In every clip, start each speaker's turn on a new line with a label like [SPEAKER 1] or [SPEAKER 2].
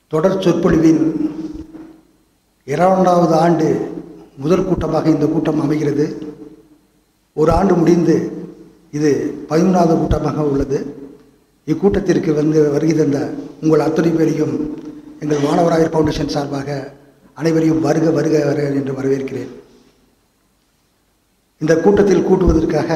[SPEAKER 1] தொடர் சொற்பொழிவின் இரண்டாவது ஆண்டு முதல் கூட்டமாக இந்த கூட்டம் அமைகிறது ஒரு ஆண்டு முடிந்து இது பதிமூணாவது கூட்டமாக உள்ளது இக்கூட்டத்திற்கு வந்து வருகை தந்த உங்கள் அத்தனை பேரையும் எங்கள் மாணவராயர் ஃபவுண்டேஷன் சார்பாக அனைவரையும் வருக வருக வர என்று வரவேற்கிறேன் இந்த கூட்டத்தில் கூட்டுவதற்காக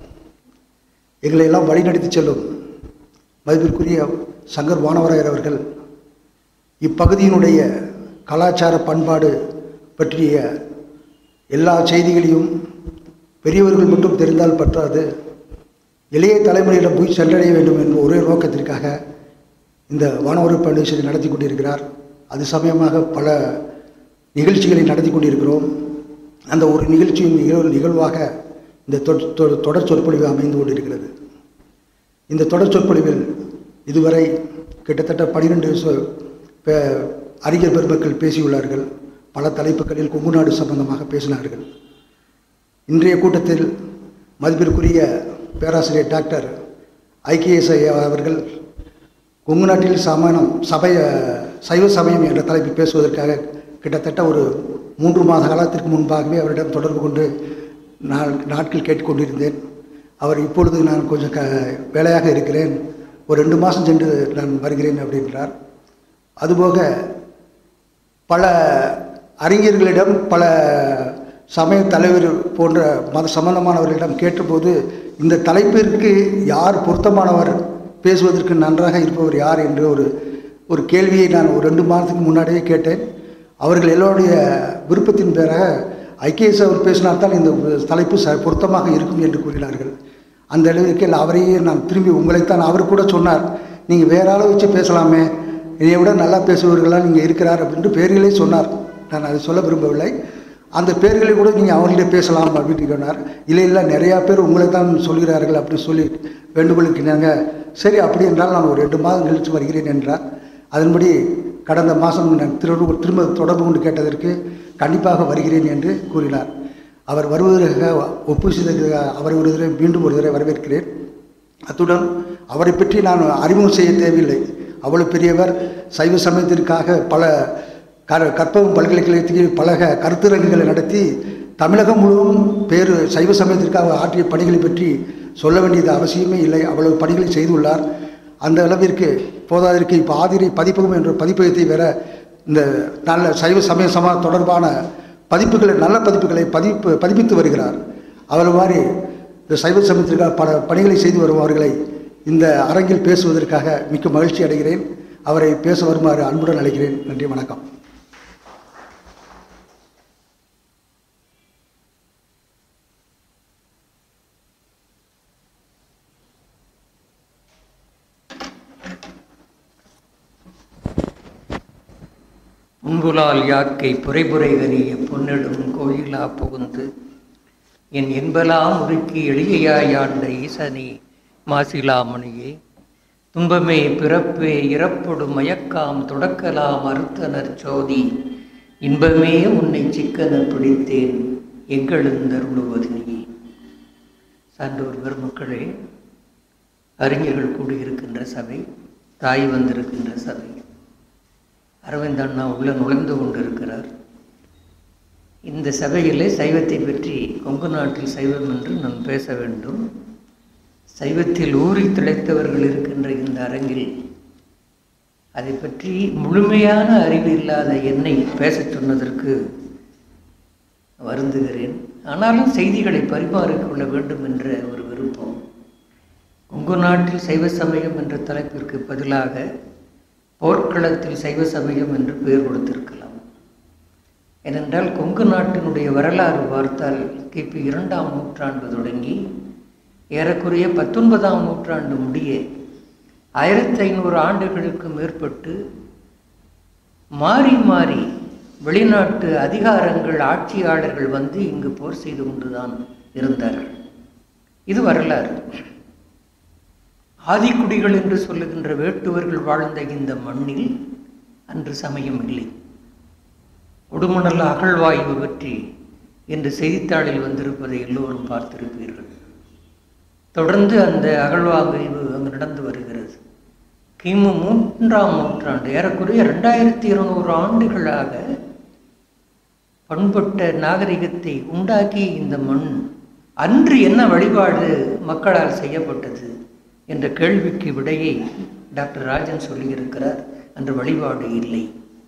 [SPEAKER 1] எங்களை எல்லாம் வழிநடத்தி செல்லும் மதிப்பிற்குரிய சங்கர் வானவராயர் அவர்கள் இப்பகுதியினுடைய கலாச்சார பண்பாடு பற்றிய எல்லா செய்திகளையும் பெரியவர்கள் மட்டும் தெரிந்தால் பற்றாது இளைய தலைமுறையிடம் போய் சென்றடைய வேண்டும் என்ற ஒரே நோக்கத்திற்காக இந்த வானவர் ஃபவுண்டேஷனை நடத்தி கொண்டிருக்கிறார் அது சமயமாக பல நிகழ்ச்சிகளை நடத்தி கொண்டிருக்கிறோம் அந்த ஒரு நிகழ்ச்சியின் நிகழ் நிகழ்வாக இந்த தொ- தொ- தொடர் சொற்பொழிவு அமைந்து கொண்டிருக்கிறது இந்த தொடர் சொற்பொழிவில் இதுவரை கிட்டத்தட்ட பனிரெண்டு அறிஞர் பெருமக்கள் பேசியுள்ளார்கள் பல தலைப்புகளில் கொங்கு நாடு சம்பந்தமாக பேசினார்கள் இன்றைய கூட்டத்தில் மதிப்பிற்குரிய பேராசிரியர் டாக்டர் ஐகேஎஸ் ஐயா அவர்கள் கொங்கு நாட்டில் சமணம் சபை சைவ சமயம் என்ற தலைப்பில் பேசுவதற்காக கிட்டத்தட்ட ஒரு மூன்று மாத காலத்திற்கு முன்பாகவே அவரிடம் தொடர்பு கொண்டு நான் நாட்கள் கேட்டுக்கொண்டிருந்தேன் அவர் இப்பொழுது நான் கொஞ்சம் க வேலையாக இருக்கிறேன் ஒரு ரெண்டு மாதம் சென்று நான் வருகிறேன் அப்படின்றார் அதுபோக பல அறிஞர்களிடம் பல சமய தலைவர் போன்ற மத சம்பந்தமானவர்களிடம் கேட்டபோது இந்த தலைப்பிற்கு யார் பொருத்தமானவர் பேசுவதற்கு நன்றாக இருப்பவர் யார் என்ற ஒரு ஒரு கேள்வியை நான் ஒரு ரெண்டு மாதத்துக்கு முன்னாடியே கேட்டேன் அவர்கள் எல்லோருடைய விருப்பத்தின் பேராக ஐகேஎஸ் அவர் பேசினால்தான் இந்த தலைப்பு ச பொருத்தமாக இருக்கும் என்று கூறினார்கள் அந்த அளவிற்கு அவரையே நான் திரும்பி உங்களைத்தான் அவர் கூட சொன்னார் நீங்கள் வேற ஆளை வச்சு பேசலாமே என்னை விட நல்லா பேசுபவர்களாக நீங்கள் இருக்கிறார் அப்படின்ட்டு பேர்களே சொன்னார் நான் அதை சொல்ல விரும்பவில்லை அந்த பேர்களை கூட நீங்கள் அவர்களே பேசலாம் அப்படின்னு சொன்னார் இல்லை இல்லை நிறையா பேர் உங்களை தான் சொல்கிறார்கள் அப்படி சொல்லி வேண்டுகோளுக்கினாங்க சரி அப்படி என்றால் நான் ஒரு ரெண்டு மாதம் கழித்து வருகிறேன் என்றார் அதன்படி கடந்த மாதம் நான் திரும்ப திரும்ப தொடர்பு கொண்டு கேட்டதற்கு கண்டிப்பாக வருகிறேன் என்று கூறினார் அவர் வருவதற்காக ஒப்பு செய்ததற்காக அவரை ஒரு தடவை மீண்டும் ஒரு தடவை வரவேற்கிறேன் அத்துடன் அவரை பற்றி நான் அறிமுகம் செய்ய தேவையில்லை அவ்வளவு பெரியவர் சைவ சமயத்திற்காக பல க கற்பகம் பல்கலைக்கழகத்தில் பல க- கருத்தரங்குகளை நடத்தி தமிழகம் முழுவதும் பேர் சைவ சமயத்திற்காக ஆற்றிய பணிகளை பற்றி சொல்ல வேண்டியது அவசியமே இல்லை அவ்வளவு பணிகளை செய்துள்ளார் அந்த அளவிற்கு போதாதற்கு இப்போ ஆதிரை பதிப்பகம் என்ற பதிப்பகத்தை வேற இந்த நல்ல சைவ சமய சமா தொடர்பான பதிப்புகளை நல்ல பதிப்புகளை பதிப்பு பதிப்பித்து வருகிறார் அவர் மாதிரி இந்த சைவ சமயத்திற்காக பல பணிகளை செய்து வருபவர்களை இந்த அரங்கில் பேசுவதற்காக மிக்க மகிழ்ச்சி அடைகிறேன் அவரை பேச வருமாறு அன்புடன் அழைக்கிறேன் நன்றி வணக்கம்
[SPEAKER 2] முன்புலால் யாக்கை புரைபுரை கரிய பொன்னிடும் கோயிலா புகுந்து என் என்பலாம் உருக்கி எளியாயாண்ட ஈசனே மாசிலாமணியே துன்பமே பிறப்பே இறப்பொடும் மயக்காம் தொடக்கலாம் அறுத்தனர் சோதி இன்பமே உன்னை சிக்கன பிடித்தேன் எங்களெந்தருளுவது நீ சான்றோர் பெருமக்களே அறிஞர்கள் கூடியிருக்கின்ற சபை தாய் வந்திருக்கின்ற சபை அரவிந்த் அண்ணா உள்ள நுழைந்து கொண்டிருக்கிறார் இந்த சபையிலே சைவத்தை பற்றி கொங்கு நாட்டில் சைவம் என்று நான் பேச வேண்டும் சைவத்தில் ஊறி திளைத்தவர்கள் இருக்கின்ற இந்த அரங்கில் அதை பற்றி முழுமையான அறிவு இல்லாத என்னை பேசச் சொன்னதற்கு வருந்துகிறேன் ஆனாலும் செய்திகளை பரிமாறிக்கொள்ள வேண்டும் என்ற ஒரு விருப்பம் கொங்கு நாட்டில் சைவ சமயம் என்ற தலைப்பிற்கு பதிலாக போர்க்களத்தில் சைவ சமயம் என்று பெயர் கொடுத்திருக்கலாம் ஏனென்றால் கொங்கு நாட்டினுடைய வரலாறு பார்த்தால் கிபி இரண்டாம் நூற்றாண்டு தொடங்கி ஏறக்குறைய பத்தொன்பதாம் நூற்றாண்டு முடிய ஆயிரத்தி ஐநூறு ஆண்டுகளுக்கு மேற்பட்டு மாறி மாறி வெளிநாட்டு அதிகாரங்கள் ஆட்சியாளர்கள் வந்து இங்கு போர் செய்து கொண்டுதான் இருந்தார்கள் இது வரலாறு ஆதிக்குடிகள் என்று சொல்லுகின்ற வேட்டுவர்கள் வாழ்ந்த இந்த மண்ணில் அன்று சமயம் இல்லை உடுமணல் அகழ்வாய்வு பற்றி இன்று செய்தித்தாளில் வந்திருப்பதை எல்லோரும் பார்த்திருப்பீர்கள் தொடர்ந்து அந்த அகழ்வாய்வு அங்கு நடந்து வருகிறது கிமு மூன்றாம் நூற்றாண்டு ஏறக்குறைய ரெண்டாயிரத்தி இருநூறு ஆண்டுகளாக பண்பட்ட நாகரிகத்தை உண்டாக்கிய இந்த மண் அன்று என்ன வழிபாடு மக்களால் செய்யப்பட்டது என்ற கேள்விக்கு விடையை டாக்டர் ராஜன் சொல்லியிருக்கிறார் அன்று வழிபாடு இல்லை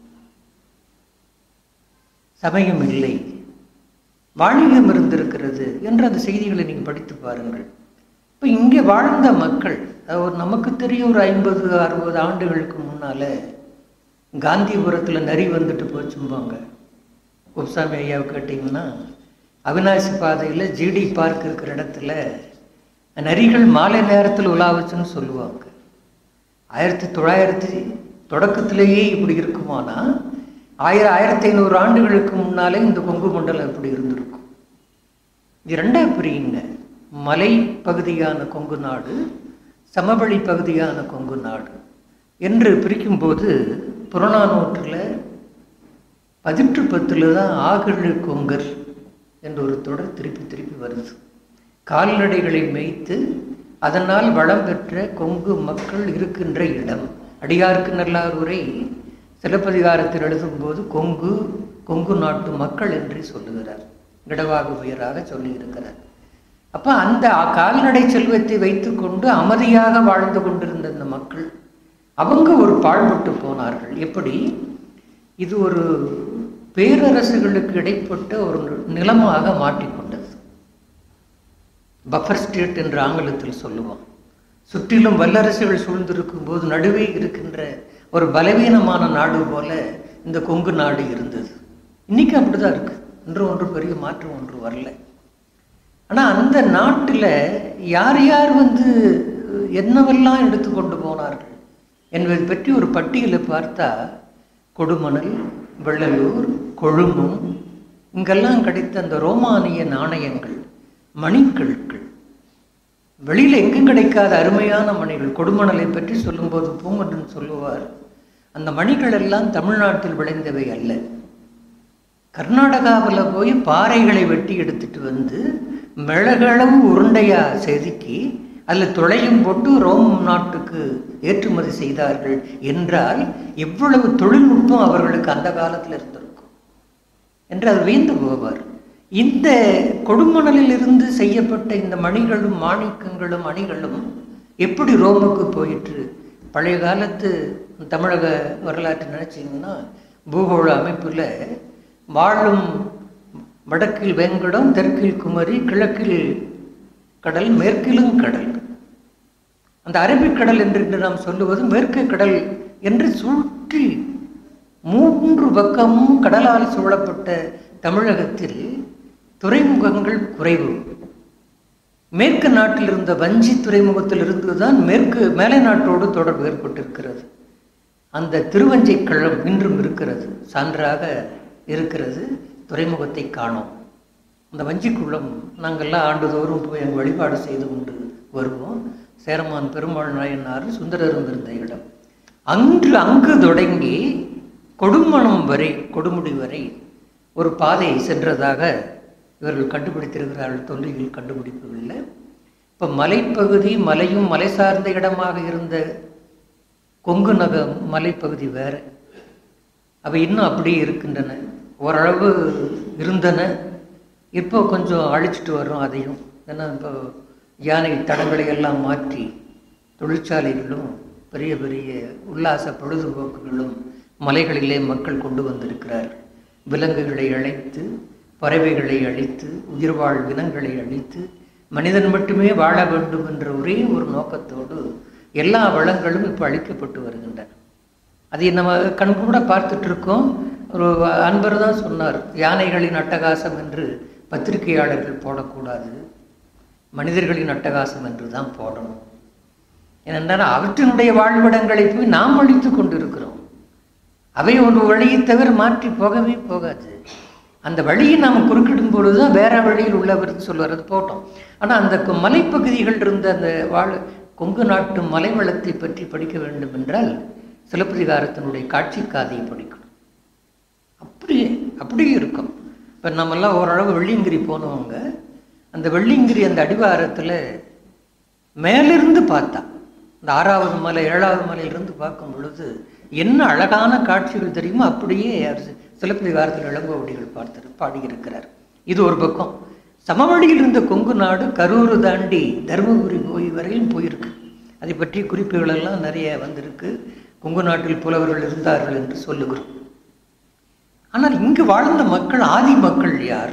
[SPEAKER 2] சமயம் இல்லை வாணிகம் இருந்திருக்கிறது என்ற அந்த செய்திகளை நீங்கள் படித்து பாருங்கள் இப்போ இங்கே வாழ்ந்த மக்கள் ஒரு நமக்கு தெரியும் ஒரு ஐம்பது அறுபது ஆண்டுகளுக்கு முன்னால் காந்திபுரத்தில் நரி வந்துட்டு போச்சும்பாங்க குப்சாமி ஐயாவை கேட்டிங்கன்னா அவினாசி பாதையில் ஜிடி பார்க் இருக்கிற இடத்துல நரிகள் மாலை நேரத்தில் உலாவுச்சுன்னு சொல்லுவாங்க ஆயிரத்தி தொள்ளாயிரத்தி தொடக்கத்திலேயே இப்படி இருக்குமானா ஆயிரம் ஆயிரத்தி ஐநூறு ஆண்டுகளுக்கு முன்னாலே இந்த கொங்கு மண்டலம் எப்படி இருந்திருக்கும் இது ரெண்டா பிரியுங்க மலை பகுதியான கொங்கு நாடு சமவெளி பகுதியான கொங்கு நாடு என்று பிரிக்கும்போது புறநானூற்றில் பதிற்று பத்தில் தான் ஆகழு கொங்கர் என்ற ஒரு தொடர் திருப்பி திருப்பி வருது கால்நடைகளை மேய்த்து அதனால் வளம் பெற்ற கொங்கு மக்கள் இருக்கின்ற இடம் அடியார்க்கு நல்லார் உரை சிலப்பதிகாரத்தில் எழுதும்போது கொங்கு கொங்கு நாட்டு மக்கள் என்று சொல்லுகிறார் இடவாகு பெயராக சொல்லியிருக்கிறார் அப்போ அந்த கால்நடை செல்வத்தை வைத்துக்கொண்டு அமைதியாக வாழ்ந்து கொண்டிருந்த இந்த மக்கள் அவங்க ஒரு பாழ்பட்டு போனார்கள் எப்படி இது ஒரு பேரரசுகளுக்கு இடைப்பட்ட ஒரு நிலமாக மாட்டிக்கொண்டது பஃபர் ஸ்டேட் என்று ஆங்கிலத்தில் சொல்லுவோம் சுற்றிலும் வல்லரசுகள் சூழ்ந்திருக்கும் போது நடுவே இருக்கின்ற ஒரு பலவீனமான நாடு போல இந்த கொங்கு நாடு இருந்தது இன்னைக்கு அப்படிதான் இருக்கு இன்று ஒன்று பெரிய மாற்றம் ஒன்று வரல ஆனால் அந்த நாட்டில் யார் யார் வந்து என்னவெல்லாம் எடுத்துக்கொண்டு போனார்கள் என்பதை பற்றி ஒரு பட்டியலை பார்த்தா கொடுமணல் வெள்ளலூர் கொழும்பும் இங்கெல்லாம் கிடைத்த அந்த ரோமானிய நாணயங்கள் மணிக்கழுக்கள் வெளியில் எங்கும் கிடைக்காத அருமையான மணிகள் கொடுமணலை பற்றி சொல்லும்போது பூங்கன்றன் சொல்லுவார் அந்த மணிகள் எல்லாம் தமிழ்நாட்டில் விளைந்தவை அல்ல கர்நாடகாவில் போய் பாறைகளை வெட்டி எடுத்துட்டு வந்து மிளகளவு உருண்டையா செதுக்கி அதில் துளையும் போட்டு ரோம் நாட்டுக்கு ஏற்றுமதி செய்தார்கள் என்றால் எவ்வளவு தொழில்நுட்பம் அவர்களுக்கு அந்த காலத்தில் இருந்திருக்கும் என்று அது வியந்து போவார் இந்த கொடுமணலில் இருந்து செய்யப்பட்ட இந்த மணிகளும் மாணிக்கங்களும் அணிகளும் எப்படி ரோமுக்கு போயிற்று பழைய காலத்து தமிழக வரலாற்று நினைச்சிங்கன்னா பூகோள அமைப்பில் வாழும் வடக்கில் வெங்கடம் தெற்கில் குமரி கிழக்கில் கடல் மேற்கிலும் கடல் அந்த அரபிக்கடல் என்று நாம் சொல்லுவது மேற்கு கடல் என்று சுற்றி மூன்று பக்கமும் கடலால் சூழப்பட்ட தமிழகத்தில் துறைமுகங்கள் குறைவு மேற்கு நாட்டில் இருந்த வஞ்சி துறைமுகத்தில் இருந்து தான் மேற்கு மேலை நாட்டோடு தொடர்பு ஏற்பட்டிருக்கிறது அந்த திருவஞ்சை களம் இன்றும் இருக்கிறது சான்றாக இருக்கிறது துறைமுகத்தை காணோம் அந்த வஞ்சிக்குள்ளம் நாங்கள்லாம் ஆண்டுதோறும் போய் அங்கே வழிபாடு செய்து கொண்டு வருவோம் சேரமான் பெருமாள் நாயனார் சுந்தரரும் இருந்த இடம் அன்று அங்கு தொடங்கி கொடுமணம் வரை கொடுமுடி வரை ஒரு பாதை சென்றதாக இவர்கள் கண்டுபிடித்திருக்கிறார்கள் தொல்லிகள் கண்டுபிடிக்கவில்லை இப்போ மலைப்பகுதி மலையும் மலை சார்ந்த இடமாக இருந்த கொங்கு நக மலைப்பகுதி வேற அவை இன்னும் அப்படியே இருக்கின்றன ஓரளவு இருந்தன இப்போ கொஞ்சம் அழிச்சிட்டு வர்றோம் அதையும் ஏன்னா இப்போ யானை தடங்களை எல்லாம் மாற்றி தொழிற்சாலைகளும் பெரிய பெரிய உல்லாச பொழுதுபோக்குகளும் மலைகளிலே மக்கள் கொண்டு வந்திருக்கிறார்கள் விலங்குகளை அழைத்து பறவைகளை அழித்து உயிர்வாழ் வினங்களை அழித்து மனிதன் மட்டுமே வாழ வேண்டும் என்ற ஒரே ஒரு நோக்கத்தோடு எல்லா வளங்களும் இப்போ அழிக்கப்பட்டு வருகின்றன அதை நம்ம கண்கூட பார்த்துட்டு இருக்கோம் ஒரு அன்பர் தான் சொன்னார் யானைகளின் அட்டகாசம் என்று பத்திரிகையாளர்கள் போடக்கூடாது மனிதர்களின் அட்டகாசம் என்று தான் போடணும் ஏனென்றால் அவற்றினுடைய வாழ்விடங்களை போய் நாம் அழித்து கொண்டிருக்கிறோம் அவை ஒரு வழியை தவிர மாற்றி போகவே போகாது அந்த வழியை நாம் குறுக்கிடும் பொழுது தான் வேற வழியில் உள்ளவர் சொல்லுவார் அது போட்டோம் ஆனால் அந்த கு- மலைப்பகுதிகள் இருந்த அந்த வாழ் கொங்கு நாட்டு மலை வளத்தை பற்றி படிக்க வேண்டும் என்றால் சிலப்பதிகாரத்தினுடைய காட்சி காதையை படிக்கணும் அப்படியே அப்படியே இருக்கும் இப்போ நம்மெல்லாம் ஓரளவு வெள்ளியங்கிரி போனவங்க அந்த வெள்ளியங்கிரி அந்த அடிவாரத்தில் மேலிருந்து பார்த்தா இந்த ஆறாவது மலை ஏழாவது மலையிலிருந்து பார்க்கும் பொழுது என்ன அழகான காட்சிகள் தெரியுமோ அப்படியே அவர் சிலப்பதிகாரத்தில் இளங்கோவடிகள் பார்த்து பாடியிருக்கிறார் இது ஒரு பக்கம் சமவெளியில் இருந்த கொங்கு நாடு கரூர் தாண்டி தருமபுரி போய் வரையிலும் போயிருக்கு அதை பற்றி குறிப்புகள் எல்லாம் நிறைய வந்திருக்கு கொங்கு நாட்டில் புலவர்கள் இருந்தார்கள் என்று சொல்லுகிறோம் ஆனால் இங்கு வாழ்ந்த மக்கள் ஆதி மக்கள் யார்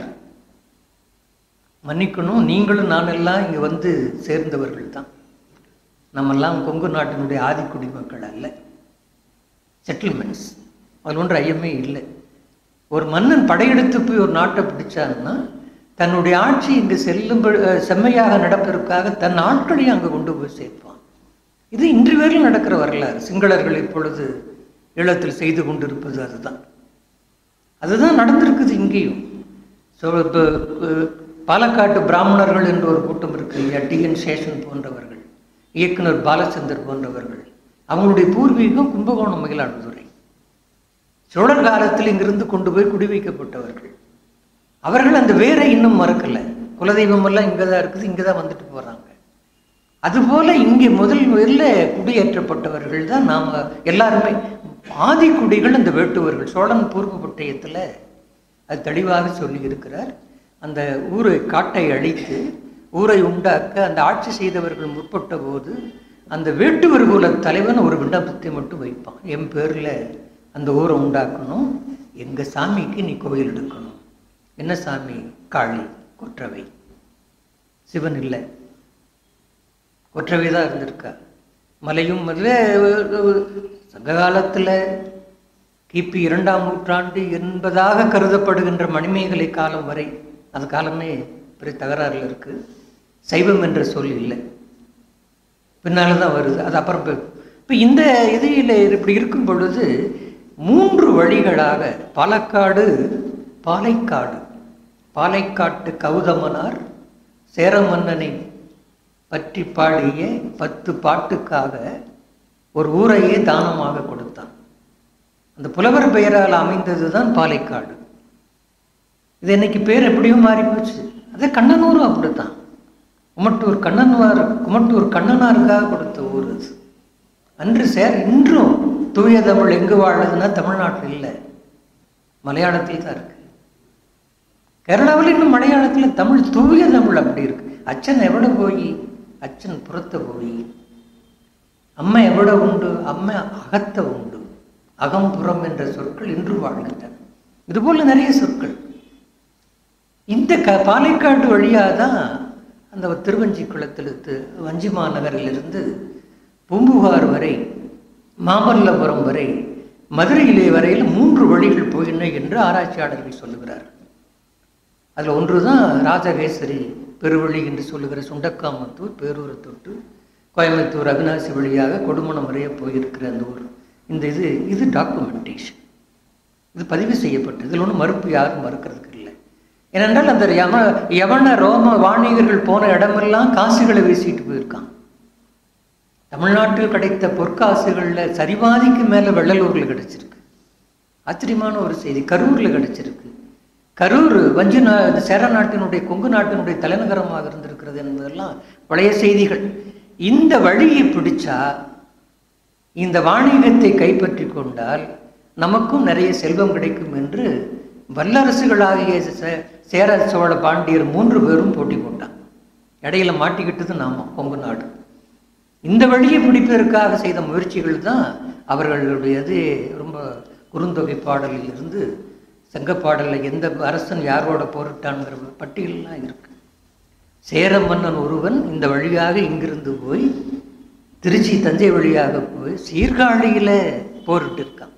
[SPEAKER 2] மன்னிக்கணும் நீங்களும் நானெல்லாம் இங்கே வந்து சேர்ந்தவர்கள் தான் நம்மெல்லாம் கொங்கு நாட்டினுடைய ஆதிக்குடி மக்கள் அல்ல செட்டில்மெண்ட்ஸ் அதில் ஒன்று ஐயமே இல்லை ஒரு மன்னன் படையெடுத்து போய் ஒரு நாட்டை பிடிச்சான்னா தன்னுடைய ஆட்சி இங்கு செல்லும் செம்மையாக நடப்பதற்காக தன் ஆட்களையும் அங்கே கொண்டு போய் சேர்ப்பான் இது இன்று வரையில் நடக்கிற வரலாறு சிங்களர்கள் இப்பொழுது ஈழத்தில் செய்து கொண்டிருப்பது அதுதான் அதுதான் நடந்திருக்குது இங்கேயும் ஸோ இப்போ பாலக்காட்டு பிராமணர்கள் என்று ஒரு கூட்டம் இருக்கு இல்லையா டிஎன் சேஷன் போன்றவர்கள் இயக்குனர் பாலச்சந்தர் போன்றவர்கள் அவங்களுடைய பூர்வீகம் கும்பகோணம் மயிலாடுதுறை சோழர் காலத்தில் இங்கிருந்து கொண்டு போய் குடி வைக்கப்பட்டவர்கள் அவர்கள் அந்த வேரை இன்னும் மறக்கலை குலதெய்வம் எல்லாம் இங்கே தான் இருக்குது இங்கே தான் வந்துட்டு போகிறாங்க அதுபோல இங்கே முதல் முதல்ல குடியேற்றப்பட்டவர்கள் தான் நாம் எல்லாருமே ஆதி குடிகள் இந்த வேட்டுவர்கள் சோழன் பூர்வ பட்டயத்தில் அது தெளிவாக சொல்லி இருக்கிறார் அந்த ஊரை காட்டை அழித்து ஊரை உண்டாக்க அந்த ஆட்சி செய்தவர்கள் முற்பட்ட போது அந்த வேட்டுவர் குல தலைவன் ஒரு விண்ணப்பத்தை மட்டும் வைப்பான் என் பேரில் அந்த ஊரை உண்டாக்கணும் எங்கள் சாமிக்கு நீ கோயில் எடுக்கணும் என்ன சாமி காளி கொற்றவை சிவன் இல்லை கொற்றவை தான் இருந்திருக்கா மலையும் முதல்ல சங்க காலத்தில் கிபி இரண்டாம் நூற்றாண்டு என்பதாக கருதப்படுகின்ற மணிமேகலை காலம் வரை அந்த காலமே பெரிய தகராறில் இருக்கு சைவம் என்ற சொல் இல்லை பின்னால் தான் வருது அது அப்புறம் இப்போ இந்த இதில் இப்படி இருக்கும் பொழுது மூன்று வழிகளாக பாலக்காடு பாலைக்காடு பாலைக்காட்டு கௌதமனார் சேரமன்னனை பற்றி பாடிய பத்து பாட்டுக்காக ஒரு ஊரையே தானமாக கொடுத்தான் அந்த புலவர் பெயரால் அமைந்தது தான் பாலைக்காடு இது இன்னைக்கு பேர் எப்படியும் மாறி போச்சு அதே கண்ணனூரும் அப்படித்தான் குமட்டூர் கண்ணனார் குமட்டூர் கண்ணனாருக்காக கொடுத்த ஊர் அது அன்று சேர் இன்றும் தூய தமிழ் எங்கு வாழுதுன்னா தமிழ்நாட்டில் இல்லை மலையாளத்தில் தான் இருக்கு கேரளாவில் இன்னும் மலையாளத்தில் தமிழ் தூய தமிழ் அப்படி இருக்கு அச்சன் எவ்வளோ போய் அச்சன் புறத்த போய் அம்மா எவ்வளோ உண்டு அம்மா அகத்த உண்டு அகம்புறம் என்ற சொற்கள் இன்று வாழ்கின்றன இதுபோல நிறைய சொற்கள் இந்த க பாலைக்காடு வழியாக தான் அந்த திருவஞ்சி குளத்திலிருந்து வஞ்சி மாநகரிலிருந்து பூம்புகார் வரை மாமல்லபுரம் வரை மதுரையிலே வரையில் மூன்று வழிகள் போயின என்று ஆராய்ச்சியாளர்கள் சொல்லுகிறார்கள் அதில் ஒன்று தான் ராஜகேசரி பெருவழி என்று சொல்லுகிற சுண்டக்காமத்தூர் பேரூரை தொட்டு கோயம்புத்தூர் அவினாசி வழியாக கொடுமணம் வரைய போயிருக்கிற அந்த ஊர் இந்த இது இது டாக்குமெண்டேஷன் இது பதிவு செய்யப்பட்டது இதில் ஒன்றும் மறுப்பு யாரும் மறுக்கிறதுக்கு இல்லை ஏனென்றால் அந்த யம யவன ரோம வாணிகர்கள் போன இடமெல்லாம் காசுகளை வீசிட்டு போயிருக்கான் தமிழ்நாட்டில் கிடைத்த பொற்காசுகளில் சரிபாதிக்கு மேலே வெள்ளலூரில் கிடைச்சிருக்கு ஆச்சரியமான ஒரு செய்தி கரூரில் கிடைச்சிருக்கு கரூர் வஞ்சி நா சேர நாட்டினுடைய கொங்கு நாட்டினுடைய தலைநகரமாக இருந்திருக்கிறது என்பதெல்லாம் பழைய செய்திகள் இந்த வழியை பிடிச்சா இந்த வாணிகத்தை கைப்பற்றி கொண்டால் நமக்கும் நிறைய செல்வம் கிடைக்கும் என்று வல்லரசுகளாகிய சே- சேர சோழ பாண்டியர் மூன்று பேரும் போட்டி போட்டான் இடையில மாட்டிக்கிட்டது நாம கொங்கு நாடு இந்த வழியை பிடிப்பதற்காக செய்த முயற்சிகள் தான் அவர்களுடையது ரொம்ப குறுந்தொகை பாடலில் இருந்து செங்கப்பாடலில் எந்த அரசன் யாரோட போரிட்டான்ங்கிற பட்டியலெல்லாம் இருக்கு சேர மன்னன் ஒருவன் இந்த வழியாக இங்கிருந்து போய் திருச்சி தஞ்சை வழியாக போய் சீர்காழியில போரிட்டு இருக்கான்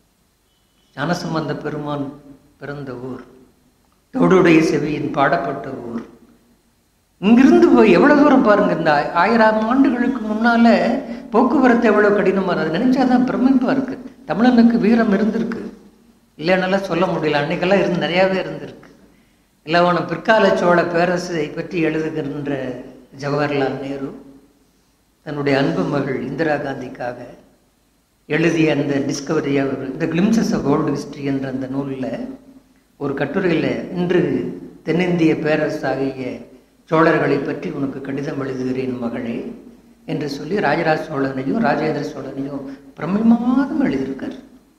[SPEAKER 2] ஞானசம்பந்த பெருமான் பிறந்த ஊர் தோடுடைய செவியின் பாடப்பட்ட ஊர் இங்கிருந்து போய் எவ்வளவு தூரம் பாருங்க இந்த ஆ- ஆயிரம் ஆண்டுகளுக்கு முன்னால போக்குவரத்து எவ்வளவு கடினமா இருக்கு. அதை நினைச்சாதான் பிரமிப்பா இருக்கு தமிழனுக்கு வீரம் இருந்திருக்கு இல்லைன்னாலாம் சொல்ல முடியல அன்னைக்கெல்லாம் இருந்து நிறையாவே இருந்திருக்கு இல்லவன பிற்கால சோழ பேரரசை பற்றி எழுதுகின்ற ஜவஹர்லால் நேரு தன்னுடைய அன்பு மகள் இந்திரா காந்திக்காக எழுதிய அந்த discovery the glimpses of world history என்ற அந்த நூலில் ஒரு கட்டுரையில் இன்று தென்னிந்திய பேரரசாகிய சோழர்களை பற்றி உனக்கு கடிதம் எழுதுகிறேன் மகளே என்று சொல்லி ராஜராஜ சோழனையும் ராஜேந்திர சோழனையும் பிரமிமாதம் எழுதியிருக்கார்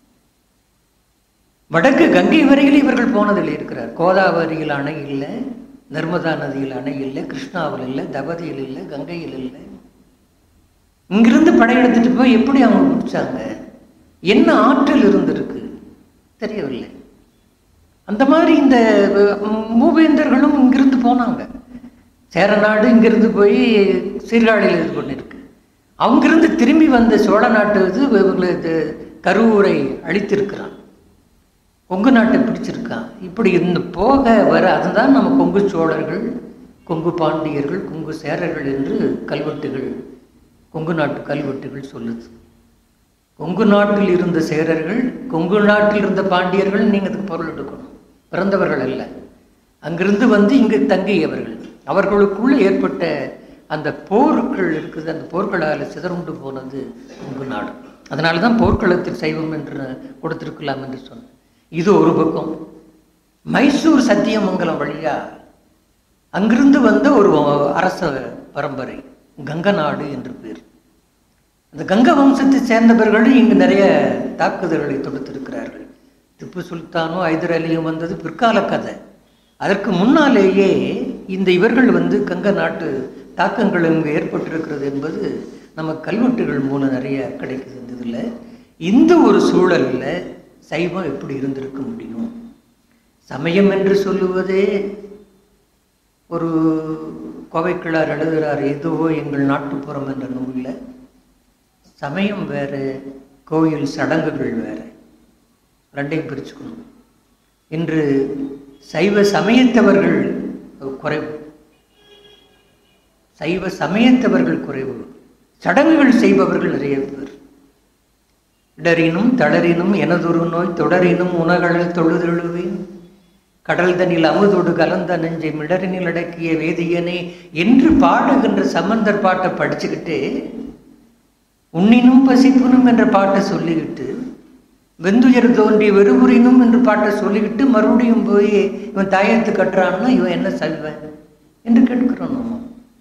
[SPEAKER 2] வடக்கு கங்கை வரையில் இவர்கள் போனதில் இருக்கிறார் கோதாவரியில் அணை இல்லை நர்மதா நதியில் அணை இல்லை கிருஷ்ணாவில் இல்லை தபதியில் இல்லை கங்கையில் இல்லை இங்கிருந்து படையெடுத்துட்டு போய் எப்படி அவங்க முடிச்சாங்க என்ன ஆற்றல் இருந்திருக்கு தெரியவில்லை அந்த மாதிரி இந்த அஹ், மூவேந்தர்களும் இங்கிருந்து போனாங்க சேரநாடு இங்கிருந்து போய் சீர்காழியில் இது பண்ணியிருக்கு அங்கிருந்து திரும்பி வந்த சோழ நாட்டு இது இவங்களுக்கு கருவூரை அழித்திருக்கிறான் கொங்கு நாட்டை பிடிச்சிருக்கான் இப்படி இந்த போக வர அதுதான் நம்ம கொங்கு சோழர்கள் கொங்கு பாண்டியர்கள் கொங்கு சேரர்கள் என்று கல்வெட்டுகள் கொங்கு நாட்டு கல்வெட்டுகள் சொல்லுது கொங்கு நாட்டில் இருந்த சேரர்கள் கொங்கு நாட்டில் இருந்த பாண்டியர்கள் நீங்கள் அதுக்கு பொருள் எடுக்கணும் பிறந்தவர்கள் அல்ல அங்கிருந்து வந்து இங்கு தங்கியவர்கள் அவர்களுக்குள்ள ஏற்பட்ட அந்த போர்கள் இருக்குது அந்த போர்களால் சிதறுண்டு போனது கொங்கு நாடு அதனால தான் போர்க்களத்தில் சைவம் என்று கொடுத்திருக்கலாம் என்று சொன்னேன் இது ஒரு பக்கம் மைசூர் சத்தியமங்கலம் வழியா அங்கிருந்து வந்த ஒரு அரச பரம்பரை கங்க நாடு என்று பேர் அந்த கங்க வம்சத்தை சேர்ந்தவர்கள் இங்கு நிறைய தாக்குதல்களை தொடுத்திருக்கிறார்கள் திப்பு சுல்தானும் ஹைதர் அலியும் வந்தது பிற்கால கதை அதற்கு முன்னாலேயே இந்த இவர்கள் வந்து கங்க நாட்டு தாக்கங்கள் இங்கு ஏற்பட்டிருக்கிறது என்பது நம்ம கல்வெட்டுகள் மூலம் நிறைய கிடைக்குது இந்த இதில் இந்த ஒரு சூழலில் சைவம் எப்படி இருந்திருக்க முடியும் சமயம் என்று சொல்லுவதே ஒரு கோவைக்கிழார் எழுதுகிறார் எதுவோ எங்கள் நாட்டுப்புறம் என்ற நூலில் சமயம் வேறு கோயில் சடங்குகள் வேறு ரெண்டையும் பிரிச்சுக்கணும் இன்று சைவ சமயத்தவர்கள் குறைவு சைவ சமயத்தவர்கள் குறைவு சடங்குகள் செய்பவர்கள் நிறைய பேர் இடரினும் தளரினும் எனதொரு நோய் தொடரினும் உணகழல் தொழுதெழுவேன் கடல் தனில் அமுதோடு கலந்த நெஞ்சை மிடரினில் அடக்கிய வேதியனே என்று பாடுகின்ற சம்பந்தர் பாட்டை படிச்சுக்கிட்டு உண்ணினும் பசிப்புனும் என்ற பாட்டை சொல்லிக்கிட்டு வெந்துயர் தோன்றி வெறுபுரினும் என்று பாட்டை சொல்லிக்கிட்டு மறுபடியும் போய் இவன் தாயத்து கட்டுறான்னா இவன் என்ன சைவன் என்று கேட்கிறோம் நம்ம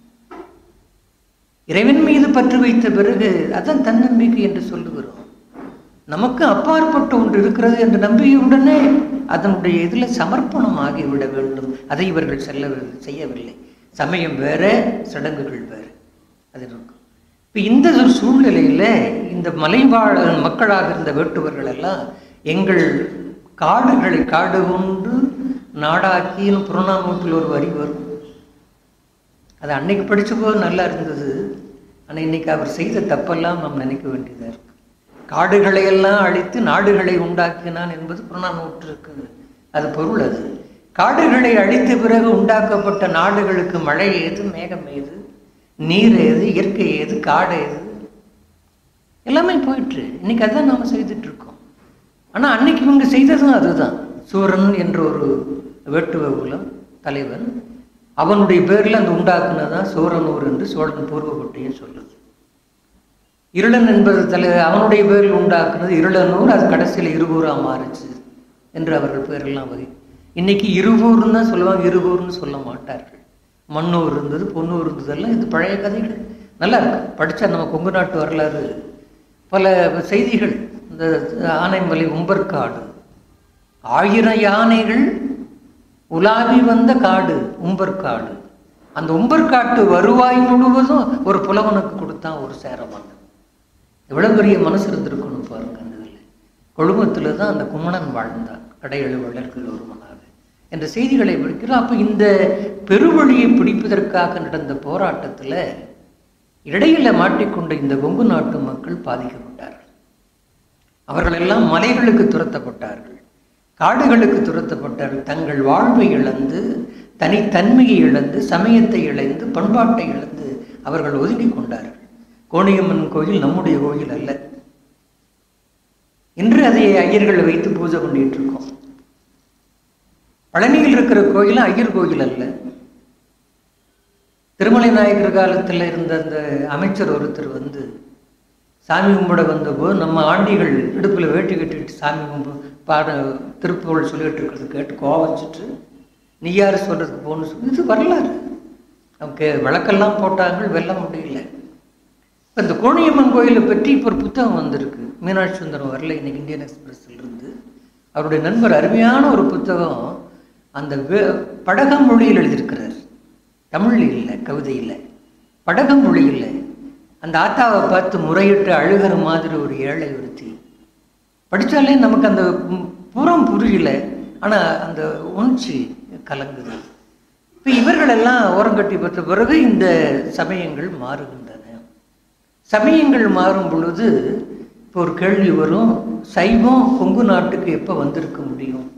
[SPEAKER 2] இறைவன் மீது பற்று வைத்த பிறகு அதான் தன்னம்பிக்கை என்று சொல்லுகிறோம் நமக்கு அப்பாற்பட்ட ஒன்று இருக்கிறது என்று நம்பியவுடனே அதனுடைய இதில் சமர்ப்பணம் ஆகிவிட வேண்டும் அதை இவர்கள் செல்ல செய்யவில்லை சமயம் வேற சடங்குகள் வேற அது இருக்கும் இப்போ இந்த ஒரு சூழ்நிலையில் இந்த மலைவாழ் மக்களாக இருந்த வேட்டுவர்கள் எல்லாம் எங்கள் காடுகளை காடு கொண்டு நாடாக்கின்னு புறநானூற்றில் ஒரு வரி வரும் அது அன்னைக்கு படிச்ச போது நல்லா இருந்தது ஆனால் இன்னைக்கு அவர் செய்த தப்பெல்லாம் நாம் நினைக்க வேண்டியதாக இருக்கு காடுகளை எல்லாம் அழித்து நாடுகளை உண்டாக்கினான் என்பது புறநானூற்று இருக்குது அது பொருள் அது காடுகளை அழித்த பிறகு உண்டாக்கப்பட்ட நாடுகளுக்கு மழை ஏது மேகம் ஏது நீர் ஏது இயற்கை ஏது காடு ஏது எல்லாமே போயிட்டு இன்னைக்கு அதான் நாம் செய்துட்டு இருக்கோம் ஆனால் அன்னைக்கு இவங்க செய்ததும் அதுதான் சூரன் என்ற ஒரு வேட்டுவ குலம் தலைவன் அவனுடைய பேரில் அந்த உண்டாக்குனதான் சூரனூர் என்று சோழன் பூர்வப்பட்டியும் சொல்லுது இருளன் என்பது தலை அவனுடைய பேரில் உண்டாக்குனது இருளனூர் அது கடைசியில் இருகூராக மாறுச்சு என்று அவர்கள் பேரெல்லாம் வகை இன்னைக்கு இருகூர்னு தான் சொல்லுவாங்க இருகூர்னு சொல்ல மாட்டார்கள் மண்ணூர் இருந்தது பொன்னூர் இருந்ததெல்லாம் இது பழைய கதைகள் நல்லா இருக்கு படித்தா நம்ம கொங்கு நாட்டு வரலாறு பல செய்திகள் இந்த ஆனைமலை உம்பர்காடு ஆயிரம் யானைகள் உலாவி வந்த காடு உம்பர்காடு அந்த உம்பர்காட்டு வருவாய் முழுவதும் ஒரு புலவனுக்கு கொடுத்தான் ஒரு சேர மன்னன் எவ்வளோ பெரிய மனசு இருந்திருக்கணும் பாருங்க அந்த இதில் கொழுமத்தில் தான் அந்த கும்மணன் வாழ்ந்தான் கடையெழு வள்ளல்கள் ஒருவனாக என்ற செய்திகளை படிக்கிறோம் அப்போ இந்த பெருவழியை பிடிப்பதற்காக நடந்த போராட்டத்தில் இடையில மாட்டிக்கொண்ட இந்த கொங்கு நாட்டு மக்கள் பாதிக்கப்பட்டார்கள் அவர்கள் எல்லாம் மலைகளுக்கு துரத்தப்பட்டார்கள் காடுகளுக்கு துரத்தப்பட்டார்கள் தங்கள் வாழ்வை இழந்து தனித்தன்மையை இழந்து சமயத்தை இழந்து பண்பாட்டை இழந்து அவர்கள் ஒதுங்கி கொண்டார்கள் கோணியம்மன் கோயில் நம்முடைய கோயில் அல்ல இன்று அதை ஐயர்கள் வைத்து பூஜை பண்ணிட்டு இருக்கோம் பழனியில் இருக்கிற கோயில் ஐயர் கோயில் அல்ல திருமலை நாயக்கர் காலத்தில் இருந்த அந்த அமைச்சர் ஒருத்தர் வந்து சாமி கும்பிட வந்தபோது நம்ம ஆண்டிகள் இடுப்பில் வேட்டி கட்டிட்டு சாமி கும்பு பாட திருப்புகழ் சொல்லிட்டு இருக்கிறது கேட்டு கோவச்சிட்டு நீ யார் சொல்கிறதுக்கு போகணும்னு சொல்லி இது வரலாறு அவங்க விளக்கெல்லாம் போட்டாங்க வெல்ல முடியல இப்போ இந்த கோணியம்மன் கோயிலை பற்றி இப்போ ஒரு புத்தகம் வந்திருக்கு மீனாட்சி சுந்தரம் வரல இன்னைக்கு இந்தியன் எக்ஸ்பிரஸ்ல இருந்து அவருடைய நண்பர் அருமையான ஒரு புத்தகம் அந்த வே- படக மொழியில் எழுதியிருக்கிறார் தமிழில் இல்லை கவிதை இல்லை படக மொழியில் அந்த ஆத்தாவை பார்த்து முறையிட்டு அழுகிற மாதிரி ஒரு ஏழை ஒருத்தி படித்தாலே நமக்கு அந்த ம், புறம் புரியல ஆனால் அந்த உணர்ச்சி கலங்குது இப்போ இவர்களெல்லாம் ஓரங்கட்டி பெற்ற பிறகு இந்த சமயங்கள் மாறுகின்றன சமயங்கள் மாறும் பொழுது இப்போ ஒரு கேள்வி வரும் சைவம் கொங்கு நாட்டுக்கு எப்போ வந்திருக்க முடியும்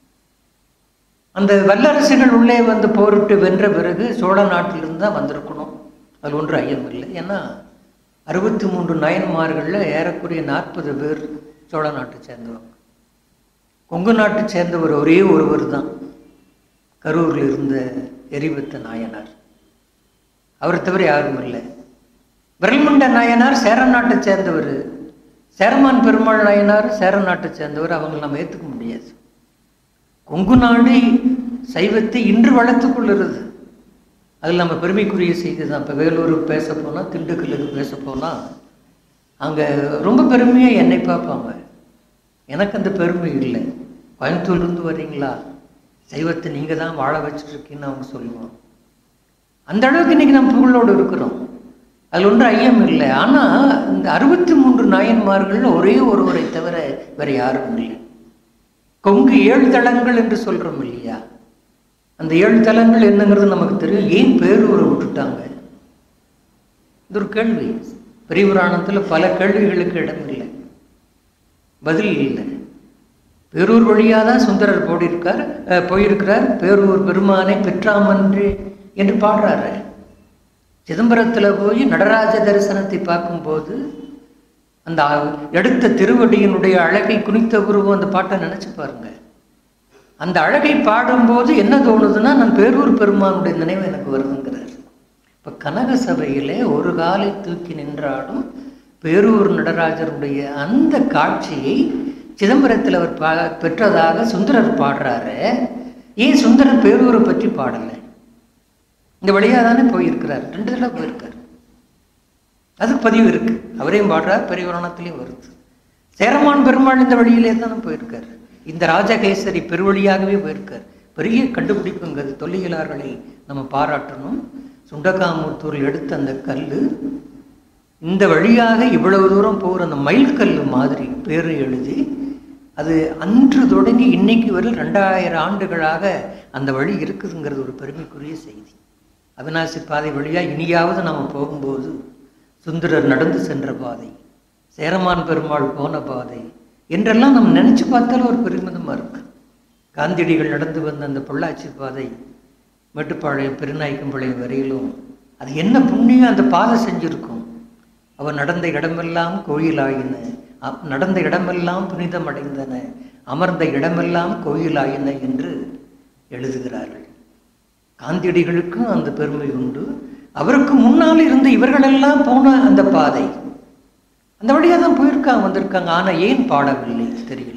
[SPEAKER 2] அந்த வல்லரசுகள் உள்ளே வந்து போரிட்டு வென்ற பிறகு சோழ நாட்டிலிருந்து தான் வந்திருக்கணும் அது ஒன்று ஐயம் இல்லை ஏன்னா அறுபத்தி மூன்று நயன்மார்களில் ஏறக்குறைய நாற்பது பேர் சோழ நாட்டை சேர்ந்தவங்க கொங்கு நாட்டை சேர்ந்தவர் ஒரே ஒருவர் தான் கரூரில் இருந்த எரிபத்த நாயனார் அவரை தவிர யாரும் இல்லை விரல்முண்ட நாயனார் சேர நாட்டை சேர்ந்தவர் சேரமான் பெருமாள் நாயனார் சேர நாட்டை சேர்ந்தவர் அவங்களை நம்ம ஏற்றுக்க முடியாது கொங்கு நாடு சைவத்தை இன்று வளர்த்துக் கொள்ளுறது அதில் நம்ம பெருமைக்குரிய செய்தி தான் இப்போ வேலூருக்கு பேச போனால் திண்டுக்கல்லுக்கு பேச போனால் அங்கே ரொம்ப பெருமையாக என்னை பார்ப்பாங்க எனக்கு அந்த பெருமை இல்லை கோயம்புத்தூர்லேருந்து வர்றீங்களா சைவத்தை நீங்கள் தான் வாழ வச்சுருக்கீங்கன்னு அவங்க சொல்லுவாங்க அந்த அளவுக்கு இன்னைக்கு நம்ம புகழோடு இருக்கிறோம் அதில் ஒன்றும் ஐயம் இல்லை ஆனால் இந்த அறுபத்தி மூன்று நாயன்மார்கள் ஒரே ஒருவரை தவிர வேறு யாரும் இல்லை கொங்கு ஏழு தலங்கள் என்று சொல்கிறோம் இல்லையா அந்த ஏழு தலங்கள் என்னங்கிறது நமக்கு தெரியும் ஏன் பேரூரை விட்டுட்டாங்க இது ஒரு கேள்வி பெரிய புராணத்தில் பல கேள்விகளுக்கு இடம் இல்லை பதில் இல்லை பேரூர் வழியாக தான் சுந்தரர் போடியிருக்கார் அஹ், போயிருக்கிறார் பேரூர் பெருமானை பெற்றாமன்று என்று பாடுறாரு சிதம்பரத்தில் போய் நடராஜ தரிசனத்தை பார்க்கும்போது அந்த அ- எடுத்த திருவடியினுடைய அழகை குனித்த உருவம் அந்த பாட்டை நினைச்சு பாருங்க அந்த அழகை பாடும்போது என்ன தோணுதுன்னா நான் பேரூர் பெருமானுடைய நினைவு எனக்கு வருதுங்கிறார் இப்போ கனக சபையிலே ஒரு காலை தூக்கி நின்றாலும் பேரூர் நடராஜருடைய அந்த காட்சியை சிதம்பரத்தில் அவர் பா பெற்றதாக சுந்தரர் பாடுறாரு ஏன் சுந்தரர் பேரூரை பற்றி பாடலை இந்த வழியாக தானே போயிருக்கிறார் ரெண்டு தடவை போயிருக்கார் அதுக்கு பதிவு இருக்கு அவரையும் பாடுறார் பெரிய புராணத்திலையும் வருது சேரமான் பெருமாள் இந்த வழியிலே தானே போயிருக்கார் இந்த ராஜகேசரி பெருவழியாகவே போயிருக்கார் பெரிய கண்டுபிடிப்புங்கிறது தொல்லியலார்களை நம்ம பாராட்டணும் சுண்டகாமுத்தூரில் எடுத்த அந்த கல் இந்த வழியாக இவ்வளவு தூரம் போகிற அந்த மைல்கல் மாதிரி பேரு எழுதி அது அன்று தொடங்கி இன்னைக்கு வரை ரெண்டாயிரம் ஆண்டுகளாக அந்த வழி இருக்குதுங்கிறது ஒரு பெருமைக்குரிய செய்தி அவினாசி பாதை வழியாக இனியாவது நம்ம போகும்போது சுந்தரர் நடந்து சென்ற பாதை சேரமான் பெருமாள் போன பாதை என்றெல்லாம் நம்ம நினச்சி பார்த்தாலும் ஒரு பெருமிதமாக இருக்கு காந்தியடிகள் நடந்து வந்த அந்த பொள்ளாச்சி பாதை மேட்டுப்பாளையம் பெருநாய்க்கம்பாளையம் வரையிலும் அது என்ன புண்ணியம் அந்த பாதை செஞ்சிருக்கும் அவன் நடந்த இடமெல்லாம் கோயிலாயின அ- நடந்த இடமெல்லாம் புனிதம் அடைந்தன அமர்ந்த இடமெல்லாம் கோயிலாயின என்று எழுதுகிறார்கள் காந்தியடிகளுக்கும் அந்த பெருமை உண்டு அவருக்கு முன்னால் இருந்த இவர்களெல்லாம் போன அந்த பாதை அந்த வழியாக தான் போயிருக்காங்க வந்திருக்காங்க ஆனால் ஏன் பாடவில்லை தெரியல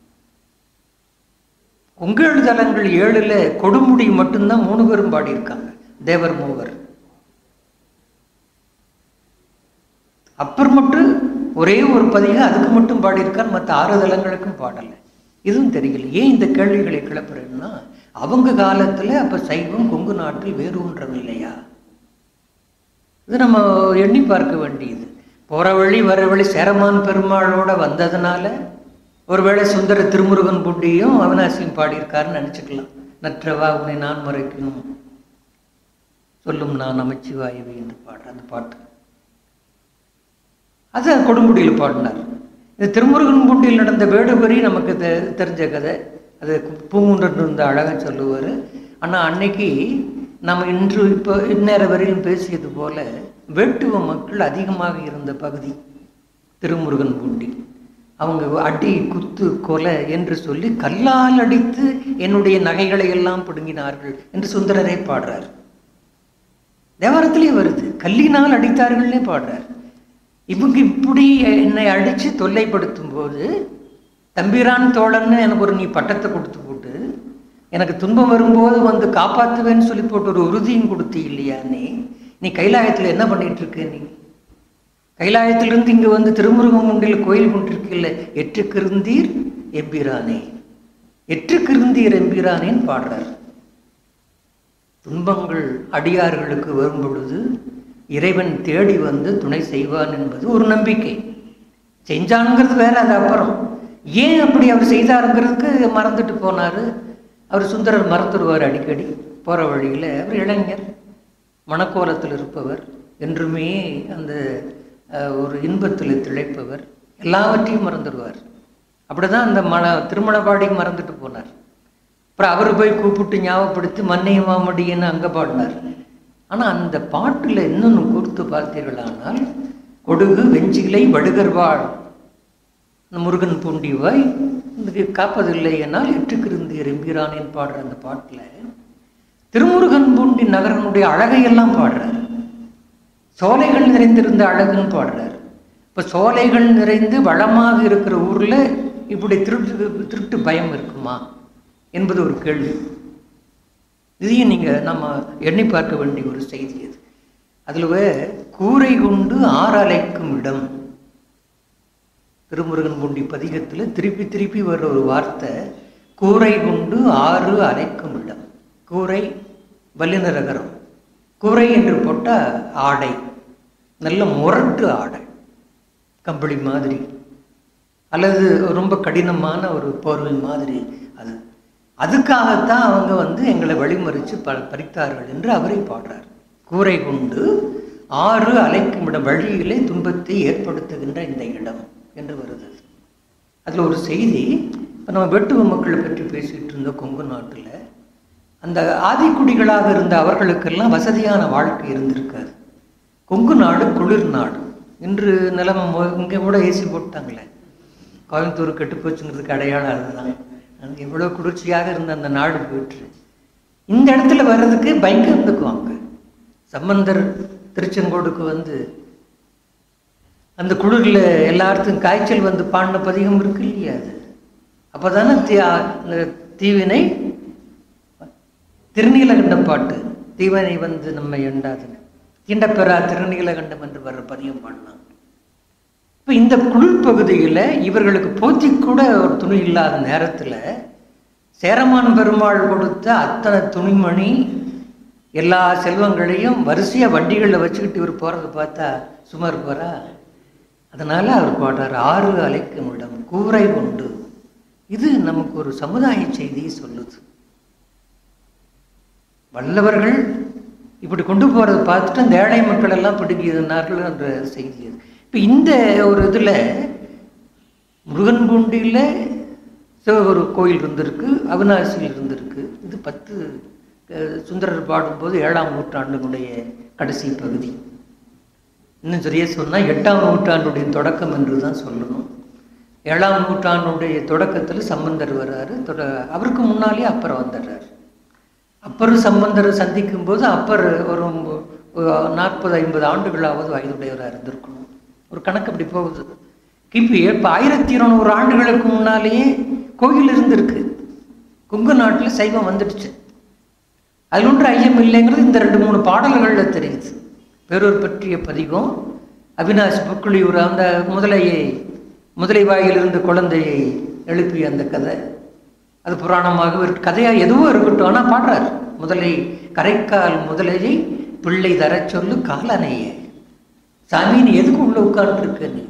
[SPEAKER 2] உங்கள் தலங்கள் ஏழுல கொடுமுடி மட்டும்தான் மூணு பேரும் பாடியிருக்காங்க தேவர் மூவர் அப்பர் மட்டும் ஒரே ஒரு பதிகை அதுக்கு மட்டும் பாடியிருக்கார் மற்ற ஆறு தலங்களுக்கும் பாடலை இதுவும் தெரியல ஏன் இந்த கேள்விகளை கிளப்புறேன்னா அவங்க காலத்துல அப்ப சைவம் கொங்கு நாட்டில் வேரூன்றவில்லையா இது நம்ம எண்ணி பார்க்க வேண்டியது போற வழி வர வழி சேரமான் பெருமாளோட வந்ததுனால ஒருவேளை சுந்தர திருமுருகன் புட்டியும் அவினாசியும் பாடியிருக்காருன்னு நினச்சிக்கலாம் நற்றவா உன்னை நான் மறைக்கணும் சொல்லும் நான் நமச்சிவாயவி என்று பாடு அந்த பாட்டு அது கொடுமுடியில் பாடினார் இந்த திருமுருகன் பூண்டியில் நடந்த வேடுபரி நமக்கு தெ- தெரிஞ்ச கதை அது பூங்குன்றன் இருந்த அழகாக சொல்லுவார் ஆனால் அன்னைக்கு நம்ம இன்று இப்போ இந்நேரம் வரையிலும் பேசியது போல வேட்டுவ மக்கள் அதிகமாக இருந்த பகுதி திருமுருகன் பூண்டி அவங்க அடி குத்து கொலை என்று சொல்லி கல்லால் அடித்து என்னுடைய நகைகளை எல்லாம் பிடுங்கினார்கள் என்று சுந்தரரே பாடுறார் தேவாரத்திலே வருது கல்லினால் அடித்தார்கள்னே பாடுறார் இவங்க இப்படி என்னை அடித்து தொல்லைப்படுத்தும் போது தம்பிரான் தோழன்னு எனக்கு ஒரு நீ பட்டத்தை கொடுத்து போட்டு எனக்கு துன்பம் வரும்போது வந்து காப்பாற்றுவேன்னு சொல்லி போட்டு ஒரு உறுதியும் கொடுத்து இல்லையா நீ நீ கைலாயத்தில் என்ன பண்ணிட்டு இருக்க நீ கைலாயத்திலிருந்து இங்கே வந்து திருமுருகன் உண்டில் கோயில் கொண்டிருக்கில்ல எற்றுக்கிருந்தீர் எம்பிரானே எற்றுக்கிருந்தீர் எம்பிரானேன்னு பாடுறார் துன்பங்கள் அடியார்களுக்கு வரும் பொழுது இறைவன் தேடி வந்து துணை செய்வான் என்பது ஒரு நம்பிக்கை செஞ்சானுங்கிறது வேற அது அப்புறம் ஏன் அப்படி அவர் செய்தாருங்கிறதுக்கு மறந்துட்டு போனார் அவர் சுந்தரர் மறந்துடுவார் அடிக்கடி போகிற வழியில் அவர் இளைஞர் மணக்கோலத்தில் இருப்பவர் என்றுமே அந்த அஹ், ஒரு இன்பத்தில் திளைப்பவர் எல்லாவற்றையும் மறந்துடுவார் அப்படிதான் அந்த மண திருமணப்பாடி மறந்துட்டு போனார் அப்புறம் அவர் போய் கூப்பிட்டு ஞாபகப்படுத்தி மன்னைய மாமடின்னு அங்கே பாடினார் ஆனால் அந்த பாட்டில் இன்னொன்று கொடுத்து பார்த்தீர்களானால் கொடுகு வெஞ்சிலை வடுகர்வாள் இந்த முருகன் பூண்டிவாய் இதுக்கு காப்பதில்லை என்னால் எட்டுக்கிருந்து எம்பிரானேன் பாடுற அந்த பாட்டில் திருமுருகன் பூண்டி நகரனுடைய அழகையெல்லாம் பாடுறார் சோலைகள் நிறைந்திருந்த அழகுன்னு பாடுறார் இப்போ சோலைகள் நிறைந்து வளமாக இருக்கிற ஊரில் இப்படி திருட்டு திருட்டு பயம் இருக்குமா என்பது ஒரு கேள்வி இதையும் நீங்கள் நம்ம எண்ணி பார்க்க வேண்டிய ஒரு செய்தி அது அதில் கூரை கொண்டு ஆறலைக்கும் இடம் திருமுருகன் பூண்டி பதிகத்தில் திருப்பி திருப்பி வர்ற ஒரு வார்த்தை கூரை கொண்டு ஆறு அலைக்கும் இடம் கூரை வல்லினரகரம் கூரை என்று போட்டால் ஆடை நல்ல முரட்டு ஆடை கம்பளி மாதிரி அல்லது ரொம்ப கடினமான ஒரு போர்வை மாதிரி அது அதுக்காகத்தான் அவங்க வந்து எங்களை வழிமறித்து ப பறித்தார்கள் என்று அவரை பாடுறார் கூரை கொண்டு ஆறு அலைக்கும் இடம் வழியிலே துன்பத்தை ஏற்படுத்துகின்ற இந்த இடம் என்று வருது அதில் ஒரு செய்தி இப்போ நம்ம வெட்டுவ மக்களை பற்றி பேசிகிட்டு இருந்த கொங்கு நாட்டில் அந்த ஆதிக்குடிகளாக இருந்த அவர்களுக்கெல்லாம் வசதியான வாழ்க்கை இருந்திருக்காது கொங்கு நாடு குளிர் நாடு இன்று நிலைமை மொ- இங்கே கூட ஏசி போட்டாங்களே கோயம்புத்தூர் கெட்டு போச்சுங்கிறதுக்கு அடையாளம் அதுதான் அங்கே எவ்வளோ குளிர்ச்சியாக இருந்த அந்த நாடு போயிட்டு இந்த இடத்துல வர்றதுக்கு பயங்கரம் இருந்துக்குவாங்க சம்பந்தர் திருச்செங்கோடுக்கு வந்து அந்த குளிரில் எல்லாத்துக்கும் காய்ச்சல் வந்து பாடின பதிகம் இருக்கு இல்லையா அது அப்போ தானே தீ அந்த தீவினை திருநீலகண்டம் பாட்டு தீவனை வந்து நம்மை எண்டாதுன்னு தீண்டப்பெறா திருநீலகண்டம் என்று வர்ற பதியம் பாடினாங்க இப்போ இந்த குளிர் பகுதியில் இவர்களுக்கு போத்தி கூட ஒரு துணி இல்லாத நேரத்தில் சேரமான் பெருமாள் கொடுத்த அத்தனை துணிமணி எல்லா செல்வங்களையும் வரிசையாக வண்டிகளில் வச்சுக்கிட்டு இவர் போகிறத பார்த்தா சும்மா இருப்பாரா அதனால் அவர் பாடுறார் ஆறு அலைக்கும் இடம் கூரை கொண்டு இது நமக்கு ஒரு சமுதாய செய்தியை சொல்லுது வல்லவர்கள் இப்படி கொண்டு போகிறத பார்த்துட்டு அந்த ஏழை மக்கள் எல்லாம் பிடிக்கிறார்கள் என்ற செய்தி அது இப்போ இந்த ஒரு இதில் முருகன் பூண்டியில் சிவகுரு கோயில் இருந்திருக்கு அவினாசியில் இருந்திருக்கு இது பத்து அஹ், சுந்தரர் பாடும்போது ஏழாம் நூற்றாண்டினுடைய கடைசி பகுதி இன்னும் சரியாக சொன்னால் எட்டாம் நூற்றாண்டுடைய தொடக்கம் என்று தான் சொல்லணும் ஏழாம் நூற்றாண்டுடைய தொடக்கத்தில் சம்பந்தர் வர்றாரு தொட அவருக்கு முன்னாலே அப்பர் வந்துடுறார் அப்பர் சம்பந்தரை சந்திக்கும் போது அப்பர் ஒரு நாற்பது ஐம்பது ஆண்டுகளாவது வயதுடையவராக இருந்திருக்கணும் ஒரு கணக்கு அப்படி போகுது கிபி இப்போ ஆயிரத்தி இருநூறு ஆண்டுகளுக்கு முன்னாலேயே கோயில் இருந்திருக்கு கொங்கு நாட்டில் சைவம் வந்துடுச்சு அதில் ஒன்று ஐயம் இல்லைங்கிறது இந்த ரெண்டு மூணு பாடல்களில் தெரியுது பேரூர் பற்றிய பதிகம் அவினாஷ் புக்குழியூர் அந்த முதலையை முதலை வாயிலிருந்து குழந்தையை எழுப்பிய அந்த கதை அது புராணமாக ஒரு கதையாக எதுவும் இருக்கட்டும் ஆனால் பாடுறார் முதலை கரைக்கால் முதலையை பிள்ளை தரச் சொல்லு காலனையே சாமி நீ எதுக்கு உள்ள உட்கார்ந்துருக்க நீ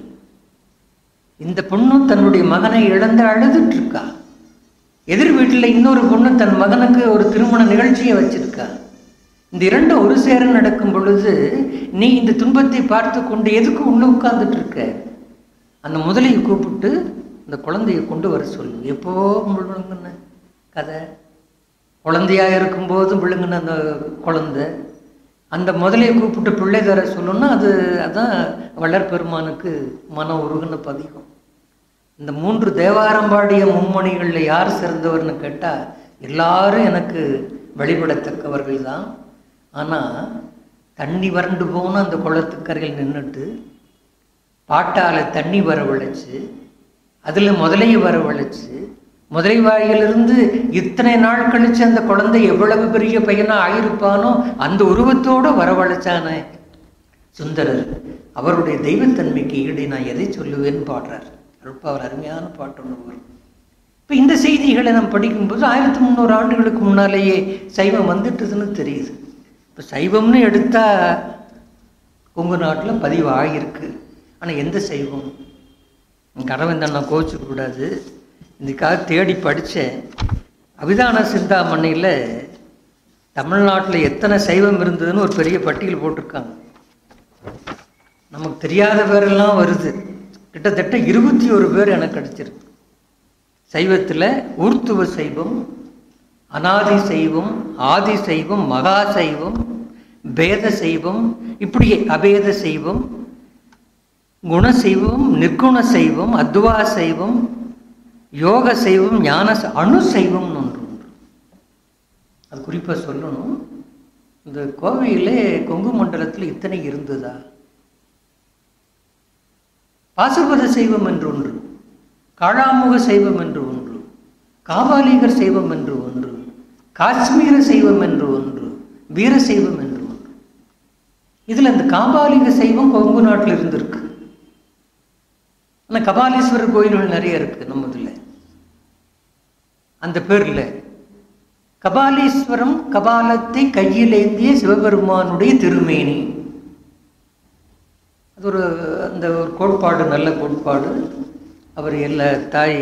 [SPEAKER 2] இந்த பொண்ணும் தன்னுடைய மகனை இழந்து அழுதுட்டு இருக்கா எதிர் வீட்டில் இன்னொரு பொண்ணு தன் மகனுக்கு ஒரு திருமண நிகழ்ச்சியை வச்சிருக்கா இந்த இரண்டும் ஒரு சேர நடக்கும் பொழுது நீ இந்த துன்பத்தை பார்த்து கொண்டு எதுக்கு உள்ள உட்கார்ந்துட்டு இருக்க அந்த முதலையை கூப்பிட்டு அந்த குழந்தையை கொண்டு வர சொல்லு எப்போ விழுங்குன கதை குழந்தையா இருக்கும்போது விழுங்குன அந்த குழந்தை அந்த முதலையை கூப்பிட்டு பிள்ளை தர சொல்லணும்னா அது அதான் வள்ளற்பெருமானுக்கு மன உருகுன பதிகம் இந்த மூன்று தேவாரம் பாடிய மும்மணிகளில் யார் சிறந்தவர்னு கேட்டால் எல்லாரும் எனக்கு வழிபடத்தக்கவர்கள் தான் ஆனால் தண்ணி வறண்டு போன அந்த குளத்துக்கரையில் நின்றுட்டு பாட்டால் தண்ணி வரவழைச்சு அதில் முதலையை வரவழைச்சு முதலை வாயிலிருந்து இத்தனை நாள் கழிச்சு அந்த குழந்தை எவ்வளவு பெரிய பையனா ஆயிருப்பானோ அந்த உருவத்தோட வரவழைச்சானே சுந்தரர் அவருடைய தெய்வத்தன்மைக்கு ஈடு நான் எதை சொல்லுவேன்னு பாடுறார் ரொம்ப அவர் அருமையான பாட்டு ஒன்று வரும் இப்போ இந்த செய்திகளை நம்ம படிக்கும்போது ஆயிரத்தி முந்நூறு ஆண்டுகளுக்கு முன்னாலேயே சைவம் வந்துட்டுதுன்னு தெரியுது இப்போ சைவம்னு எடுத்தால் உங்கள் நாட்டில் பதிவு ஆகியிருக்கு ஆனால் எந்த சைவம் கடவன் நான் கோச்சிக்க கூடாது இதுக்காக தேடி படித்தேன் அபிதான சிந்தாமணியில் தமிழ்நாட்டில் எத்தனை சைவம் இருந்ததுன்னு ஒரு பெரிய பட்டியல் போட்டிருக்காங்க நமக்கு தெரியாத பேரெல்லாம் வருது கிட்டத்தட்ட இருபத்தி ஒரு பேர் எனக்கு கிடச்சிருக்கு சைவத்தில் ஊர்த்துவ சைவம் அனாதி சைவம் ஆதி சைவம் மகா சைவம் பேத சைவம் இப்படியே அபேத சைவம் குணசைவம் நிர்குண சைவம் அத்வா சைவம் யோக சைவம் ஞான ச- அணு சைவம்னு ஒன்று உண்டு அது குறிப்பாக சொல்லணும் இந்த கோவையிலே கொங்கு மண்டலத்தில் இத்தனை இருந்ததா பாசுபத சைவம் என்று ஒன்று காளாமுக சைவம் என்று ஒன்று காபாலிகர் சைவம் என்று ஒன்று காஷ்மீர சைவம் என்று ஒன்று வீர சைவம் என்று ஒன்று இதில் இந்த காபாலிக சைவம் கொங்கு நாட்டில் இருந்திருக்கு ஆனால் கபாலீஸ்வரர் கோயில்கள் நிறைய இருக்கு நம்ம இதில் அந்த பேரில் கபாலீஸ்வரம் கபாலத்தை கையிலேந்திய சிவபெருமானுடைய திருமேனி அது ஒரு அந்த ஒரு கோட்பாடு நல்ல கோட்பாடு அவர் எல்லா தாய்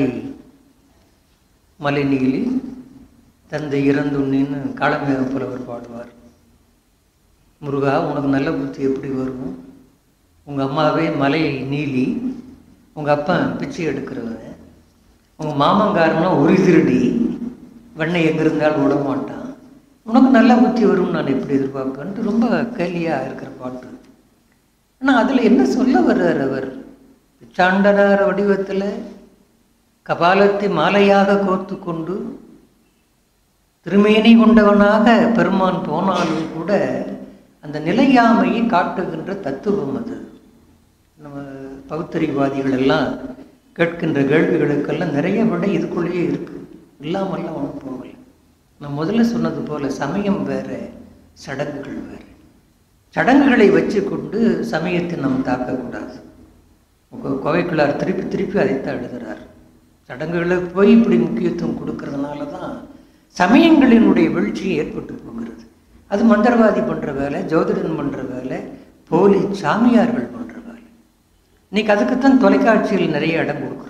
[SPEAKER 2] மலைநீலி தந்தை இறந்துண்ணின்னு காலமேக புலவர் பாடுவார் முருகா உனக்கு நல்ல புத்தி எப்படி வரும் உங்கள் அம்மாவே மலை நீலி உங்கள் அப்பா பிச்சை எடுக்கிறவன் உங்கள் மாமங்காரனா ஒரு திருடி வெண்ணெய் எங்கே இருந்தாலும் விட மாட்டான் உனக்கு நல்ல புத்தி வரும்னு நான் எப்படி எதிர்பார்ப்பேன்ட்டு ரொம்ப கேலியாக இருக்கிற பாட்டு ஆனால் அதில் என்ன சொல்ல வர்றார் அவர் பிச்சாண்டனார் வடிவத்தில் கபாலத்தை மாலையாக கோர்த்து கொண்டு திருமேனி கொண்டவனாக பெருமான் போனாலும் கூட அந்த நிலையாமையை காட்டுகின்ற தத்துவம் அது நம்ம பௌத்தரிவாதிகள் எல்லாம் கேட்கின்ற கேள்விகளுக்கெல்லாம் நிறைய விட இதுக்குள்ளேயே இருக்கு இல்லாமல்லாம் ஒன்றும் போகலை நான் முதல்ல சொன்னது போல சமயம் வேற சடங்குகள் வேற சடங்குகளை வச்சு கொண்டு சமயத்தை நாம் தாக்கக்கூடாது கோ- கோவைக்குள்ளார் திருப்பி திருப்பி அதைத்தான் எழுதுறார் சடங்குகளுக்கு போய் இப்படி முக்கியத்துவம் கொடுக்கறதுனால தான் சமயங்களினுடைய வீழ்ச்சி ஏற்பட்டு போகிறது அது மந்திரவாதி பண்ணுற வேலை ஜோதிடன் பண்ணுற வேலை போலி சாமியார்கள் பண்ணுற வேலை இன்னைக்கு அதுக்குத்தான் தொலைக்காட்சியில் நிறைய இடம் கொடுக்குறான்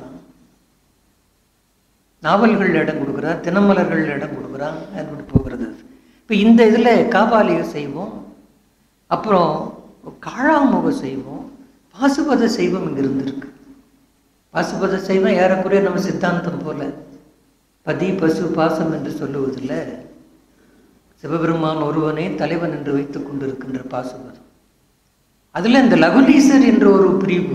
[SPEAKER 2] நாவல்கள் இடம் கொடுக்குறான் தினமலர்கள் இடம் கொடுக்குறான் அப்படி போகிறது இப்போ இந்த இதில் காபாலிக செய்வோம் அப்புறம் காழாமுக செய்வோம் பாசுபத செய்வம் இங்கே இருந்திருக்கு பாசுபத செய்வம் ஏறக்குறைய நம்ம சித்தாந்தம் போல பதி பசு பாசம் என்று சொல்லுவதில் சிவபெருமான் ஒருவனே தலைவன் என்று வைத்துக் கொண்டிருக்கின்ற பாசுபதம் அதில் இந்த லகுலீசர் என்ற ஒரு பிரிவு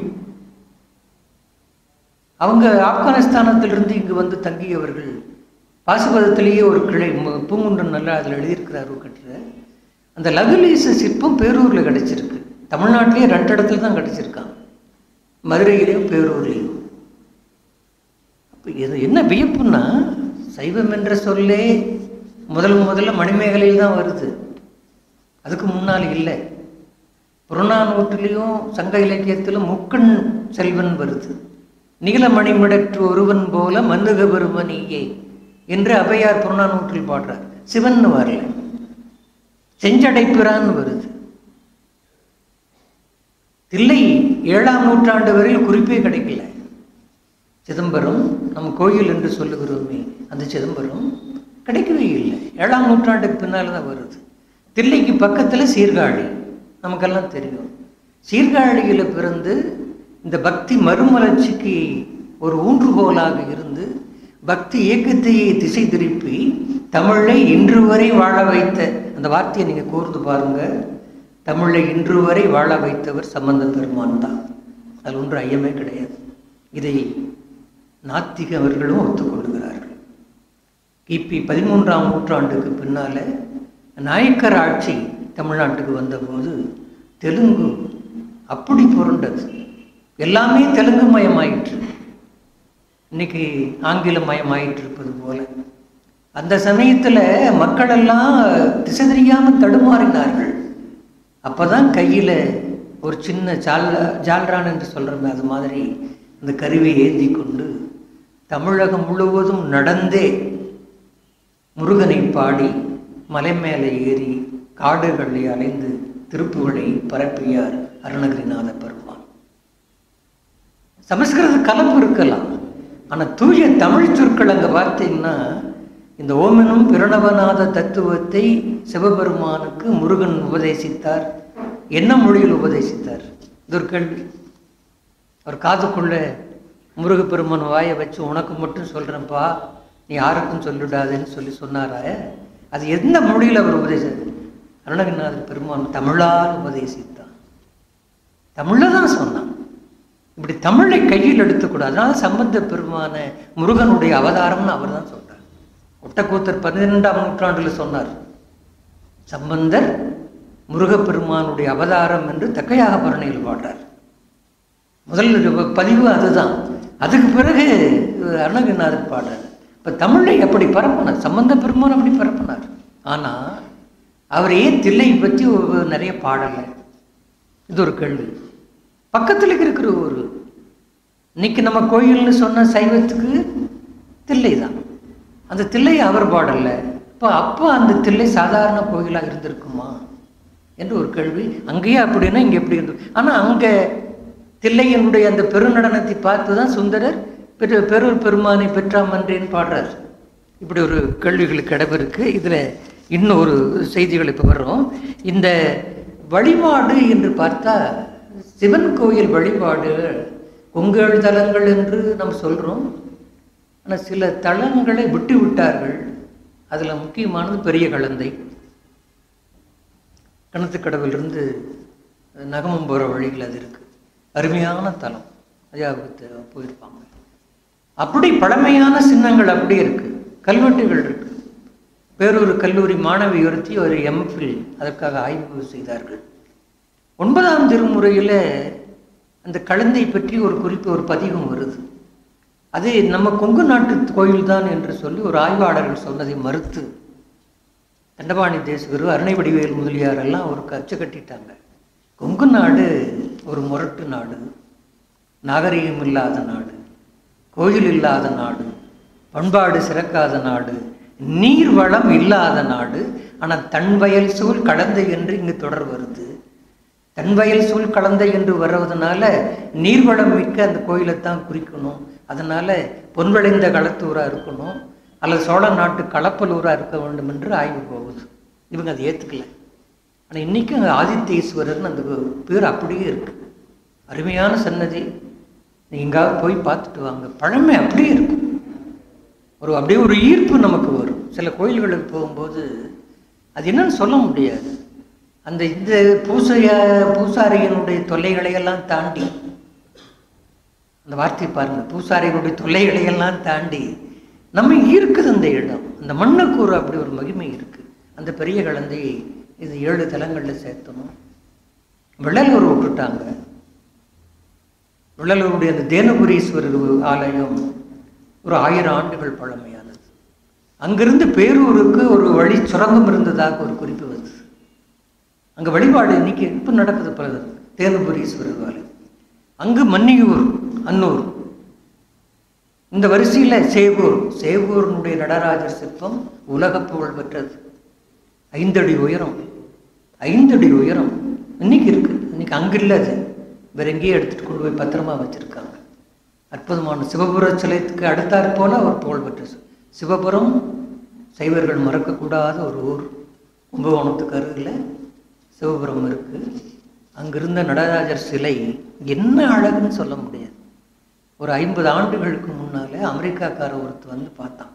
[SPEAKER 2] அவங்க ஆப்கானிஸ்தானத்திலிருந்து இங்கு வந்து தங்கியவர்கள் பாசுபதத்திலேயே ஒரு கிளை மு- பூங்குன்றன் நல்லா அதில் எழுதியிருக்கிறார் ஒரு கட்டுரை அந்த லகுலீச சிற்பம் பேரூரில் கிடைச்சிருக்கு தமிழ்நாட்டிலேயே ரெண்டு இடத்துல தான் கிடைச்சிருக்கான் மதுரையிலையும் பேரூர்லேயும் அப்போ இது என்ன வியப்புன்னா சைவம் என்ற சொல்லே முதல் முதல்ல மணிமேகலையில் தான் வருது அதுக்கு முன்னால் இல்லை புறநானூற்றிலையும் சங்க இலக்கியத்திலும் முக்கண் செல்வன் வருது நீலமணிமிடற்று ஒருவன் போல மன்னுக பெருமணியே என்று அவையார் புறநானூற்றில் பாடுறார் சிவன் வரல செஞ்சடைப்பிரான்னு வருது தில்லை ஏழாம் நூற்றாண்டு வரையில் குறிப்பே கிடைக்கல சிதம்பரம் நம்ம கோயில் என்று சொல்லுகிறோமே அந்த சிதம்பரம் கிடைக்கவே இல்லை ஏழாம் நூற்றாண்டுக்கு பின்னால் தான் வருது தில்லைக்கு பக்கத்தில் சீர்காழி நமக்கெல்லாம் தெரியும் சீர்காழியில் பிறந்து இந்த பக்தி மறுமலர்ச்சிக்கு ஒரு ஊன்றுகோலாக இருந்து பக்தி இயக்கத்தையே திசை திருப்பி தமிழை இன்று வரை வாழ வைத்த அந்த வார்த்தையை நீங்கள் கூர்ந்து பாருங்க தமிழை இன்று வரை வாழ வைத்தவர் சம்பந்த பெருமான் தான் அதில் ஒன்று ஐயமே கிடையாது இதை நாத்திகவர்களும் ஒத்துக்கொள்கிறார்கள் கிபி பதிமூன்றாம் நூற்றாண்டுக்கு பின்னால நாயக்கர் ஆட்சி தமிழ்நாட்டுக்கு வந்தபோது தெலுங்கு அப்படி புரண்டது எல்லாமே தெலுங்கு மயமாயிற்று இன்னைக்கு ஆங்கில மயமாயிட்டு இருப்பது போல அந்த சமயத்தில் மக்களெல்லாம் திசை தெரியாமல் தடுமாறினார்கள் அப்பதான் கையில் ஒரு சின்ன ஜால் ஜால்ரான் என்று சொல்கிறோமே அது மாதிரி இந்த கருவியை ஏந்தி கொண்டு தமிழகம் முழுவதும் நடந்தே முருகனை பாடி மலை மேலே ஏறி காடுகளை அலைந்து திருப்புகளை பரப்பியார் அருணகிரிநாத பெருமான் சமஸ்கிருத கலப்பு இருக்கலாம் ஆனால் தூய தமிழ் சொற்கள் அங்கே பார்த்தீங்கன்னா இந்த ஓமெனும் பிரணவநாத தத்துவத்தை சிவபெருமானுக்கு முருகன் உபதேசித்தார் என்ன மொழியில் உபதேசித்தார் இது ஒரு கேள்வி அவர் காதுக்குள்ள முருகப்பெருமான் வாயை வச்சு உனக்கு மட்டும் சொல்கிறேன்ப்பா நீ யாருக்கும் சொல்லிடாதேன்னு சொல்லி சொன்னாரா அது எந்த மொழியில் அவர் உபதேசித்தார் அருணகிரிநாத பெருமான் தமிழால் உபதேசித்தான் தமிழில் தான் சொன்னான் இப்படி தமிழை கையில் எடுத்துக்கூடாது அதனால சம்பந்த பெருமான முருகனுடைய அவதாரம்னு அவர் தான் சொல்றார் ஒட்டக்கூத்தர் பதினெண்டாம் நூற்றாண்டில் சொன்னார் சம்பந்தர் முருகப்பெருமானுடைய அவதாரம் என்று தக்கையாக பரணையில் பாடுறார் முதல் பதிவு அதுதான் அதுக்கு பிறகு அருணகிரிநாதர் பாடுறார் இப்போ தமிழை எப்படி பரப்பினார் சம்பந்த பெருமான் அப்படி பரப்பினார் ஆனால் அவர் ஏன் தில்லை பற்றி ஒரு- நிறைய பாடலை இது ஒரு கேள்வி பக்கத்தில் இருக்கிற ஊர் இன்னைக்கு நம்ம கோயில்னு சொன்ன சைவத்துக்கு தில்லை தான் அந்த தில்லையை அவர் பாடல இப்போ அப்போ அந்த தில்லை சாதாரண கோயிலாக இருந்திருக்குமா என்று ஒரு கேள்வி அங்கேயே அப்படின்னா இங்கே எப்படி இருந்து ஆனால் அங்கே தில்லையினுடைய அந்த பெருநடனத்தை பார்த்து தான் சுந்தரர் பெரு பெருர் பெருமானை பெற்றாமன்றேன்னு பாடுறார் இப்படி ஒரு கேள்விகளுக்கு இடமிருக்கு இதில் இன்னும் ஒரு செய்திகள் இப்போ வர்றோம் இந்த வழிபாடு என்று பார்த்தா சிவன் கோயில் வழிபாடு கொங்கேழு தலங்கள் என்று நம்ம சொல்கிறோம் ஆனால் சில தலங்களை விட்டு விட்டார்கள் அதில் முக்கியமானது பெரிய கலந்தை கிணத்துக்கடவிலிருந்து நகமம் போகிற வழிகள் அது இருக்குது அருமையான தலம் ஐயாவுக்கு போயிருப்பாங்க அப்படி பழமையான சின்னங்கள் அப்படி இருக்கு கல்வெட்டுகள் இருக்கு வேறொரு கல்லூரி மாணவி ஒருத்தி ஒரு எம்ஃபில் அதற்காக ஆய்வு செய்தார்கள் ஒன்பதாம் திருமுறையில் அந்த கழுந்தை பற்றி ஒரு குறிப்பு ஒரு பதிகம் வருது அது நம்ம கொங்கு நாட்டு கோயில் தான் என்று சொல்லி ஒரு ஆய்வாளர்கள் சொன்னதை மறுத்து தண்டபாணி தேசுகர் அருணை வடிவேல் முதலியார் எல்லாம் ஒரு கச்சை கட்டிட்டாங்க கொங்கு நாடு ஒரு முரட்டு நாடு நாகரிகம் இல்லாத நாடு கோயில் இல்லாத நாடு பண்பாடு சிறக்காத நாடு நீர் வளம் இல்லாத நாடு ஆனால் தன் வயல் சூழ் கலந்தை என்று இங்கு தொடர் வருது தன் வயல் சூழ் கலந்தை என்று வர்றதுனால நீர்வளம் மிக்க அந்த கோயிலைத்தான் குறிக்கணும் அதனால பொன் விளைந்த களத்தூராக இருக்கணும் அல்லது சோழ நாட்டு களப்பலூராக இருக்க வேண்டும் என்று ஆய்வு போகுது இவங்க அதை ஏற்றுக்கல ஆனால் இன்றைக்கும் அங்கே ஆதித்யேஸ்வரர்னு அந்த பேர் அப்படியே இருக்கு அருமையான சன்னதி நீங்க எங்காவது போய் பார்த்துட்டு வாங்க பழமை அப்படியே இருக்கு ஒரு அப்படியே ஒரு ஈர்ப்பு நமக்கு வரும் சில கோயில்களுக்கு போகும்போது அது என்னன்னு சொல்ல முடியாது அந்த இந்த பூசைய பூசாரியினுடைய தொல்லைகளை எல்லாம் தாண்டி அந்த வார்த்தை பாருங்க பூசாரியினுடைய தொல்லைகளை எல்லாம் தாண்டி நம்ம ஈர்க்குது அந்த இடம் அந்த மண்ணுக்கூறு அப்படி ஒரு மகிமை இருக்கு அந்த பெரிய குழந்தையை இது ஏழு தலங்களில் சேர்த்தணும் வெள்ளலூர் விட்டுட்டாங்க வெள்ளலூருடைய அந்த தேனபுரீஸ்வரர் ஆலயம் ஒரு ஆயிரம் ஆண்டுகள் பழமையானது அங்கிருந்து பேரூருக்கு ஒரு வழி சுரங்கம் இருந்ததாக ஒரு குறிப்பு வருது அங்கே வழிபாடு இன்னைக்கு இப்போ நடக்குது பல தேனுபுரீஸ்வரர் ஆலயம் அங்கு மன்னியூர் அன்னூர் இந்த வரிசையில் சேவூர் சேவூரினுடைய நடராஜர் சிற்பம் உலக புகழ் பெற்றது ஐந்தடி உயரம் ஐந்தடி உயரம் இன்னைக்கு இருக்கு இன்னைக்கு அங்கே இல்லை அது வேற எங்கேயும் எடுத்துட்டு கொண்டு போய் பத்திரமா வச்சிருக்காங்க அற்புதமான சிவபுர சிலைக்கு அடுத்தாற் போல ஒரு புகழ் பெற்ற சி- சிவபுரம் சைவர்கள் மறக்கக்கூடாத ஒரு ஊர் கும்பகோணத்துக்கு அருகில் சிவபுரம் இருக்கு அங்கிருந்த நடராஜர் சிலை என்ன அழகுன்னு சொல்ல முடியாது ஒரு ஐம்பது ஆண்டுகளுக்கு முன்னாலே அமெரிக்காக்கார ஒருத்தர் வந்து பார்த்தான்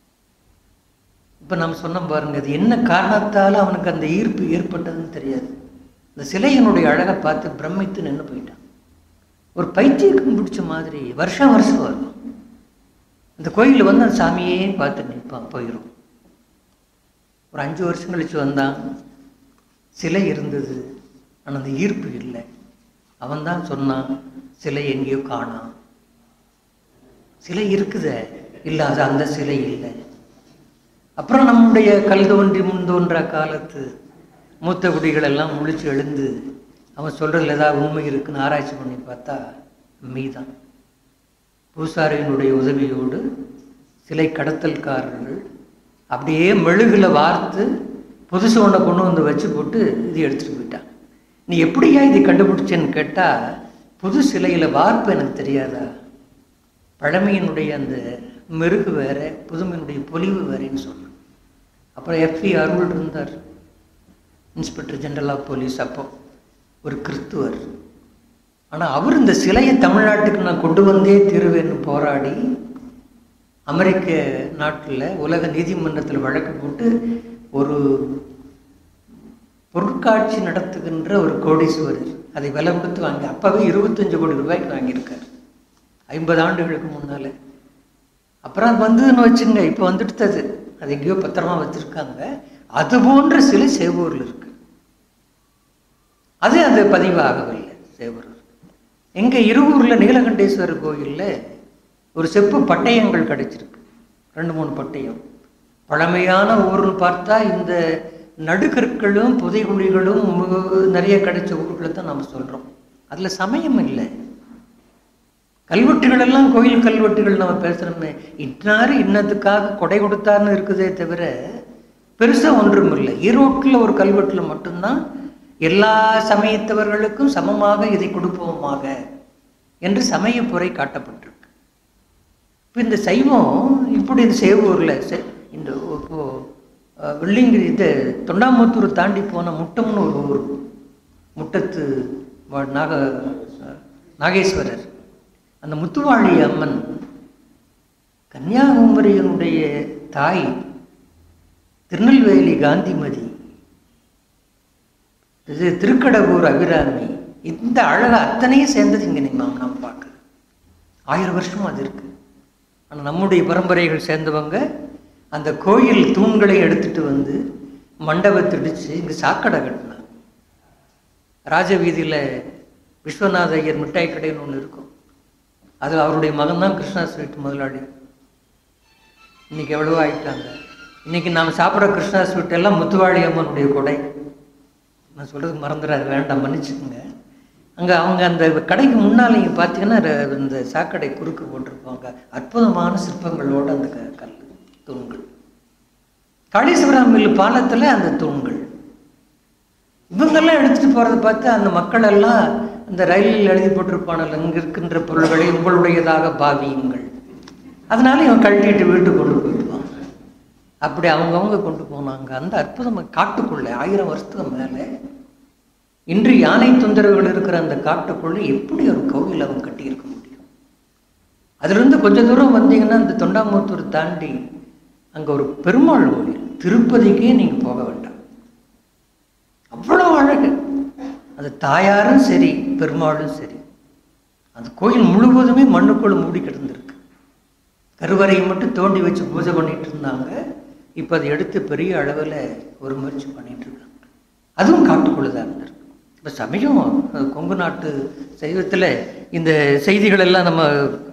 [SPEAKER 2] இப்போ நம்ம சொன்னோம் பாருங்க அது என்ன காரணத்தால் அவனுக்கு அந்த ஈர்ப்பு ஏற்பட்டதுன்னு தெரியாது இந்த சிலையினுடைய அழகை பார்த்து பிரமித்து நின்று போயிட்டான் ஒரு பைத்தியக்கம் பிடிச்ச மாதிரி வருஷம் வருஷம் வரும் இந்த கோயிலில் வந்து அந்த சாமியே பார்த்து நிற்பான் போயிடும் ஒரு அஞ்சு வருஷம் கழிச்சு வந்தான் சிலை இருந்தது ஆனால் அந்த ஈர்ப்பு இல்லை அவன் தான் சொன்னான் சிலை எங்கேயோ காணாம் சிலை இருக்குதே இல்லை அது அந்த சிலை இல்லை அப்புறம் நம்முடைய கல் தோன்றி முன் தோன்ற காலத்து மூத்த குடிகள் எல்லாம் முழிச்சு எழுந்து அவன் சொல்கிறதுல ஏதாவது உண்மை இருக்குன்னு ஆராய்ச்சி பண்ணி பார்த்தா மெய்தான் பூசாரியினுடைய உதவியோடு சிலை கடத்தல்காரர்கள் அப்படியே மெழுகுல வார்த்து புதுசு ஒன்றை கொண்டு வந்து வச்சு போட்டு இது எடுத்துகிட்டு போயிட்டான் நீ எப்படியா இதை கண்டுபிடிச்சேன்னு கேட்டால் புது சிலையில் வார்ப்பு எனக்கு தெரியாதா பழமையினுடைய அந்த மெருகு வேற புதுமையினுடைய பொலிவு வேறேன்னு சொன்னான் அப்புறம் எஃப்இ அருள் இருந்தார் இன்ஸ்பெக்டர் ஜெனரல் ஆஃப் போலீஸ் அப்போ ஒரு கிறிஸ்துவர் ஆனால் அவர் இந்த சிலையை தமிழ்நாட்டுக்கு நான் கொண்டு வந்தே தீருவேன்னு போராடி அமெரிக்க நாட்டில் உலக நீதிமன்றத்தில் வழக்கு போட்டு ஒரு பொருட்காட்சி நடத்துகின்ற ஒரு கோடீஸ்வரர் அதை விலை கொடுத்து வாங்கி அப்போவே இருபத்தஞ்சு கோடி ரூபாய்க்கு வாங்கியிருக்கார் ஐம்பது ஆண்டுகளுக்கு முன்னால் அப்புறம் அது வந்ததுன்னு வச்சுங்க இப்போ வந்துடுது அது அது எங்கேயோ பத்திரமா வச்சுருக்காங்க அது போன்ற சிலை சேவூரில் இருக்கு அது அந்த பதிவாகவில்லை சேவூர் எங்க இருவூரில் நீலகண்டேஸ்வரர் கோயிலில் ஒரு செப்பு பட்டயங்கள் கிடைச்சிருக்கு ரெண்டு மூணு பட்டயம் பழமையான ஊர்னு பார்த்தா இந்த நடுக்கற்களும் புதைகுழிகளும் மு- நிறைய கிடைச்ச ஊர்களை தான் நம்ம சொல்கிறோம் அதில் சமயம் இல்லை கல்வெட்டுகள் எல்லாம் கோயில் கல்வெட்டுகள் நம்ம பேசுகிறோமே இன்னாரு இன்னத்துக்காக கொடை கொடுத்தாருன்னு இருக்குதே தவிர பெருசாக ஒன்றும் இல்லை ஈரோட்டில் ஒரு கல்வெட்டில் மட்டும்தான் எல்லா சமயத்தவர்களுக்கும் சமமாக இதை கொடுப்போமாக என்று சமயப்புரை காட்டப்பட்டிருக்கு இப்போ இந்த சைவம் இப்படி இந்த சேவூரில் செ- இந்த இப்போ அஹ், வெள்ளிங்கிரி இது தொண்டாமுத்தூர் தாண்டி போன முட்டம்னு ஒரு ஊர் முட்டத்து வா- நாக அஹ், நாகேஸ்வரர் அந்த முத்துவாழி அம்மன் கன்னியாகுமரியினுடைய தாய் திருநெல்வேலி காந்திமதி இது திருக்கடவூர் அபிராமி இந்த அழகு அத்தனையும் சேர்ந்தது இங்கே நம்ம நாம் பார்க்க ஆயிரம் வருஷமும் அது இருக்கு ஆனால் நம்முடைய பரம்பரைகள் சேர்ந்தவங்க அந்த கோயில் தூண்களை எடுத்துட்டு வந்து மண்டபத்தை இடிச்சு இங்கே சாக்கடை கட்டினாங்க ராஜவீதியில் விஸ்வநாத ஐயர் மிட்டாய் கடைன்னு ஒன்று இருக்கும் அது அவருடைய மகன் தான் கிருஷ்ணா ஸ்வீட் முதலாளி இன்னைக்கு எவ்வளவோ ஆயிட்டாங்க இன்னைக்கு நாம் சாப்பிட்ற கிருஷ்ணா ஸ்வீட் எல்லாம் முத்துவாளி அம்மனுடைய கொடை நான் சொல்கிறது மறந்துடாது வேண்டாம் மன்னிச்சுக்கோங்க அங்கே அவங்க அந்த கடைக்கு முன்னால் நீங்கள் பார்த்தீங்கன்னா ர- இந்த சாக்கடை குறுக்கு போட்டிருப்பாங்க அற்புதமான சிற்பங்களோட அந்த க கல் தூண்கள் காளீஸ்வரம் மில் பாலத்தில் அந்த தூண்கள் இவங்கெல்லாம் எடுத்துகிட்டு போகிறத பார்த்து அந்த மக்கள் எல்லாம் அந்த ரயிலில் எழுதி போட்டிருப்பானல் இங்கே இருக்கின்ற பொருள்களை உங்களுடையதாக பாவியுங்கள் அதனால இவன் கழட்டிட்டு வீட்டுக்கு கொண்டு போயிடுவான் அப்படி அவங்கவங்க கொண்டு போனாங்க அந்த அற்புதம் காட்டுக்குள்ளே ஆயிரம் வருஷத்துக்கு மேலே இன்று யானை தொந்தரவுகள் இருக்கிற அந்த காட்டுக்குள்ளே எப்படி ஒரு கோவில் அவன் கட்டியிருக்க முடியும் அதிலிருந்து கொஞ்ச தூரம் வந்தீங்கன்னா அந்த தொண்டாமுத்தூர் தாண்டி அங்கே ஒரு பெருமாள் கோவில் திருப்பதிக்கே நீங்கள் போக வேண்டாம் அவ்வளோ அழகு அது தாயாரும் சரி பெருமாளும் சரி அந்த கோயில் முழுவதுமே மண்ணுக்குள்ள மூடி கிடந்திருக்கு கருவறையை மட்டும் தோண்டி வச்சு பூஜை பண்ணிட்டு இருந்தாங்க இப்போ அதை எடுத்து பெரிய அளவில் ஒரு முயற்சி பண்ணிட்டு இருக்காங்க அதுவும் காட்டுக்குள்ளே தான் இருந்திருக்கு இப்போ சமயம் அஹ், கொங்கு நாட்டு சைவத்தில் இந்த செய்திகள் எல்லாம் நம்ம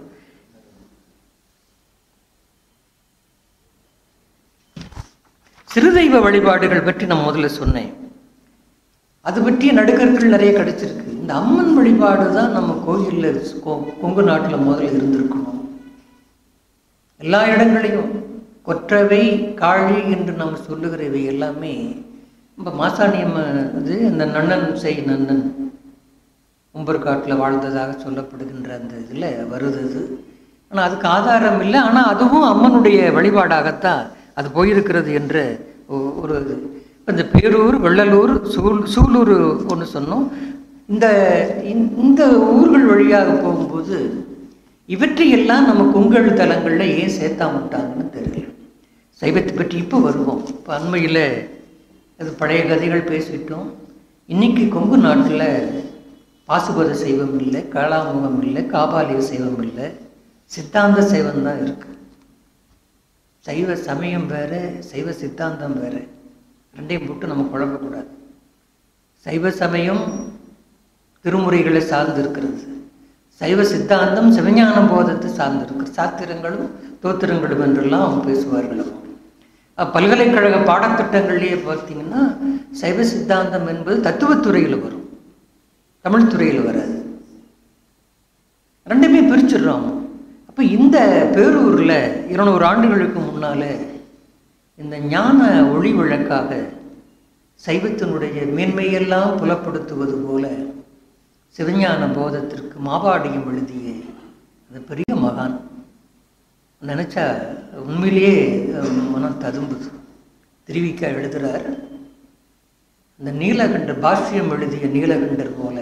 [SPEAKER 2] சிறுதெய்வ வழிபாடுகள் பற்றி நான் முதல்ல சொன்னேன் அது பற்றிய நடுக்கற்கள் நிறைய கிடைச்சிருக்கு இந்த அம்மன் வழிபாடு தான் நம்ம கோயிலில் கொங்கு நாட்டில் முதல்ல இருந்திருக்கணும் எல்லா இடங்களையும் கொற்றவை காளி என்று நம்ம சொல்லுகிற இவை எல்லாமே நம்ம மாசாணியம் இது இந்த நன்னன் செய் நன்னன் உம்பர்காட்டில் வாழ்ந்ததாக சொல்லப்படுகின்ற அந்த இதில் வருது அது ஆனால் அதுக்கு ஆதாரம் இல்லை ஆனால் அதுவும் அம்மனுடைய வழிபாடாகத்தான் அது போயிருக்கிறது என்ற ஒ- ஒரு இது இப்ப இந்த பேரூர் வெள்ளலூர் சூல் சூலூர் ஒன்று சொன்னோம் இந்த இந்த- இந்த ஊர்கள் வழியாக போகும்போது இவற்றையெல்லாம் நம்ம கொங்கல் தலங்களில் ஏன் சேர்த்தாமட்டாங்கன்னு தெரியல சைவத்தை பற்றி இப்போ வருவோம் இப்போ அண்மையில் அது பழைய கதைகள் பேசிட்டோம் இன்னைக்கு கொங்கு நாட்டில் பாசுபத சைவம் இல்லை காளாமுகம் இல்லை காபாலிக சைவம் இல்லை சித்தாந்த சைவம் தான் இருக்கு சைவ சமயம் வேற சைவ சித்தாந்தம் வேற ரெண்டையும் போட்டு நம்ம குழப்பக்கூடாது சைவ சமயம் திருமுறைகளை சார்ந்து இருக்கிறது சைவ சித்தாந்தம் சிவஞான போதத்தை சார்ந்து இருக்கு சாத்திரங்களும் தோத்திரங்களும் என்றெல்லாம் அவங்க பேசுவார்கள் அவங்க அஹ் பல்கலைக்கழக பாடத்திட்டங்கள்லேயே பார்த்தீங்கன்னா சைவ சித்தாந்தம் என்பது தத்துவத்துறையில் வரும் தமிழ் துறையில் வராது ரெண்டுமே பிரிச்சிடுறோம் அப்போ இந்த பேரூரில் இருநூறு ஆண்டுகளுக்கு முன்னால் இந்த ஞான ஒளி விளக்காக சைவத்தினுடைய மேன்மையெல்லாம் புலப்படுத்துவது போல சிவஞான போதத்திற்கு மாபாடியம் எழுதிய அந்த பெரிய மகான் நினச்சா உண்மையிலேயே அஹ், மனம் ததும்புது திருவிக்கா எழுதுகிறார் இந்த நீலகண்டர் பாஷ்யம் எழுதிய நீலகண்டர் போல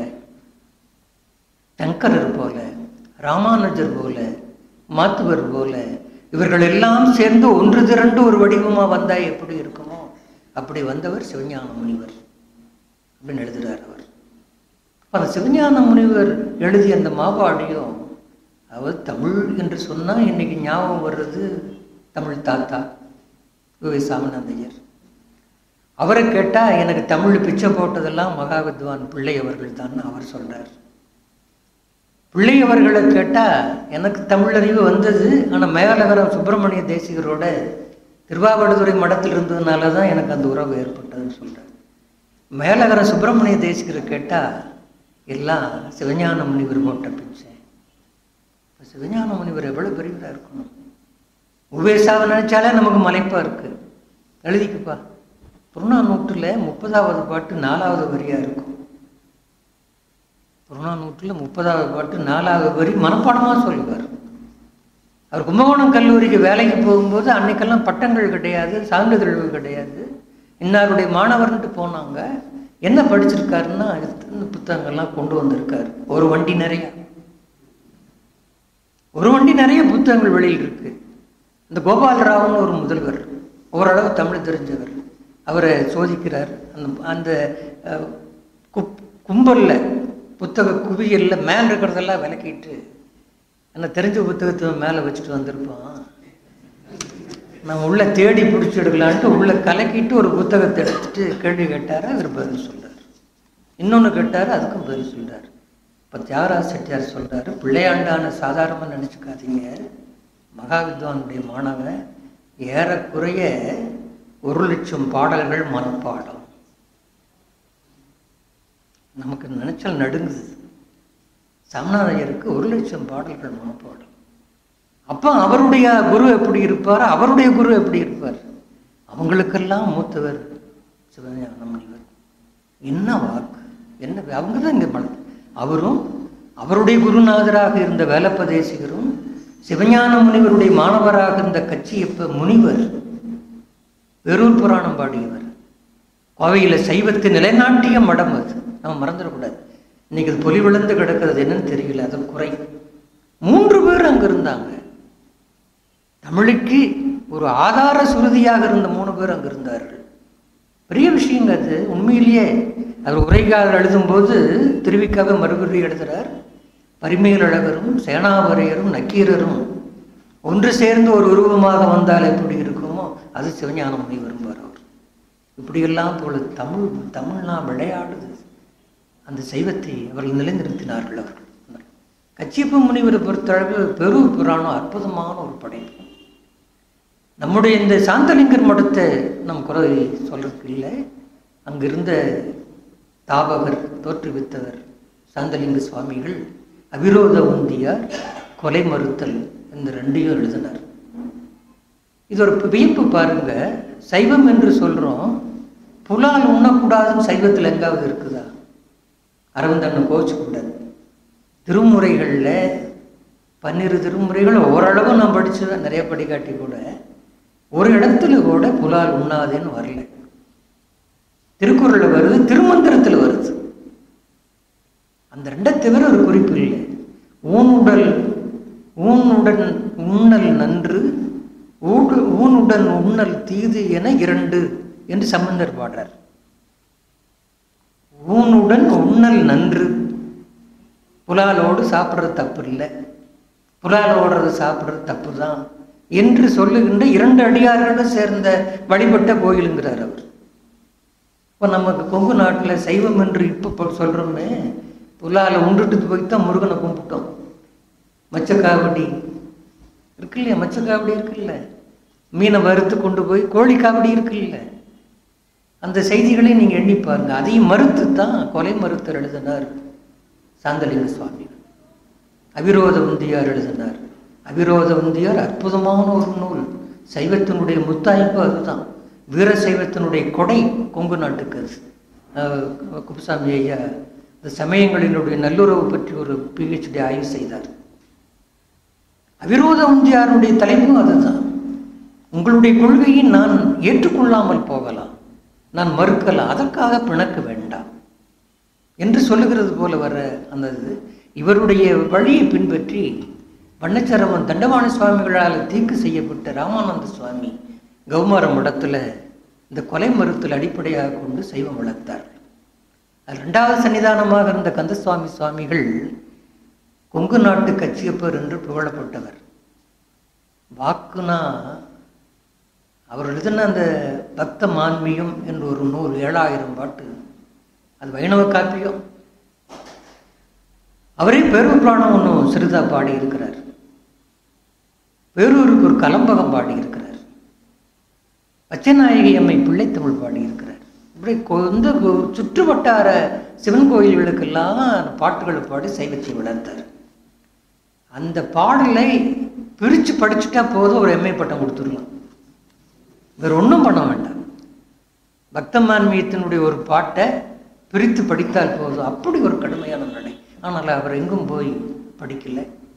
[SPEAKER 2] சங்கரர் போல ராமானுஜர் போல மாத்துவர் போல இவர்கள் எல்லாம் சேர்ந்து ஒன்று திரண்டு ஒரு வடிவமா வந்தா எப்படி இருக்குமோ அப்படி வந்தவர் சிவஞான முனிவர் அப்படின்னு எழுதுகிறார் அவர் அப்ப அந்த சிவஞான முனிவர் எழுதிய அந்த மாபாடியும் அவர் தமிழ் என்று சொன்னா இன்னைக்கு ஞாபகம் வர்றது தமிழ் தாத்தா வி சாமிநாதையர் அவரை கேட்டா எனக்கு தமிழ் பிச்சை போட்டதெல்லாம் மகா வித்வான் பிள்ளை அவர்கள் தான் அவர் சொல்றார் பிள்ளை அவர்களை கேட்டால் எனக்கு தமிழறிவு வந்தது ஆனால் மேலகரம் சுப்பிரமணிய தேசிகரோட திருவாவடுதுறை மடத்தில் இருந்ததுனால தான் எனக்கு அந்த உறவு ஏற்பட்டதுன்னு சொல்கிறேன் மேலகரம் சுப்பிரமணிய தேசிகரை கேட்டால் எல்லாம் சிவஞான முனிவர் போட்ட பிச்சை இப்போ சிவஞான முனிவர் எவ்வளோ பெரியவராக இருக்கணும் உபேசாவை நினைச்சாலே நமக்கு மலைப்பாக இருக்குது எழுதிக்குப்பா புறநானூற்றில் முப்பதாவது பாட்டு நாலாவது வரியாக இருக்கும் புறநானூற்றில் முப்பதாவது பாட்டு நாலாவது வரி மனப்பாடமாக சொல்லுவார் அவர் கும்பகோணம் கல்லூரிக்கு வேலைக்கு போகும்போது அன்னைக்கெல்லாம் பட்டங்கள் கிடையாது சான்றிதழ்கள் கிடையாது இன்னாருடைய மாணவர்ன்ட்டு போனாங்க என்ன படிச்சிருக்காருன்னா இந்த புத்தகங்கள்லாம் கொண்டு வந்திருக்காரு ஒரு வண்டி நிறைய ஒரு வண்டி நிறைய புத்தகங்கள் வெளியில் இருக்கு இந்த கோபாலராவ்னு ஒரு முதல்வர் ஓரளவு தமிழ் தெரிஞ்சவர் அவரை சோதிக்கிறார் அந்த அந்த அஹ், குப் கும்பலில் புத்தக குவியலில் மேலே இருக்கிறதெல்லாம் விளக்கிட்டு அந்த தெரிஞ்ச புத்தகத்தை மேலே வச்சுட்டு வந்திருப்பான் நம்ம உள்ள தேடி பிடிச்சி எடுக்கலான்ட்டு உள்ள கலக்கிட்டு ஒரு புத்தகத்தை எடுத்துட்டு கேள்வி கேட்டார் அவர் பதில் சொல்றார் இன்னொன்று கேட்டார் அதுக்கும் பதில் சொல்றார் இப்போ தியாகராஜ செட்டியார் சொல்றாரு பிள்ளையாண்டான சாதாரணமாக நினச்சிக்காதீங்க மகா வித்வானுடைய மாணவன் ஏறக்குறைய ஒரு லட்சம் பாடல்கள் மனப்பாடம் நமக்கு நினைச்சால் நடுங்குது சமணரையருக்கு ஒரு லட்சம் பாடல்கள் மனப்பாடம் அப்போ அவருடைய குரு எப்படி இருப்பார் அவருடைய குரு எப்படி இருப்பார் அவங்களுக்கெல்லாம் மூத்தவர் சிவஞான முனிவர் என்ன வாக்கு என்ன அவங்க தான் இங்கே மன அவரும் அவருடைய குருநாதராக இருந்த வேலப்பதேசிகரும் சிவஞான முனிவருடைய மாணவராக இருந்த கச்சியப்ப முனிவர் வெறூர் புராணம் பாடியவர் கோவையில் சைவத்தை நிலைநாட்டிய மடம் அது நம்ம மறந்துடக்கூடாது இன்னைக்கு அது பொலி விழுந்து கிடக்கிறது என்னன்னு தெரியல அது குறை மூன்று பேர் அங்க இருந்தாங்க தமிழுக்கு ஒரு ஆதார சுருதியாக இருந்த மூணு பேர் அங்க இருந்தார்கள் பெரிய விஷயங்க அது உண்மையிலேயே அவர் உரைகாதல் எழுதும்போது திருவிக்காவை மறுபடி எழுதுறார் பரிமையில் அழகரும் சேனாவரையரும் நக்கீரரும் ஒன்று சேர்ந்து ஒரு உருவமாக வந்தால் எப்படி இருக்குமோ அது சிவஞான முனிவர் அவர் இப்படியெல்லாம் போல தமிழ் தமிழ்னா விளையாடுது அந்த சைவத்தை அவர்கள் நிலைநிறுத்தினார்கள் அவர்கள் கச்சியப்ப முனிவரை பொறுத்தளவு பெரும் புராணம் அற்புதமான ஒரு படைப்பு நம்முடைய இந்த சாந்தலிங்கர் மடத்தை நம் குறை சொல்றதுக்கு இல்லை அங்கிருந்த தாபகர் தோற்றுவித்தவர் சாந்தலிங்க சுவாமிகள் அவிரோத உந்தியார் கொலை மறுத்தல் இந்த ரெண்டையும் எழுதினார் இது ஒரு வியப்பு பாருங்க சைவம் என்று சொல்றோம் புலால் உண்ணக்கூடாதுன்னு சைவத்தில் எங்காவது இருக்குதா அரவிந்தண்ணன் கோவிச்சுக்கூடாது திருமுறைகளில் பன்னிரு திருமுறைகள் ஓரளவு நான் படிச்சதான் நிறைய படிக்காட்டி கூட ஒரு இடத்துல கூட புலால் உண்ணாதேன்னு வரல திருக்குறளில் வருது திருமந்திரத்தில் வருது அந்த ரெண்டை தவிர ஒரு குறிப்பு இல்லை ஊனுடல் ஊனுடன் உண்ணல் நன்று ஊடு ஊனுடன் உண்ணல் தீது என இரண்டு என்று சம்பந்தர் பாடுறார் ஊனுடன் உண்ணல் நன்று புலாலோடு சாப்பிட்றது தப்பு இல்லை புலாலோடுறது சாப்பிட்றது தப்பு தான் என்று சொல்லுகின்ற இரண்டு அடியார்களும் சேர்ந்த வழிபட்ட கோயிலுங்கிறார் அவர் இப்போ நமக்கு கொங்கு நாட்டில் சைவம் என்று இப்போ சொல்கிறோமே புலால உண்டுட்டு போய் தான் முருகனை கும்பிட்டோம் மச்சக்காவடி இருக்கு இல்லையா மச்சக்காவடி இருக்குல்ல மீனை வறுத்து கொண்டு போய் கோழி காவடி இருக்குல்ல அந்த செய்திகளை நீங்கள் எண்ணி பாருங்க அதையும் மறுத்து தான் கொலை மறுத்தல் எழுதினார் சாந்தலிங்க சுவாமிகள் அவிரோத உந்தியார் எழுதினார் அவிரோத உந்தியார் அற்புதமான ஒரு நூல் சைவத்தினுடைய முத்தாய்ப்பு அதுதான் வீர சைவத்தினுடைய கொடை கொங்கு நாட்டுக்கு அது அஹ் குப்புசாமி ஐயா இந்த சமயங்களினுடைய நல்லுறவு பற்றி ஒரு பிஹெச்டி ஆய்வு செய்தார் அவிரோத உந்தியாருடைய தலைப்பும் அதுதான் உங்களுடைய கொள்கையை நான் ஏற்றுக்கொள்ளாமல் போகலாம் நான் மறுக்கலாம் அதற்காக பிணக்க வேண்டாம் என்று சொல்லுகிறது போல வர அந்த இது இவருடைய வழியை பின்பற்றி வண்ணச்சரவன் தண்டவாண சுவாமிகளால் தீக்கு செய்யப்பட்ட ராமானந்த சுவாமி கௌமார மடத்தில் இந்த கொலை மருத்தில் அடிப்படையாக கொண்டு சைவம் வளர்த்தார் அது ரெண்டாவது சன்னிதானமாக இருந்த கந்தசுவாமி சுவாமிகள் கொங்கு நாட்டு கச்சியப்பர் என்று புகழப்பட்டவர் வாக்குனா அவர் எழுதின அந்த பக்த மான்மியம் என்ற ஒரு நூல் ஏழாயிரம் பாட்டு அது வைணவ காப்பியம் அவரே பேரு புராணம் ஒன்றும் சிறிதா பாடி இருக்கிறார் வேறொருக்கு ஒரு கலம்பகம் பாடி இருக்கிறார் பச்சைநாயகி அம்மை பிள்ளைத்தமிழ் பாடி இருக்கிறார் இப்படி கொந்த சுற்று வட்டார சிவன் கோயில்களுக்கெல்லாம் பாட்டுகளை பாடி சைவத்தை வளர்த்தார் அந்த பாடலை பிரித்து படிச்சுட்டா போதும் ஒரு எம்ஏ பட்டம் கொடுத்துடலாம் வேற ஒன்றும் பண்ண வேண்டாம் பக்தமான்மியத்தினுடைய ஒரு பாட்டை பிரித்து படித்தால் போதும் அப்படி ஒரு கடுமையான நடை ஆனால் அவர் எங்கும் போய் படிக்கல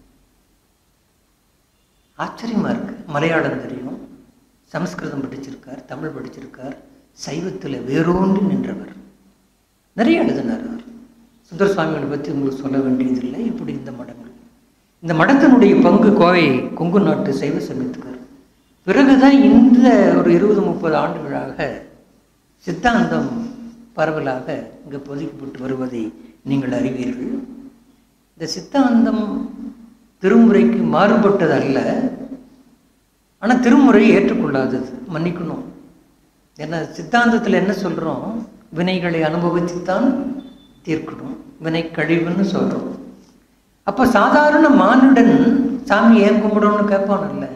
[SPEAKER 2] ஆச்சரியமா இருக்கு மலையாளம் தெரியும் சமஸ்கிருதம் படிச்சிருக்கார் தமிழ் படிச்சிருக்கார் சைவத்தில் வேரூன்றி நின்றவர் நிறைய எழுதினார் அவர் சுந்தர சுவாமிகளை பற்றி உங்களுக்கு சொல்ல வேண்டியதில்லை இப்படி இந்த மடங்கள் இந்த மடத்தினுடைய பங்கு கோவை கொங்கு நாட்டு சைவ சமயத்துக்கு பிறகுதான் இந்த ஒரு இருபது முப்பது ஆண்டுகளாக சித்தாந்தம் பரவலாக இங்கே பொதிக்கப்பட்டு வருவதை நீங்கள் அறிவீர்கள் இந்த சித்தாந்தம் திருமுறைக்கு மாறுபட்டது அல்ல ஆனால் திருமுறை ஏற்றுக்கொள்ளாதது மன்னிக்கணும் ஏன்னா சித்தாந்தத்தில் என்ன சொல்கிறோம் வினைகளை அனுபவித்துத்தான் தீர்க்கணும் வினை கழிவுன்னு சொல்கிறோம் அப்போ சாதாரண மானுடன் சாமி ஏன் கும்பிடணும்னு கேட்பான்ல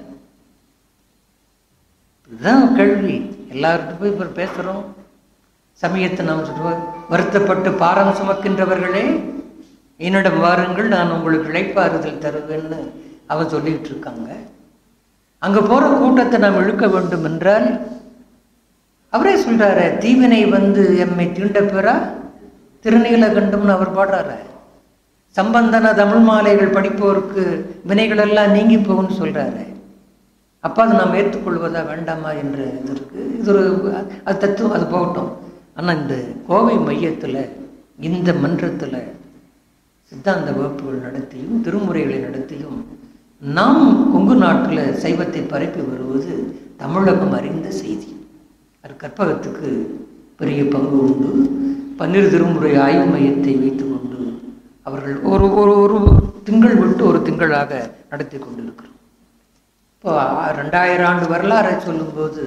[SPEAKER 2] இதுதான் கேள்வி எல்லார்கிட்ட போய் இப்போ பேசுகிறோம் சமயத்தை நாம் சொல்லுவோம் வருத்தப்பட்டு பாரம் சுமக்கின்றவர்களே என்னிடம் வாருங்கள் நான் உங்களுக்கு இழைப்பாறுதல் தருவேன்னு அவன் சொல்லிட்டு இருக்காங்க அங்கே போகிற கூட்டத்தை நாம் இழுக்க வேண்டும் என்றால் அவரே சொல்றாரு தீவினை வந்து எம்மை தீண்ட பெறா திருநீலகண்டம்னு அவர் பாடுறாரு சம்பந்தன தமிழ் மாலைகள் படிப்போருக்கு வினைகள் எல்லாம் நீங்கி போகும்னு சொல்றாரு அப்போ அதை நாம் ஏற்றுக்கொள்வதா வேண்டாமா என்ற இது இருக்கு இது ஒரு அது தத்துவம் அது போகட்டும் ஆனால் இந்த கோவை மையத்தில் இந்த மன்றத்தில் சித்தாந்த வகுப்புகள் நடத்தியும் திருமுறைகளை நடத்தியும் நாம் கொங்கு நாட்டில் சைவத்தை பரப்பி வருவது தமிழகம் அறிந்த செய்தி அது கற்பகத்துக்கு பெரிய பங்கு உண்டு பன்னிரு திருமுறை ஆய்வு மையத்தை வைத்துக்கொண்டு அவர்கள் ஒரு ஒரு ஒரு திங்கள் விட்டு ஒரு திங்களாக நடத்தி கொண்டிருக்கிறோம் இப்போ ரெண்டாயிரம் ஆண்டு வரலாறை சொல்லும்போது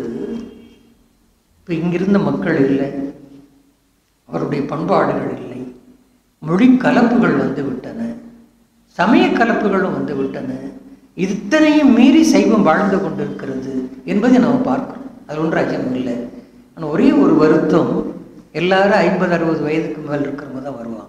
[SPEAKER 2] இப்போ இங்கிருந்த மக்கள் இல்லை அவருடைய பண்பாடுகள் இல்லை மொழி கலப்புகள் வந்து விட்டன சமய கலப்புகளும் வந்து விட்டன இத்தனையும் மீறி சைவம் வாழ்ந்து கொண்டிருக்கிறது என்பதை நாம் பார்க்கிறோம் அது ஒன்றும் அச்சம் இல்லை ஆனால் ஒரே ஒரு வருத்தம் எல்லாரும் ஐம்பது அறுபது வயதுக்கு மேல் இருக்கிறவங்க தான் வருவாங்க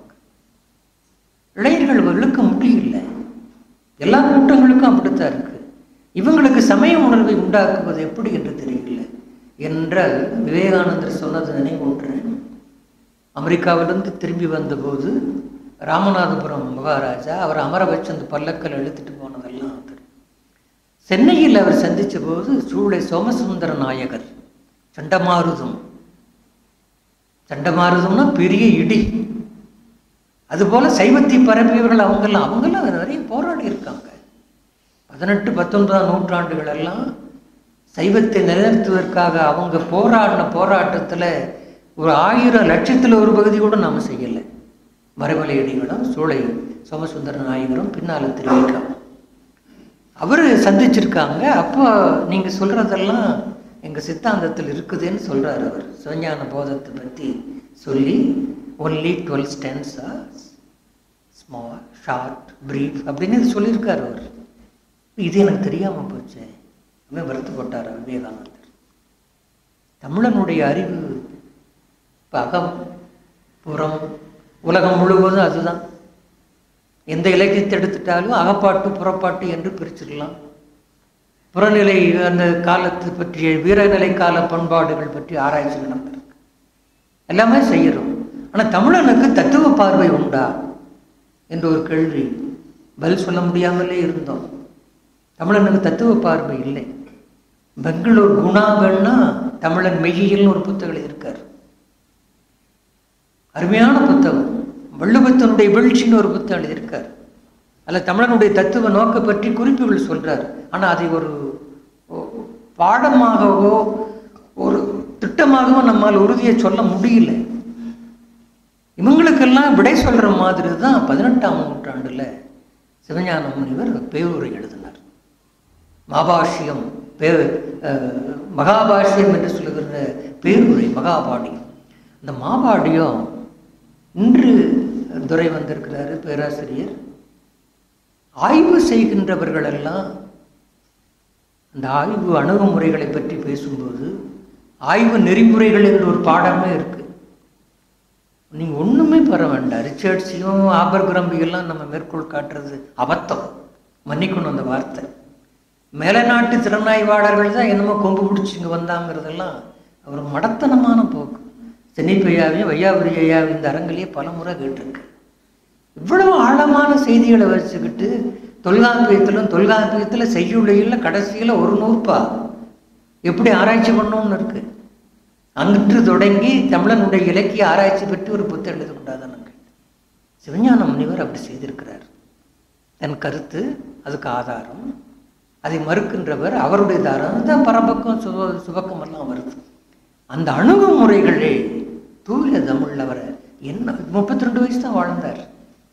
[SPEAKER 2] இளைஞர்கள் இழுக்க முடியல எல்லா கூட்டங்களுக்கும் அப்படித்தான் இருக்கு இவங்களுக்கு சமய உணர்வை உண்டாக்குவது எப்படி என்று தெரியல என்றால் விவேகானந்தர் சொன்னது நினைவுன்றேன் அமெரிக்காவிலிருந்து திரும்பி வந்தபோது ராமநாதபுரம் மகாராஜா அவர் அமர வச்சு அந்த பல்லக்கல் இழுத்துட்டு போனதெல்லாம் அவர் சென்னையில் அவர் சந்தித்த போது சூளை சோமசுந்தர நாயகர் சண்டமாருதம் சண்டமாருதம்னா பெரிய இடி அதுபோல சைவத்தை பரப்பியவர்கள் அவங்கெல்லாம் அவங்கெல்லாம் நிறைய போராடி இருக்காங்க பதினெட்டு பத்தொன்பதாம் நூற்றாண்டுகள் எல்லாம் சைவத்தை நிலைநிறுத்துவதற்காக அவங்க போராடின போராட்டத்தில் ஒரு ஆயிரம் லட்சத்தில் ஒரு பகுதி கூட நாம் செய்யலை மறைமலையடிகளும் சூளை சோமசுந்தர நாயகரும் பின்னால் திருவிக்கா அவர் சந்திச்சிருக்காங்க அப்போ நீங்கள் சொல்கிறதெல்லாம் எங்கள் சித்தாந்தத்தில் இருக்குதுன்னு சொல்கிறார் அவர் சிவஞான போதத்தை பற்றி சொல்லி only twelve stanza small short brief அப்படின்னு இது சொல்லியிருக்கார் அவர் இது எனக்கு தெரியாமல் போச்சு அப்படின்னு வருத்தப்பட்டார் விவேகானந்தர் தமிழனுடைய அறிவு இப்போ அகம் புறம் உலகம் முழுவதும் அதுதான் எந்த இலக்கியத்தை எடுத்துட்டாலும் அகப்பாட்டு புறப்பாட்டு என்று பிரிச்சிடலாம் புறநிலை அந்த காலத்து பற்றிய வீரநிலை கால பண்பாடுகள் பற்றி ஆராய்ச்சி நடந்திருக்கு எல்லாமே செய்கிறோம் ஆனால் தமிழனுக்கு தத்துவ பார்வை உண்டா என்ற ஒரு கேள்வி பதில் சொல்ல முடியாமலே இருந்தோம் தமிழனுக்கு தத்துவ பார்வை இல்லை பெங்களூர் குணா வேணா தமிழன் மெய்யியல்னு ஒரு புத்தகம் எழுதியிருக்கார் அருமையான புத்தகம் வள்ளுவத்தினுடைய வீழ்ச்சின்னு ஒரு புத்தகம் எழுதியிருக்கார் அதில் தமிழனுடைய தத்துவ நோக்க பற்றி குறிப்புகள் சொல்றார் ஆனால் அதை ஒரு ஒ- பாடமாகவோ ஒரு திட்டமாகவோ நம்மால் உறுதியை சொல்ல முடியல இவங்களுக்கெல்லாம் விடை சொல்ற மாதிரி தான் பதினெட்டாம் நூற்றாண்டுல சிவஞான முனிவர் பேருரை எழுதினார் மாபாஷ்யம் பே அஹ், மகாபாஷ்யம் என்று சொல்லுகிற பேருரை மகாபாடியம் இந்த மாபாடியம் இன்று துரை வந்திருக்கிறாரு பேராசிரியர் ஆய்வு செய்கின்றவர்களெல்லாம் அந்த ஆய்வு அணுகுமுறைகளை பற்றி பேசும்போது ஆய்வு நெறிமுறைகள் என்ற ஒரு பாடமே இருக்கு நீங்க ஒண்ணுமே பெற வேண்டாம் ரிச்சர்ட்ஸையும் ஆபர்கிரம்பியெல்லாம் நம்ம மேற்கோள் காட்டுறது அபத்தம் மன்னிக்கணும் அந்த வார்த்தை மேலநாட்டு திறனாய்வாளர்கள் தான் என்னமோ கொம்பு பிடிச்சி இங்கே வந்தாங்கிறதெல்லாம் ஒரு மடத்தனமான போக்கு சென்னிப்பையாவையும் வையாபுரி ஐயாவையும் இந்த அரங்கிலேயே பல முறை கேட்டிருக்கு இவ்வளவு ஆழமான செய்திகளை வச்சுக்கிட்டு தொல்காப்பியத்திலும் தொல்காப்பியத்தில் செய்யுளையில் கடைசியில் ஒரு நூற்பா எப்படி ஆராய்ச்சி பண்ணணும்னு இருக்கு அங்கிட்டு தொடங்கி தமிழனுடைய இலக்கிய ஆராய்ச்சி பற்றி ஒரு புத்தகம் எழுத கொண்டாதானுங்க சிவஞான முனிவர் அப்படி செய்திருக்கிறார் தன் கருத்து அதுக்கு ஆதாரம் அதை மறுக்கின்றவர் அவருடைய தாரம் தான் பரபக்கம் சுப சுபக்கம் எல்லாம் வருது அந்த அணுகுமுறைகளே தூய தமிழ்ல அவர் என்ன முப்பத்தி ரெண்டு வயசு தான் வாழ்ந்தார்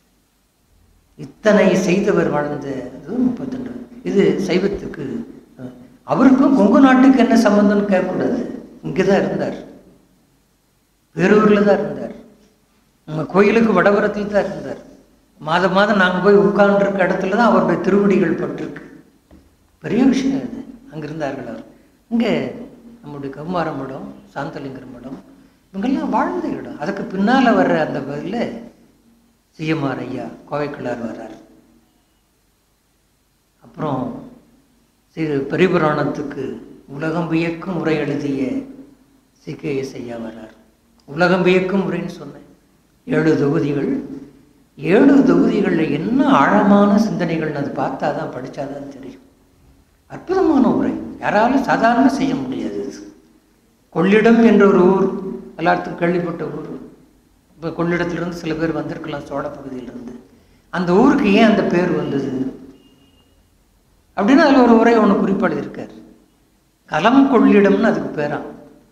[SPEAKER 2] இத்தனை செய்தவர் வாழ்ந்தது முப்பத்தி ரெண்டு இது சைவத்துக்கு அஹ், அவருக்கும் கொங்கு நாட்டுக்கு என்ன சம்பந்தம்னு கேட்கக்கூடாது இங்கே தான் இருந்தார் பேரூரில் தான் இருந்தார் நம்ம கோயிலுக்கு வடபுறத்தில் தான் இருந்தார் மாதம் மாதம் நாங்கள் போய் உட்கார்ந்துருக்க இடத்துல தான் அவருடைய திருவடிகள் பட்டிருக்கு பெரிய விஷயம் இது அங்கே இருந்தார்கள் அவர் இங்கே நம்முடைய கௌமார மடம் சாந்தலிங்கர் மடம் இவங்கெல்லாம் வாழ்ந்த இடம் அதுக்கு பின்னால் வர்ற அந்த பதில் சிஎம்ஆர் ஐயா கோவைக்கிழார் வர்றார் அப்புறம் சிறு பெரியபுராணத்துக்கு உலகம் வியக்கும் உரை எழுதிய சிகேஎஸ் ஐயா வர்றார் உலகம் வியக்கும் உரைன்னு சொன்னேன் ஏழு தொகுதிகள் ஏழு தொகுதிகளில் என்ன ஆழமான சிந்தனைகள்னு அது பார்த்தா தான் படித்தாதான் தெரியும் அற்புதமான உரை யாராலும் சாதாரண செய்ய முடியாது இது கொள்ளிடம் என்ற ஒரு ஊர் எல்லாத்துக்கும் கேள்விப்பட்ட ஊர் இப்போ கொள்ளிடத்திலிருந்து சில பேர் வந்திருக்கலாம் சோழ பகுதியிலிருந்து அந்த ஊருக்கு ஏன் அந்த பேர் வந்தது அப்படின்னு அதில் ஒரு உரை ஒன்று குறிப்பாடு இருக்கார் கலம் கொள்ளிடம்னு அதுக்கு பேராம்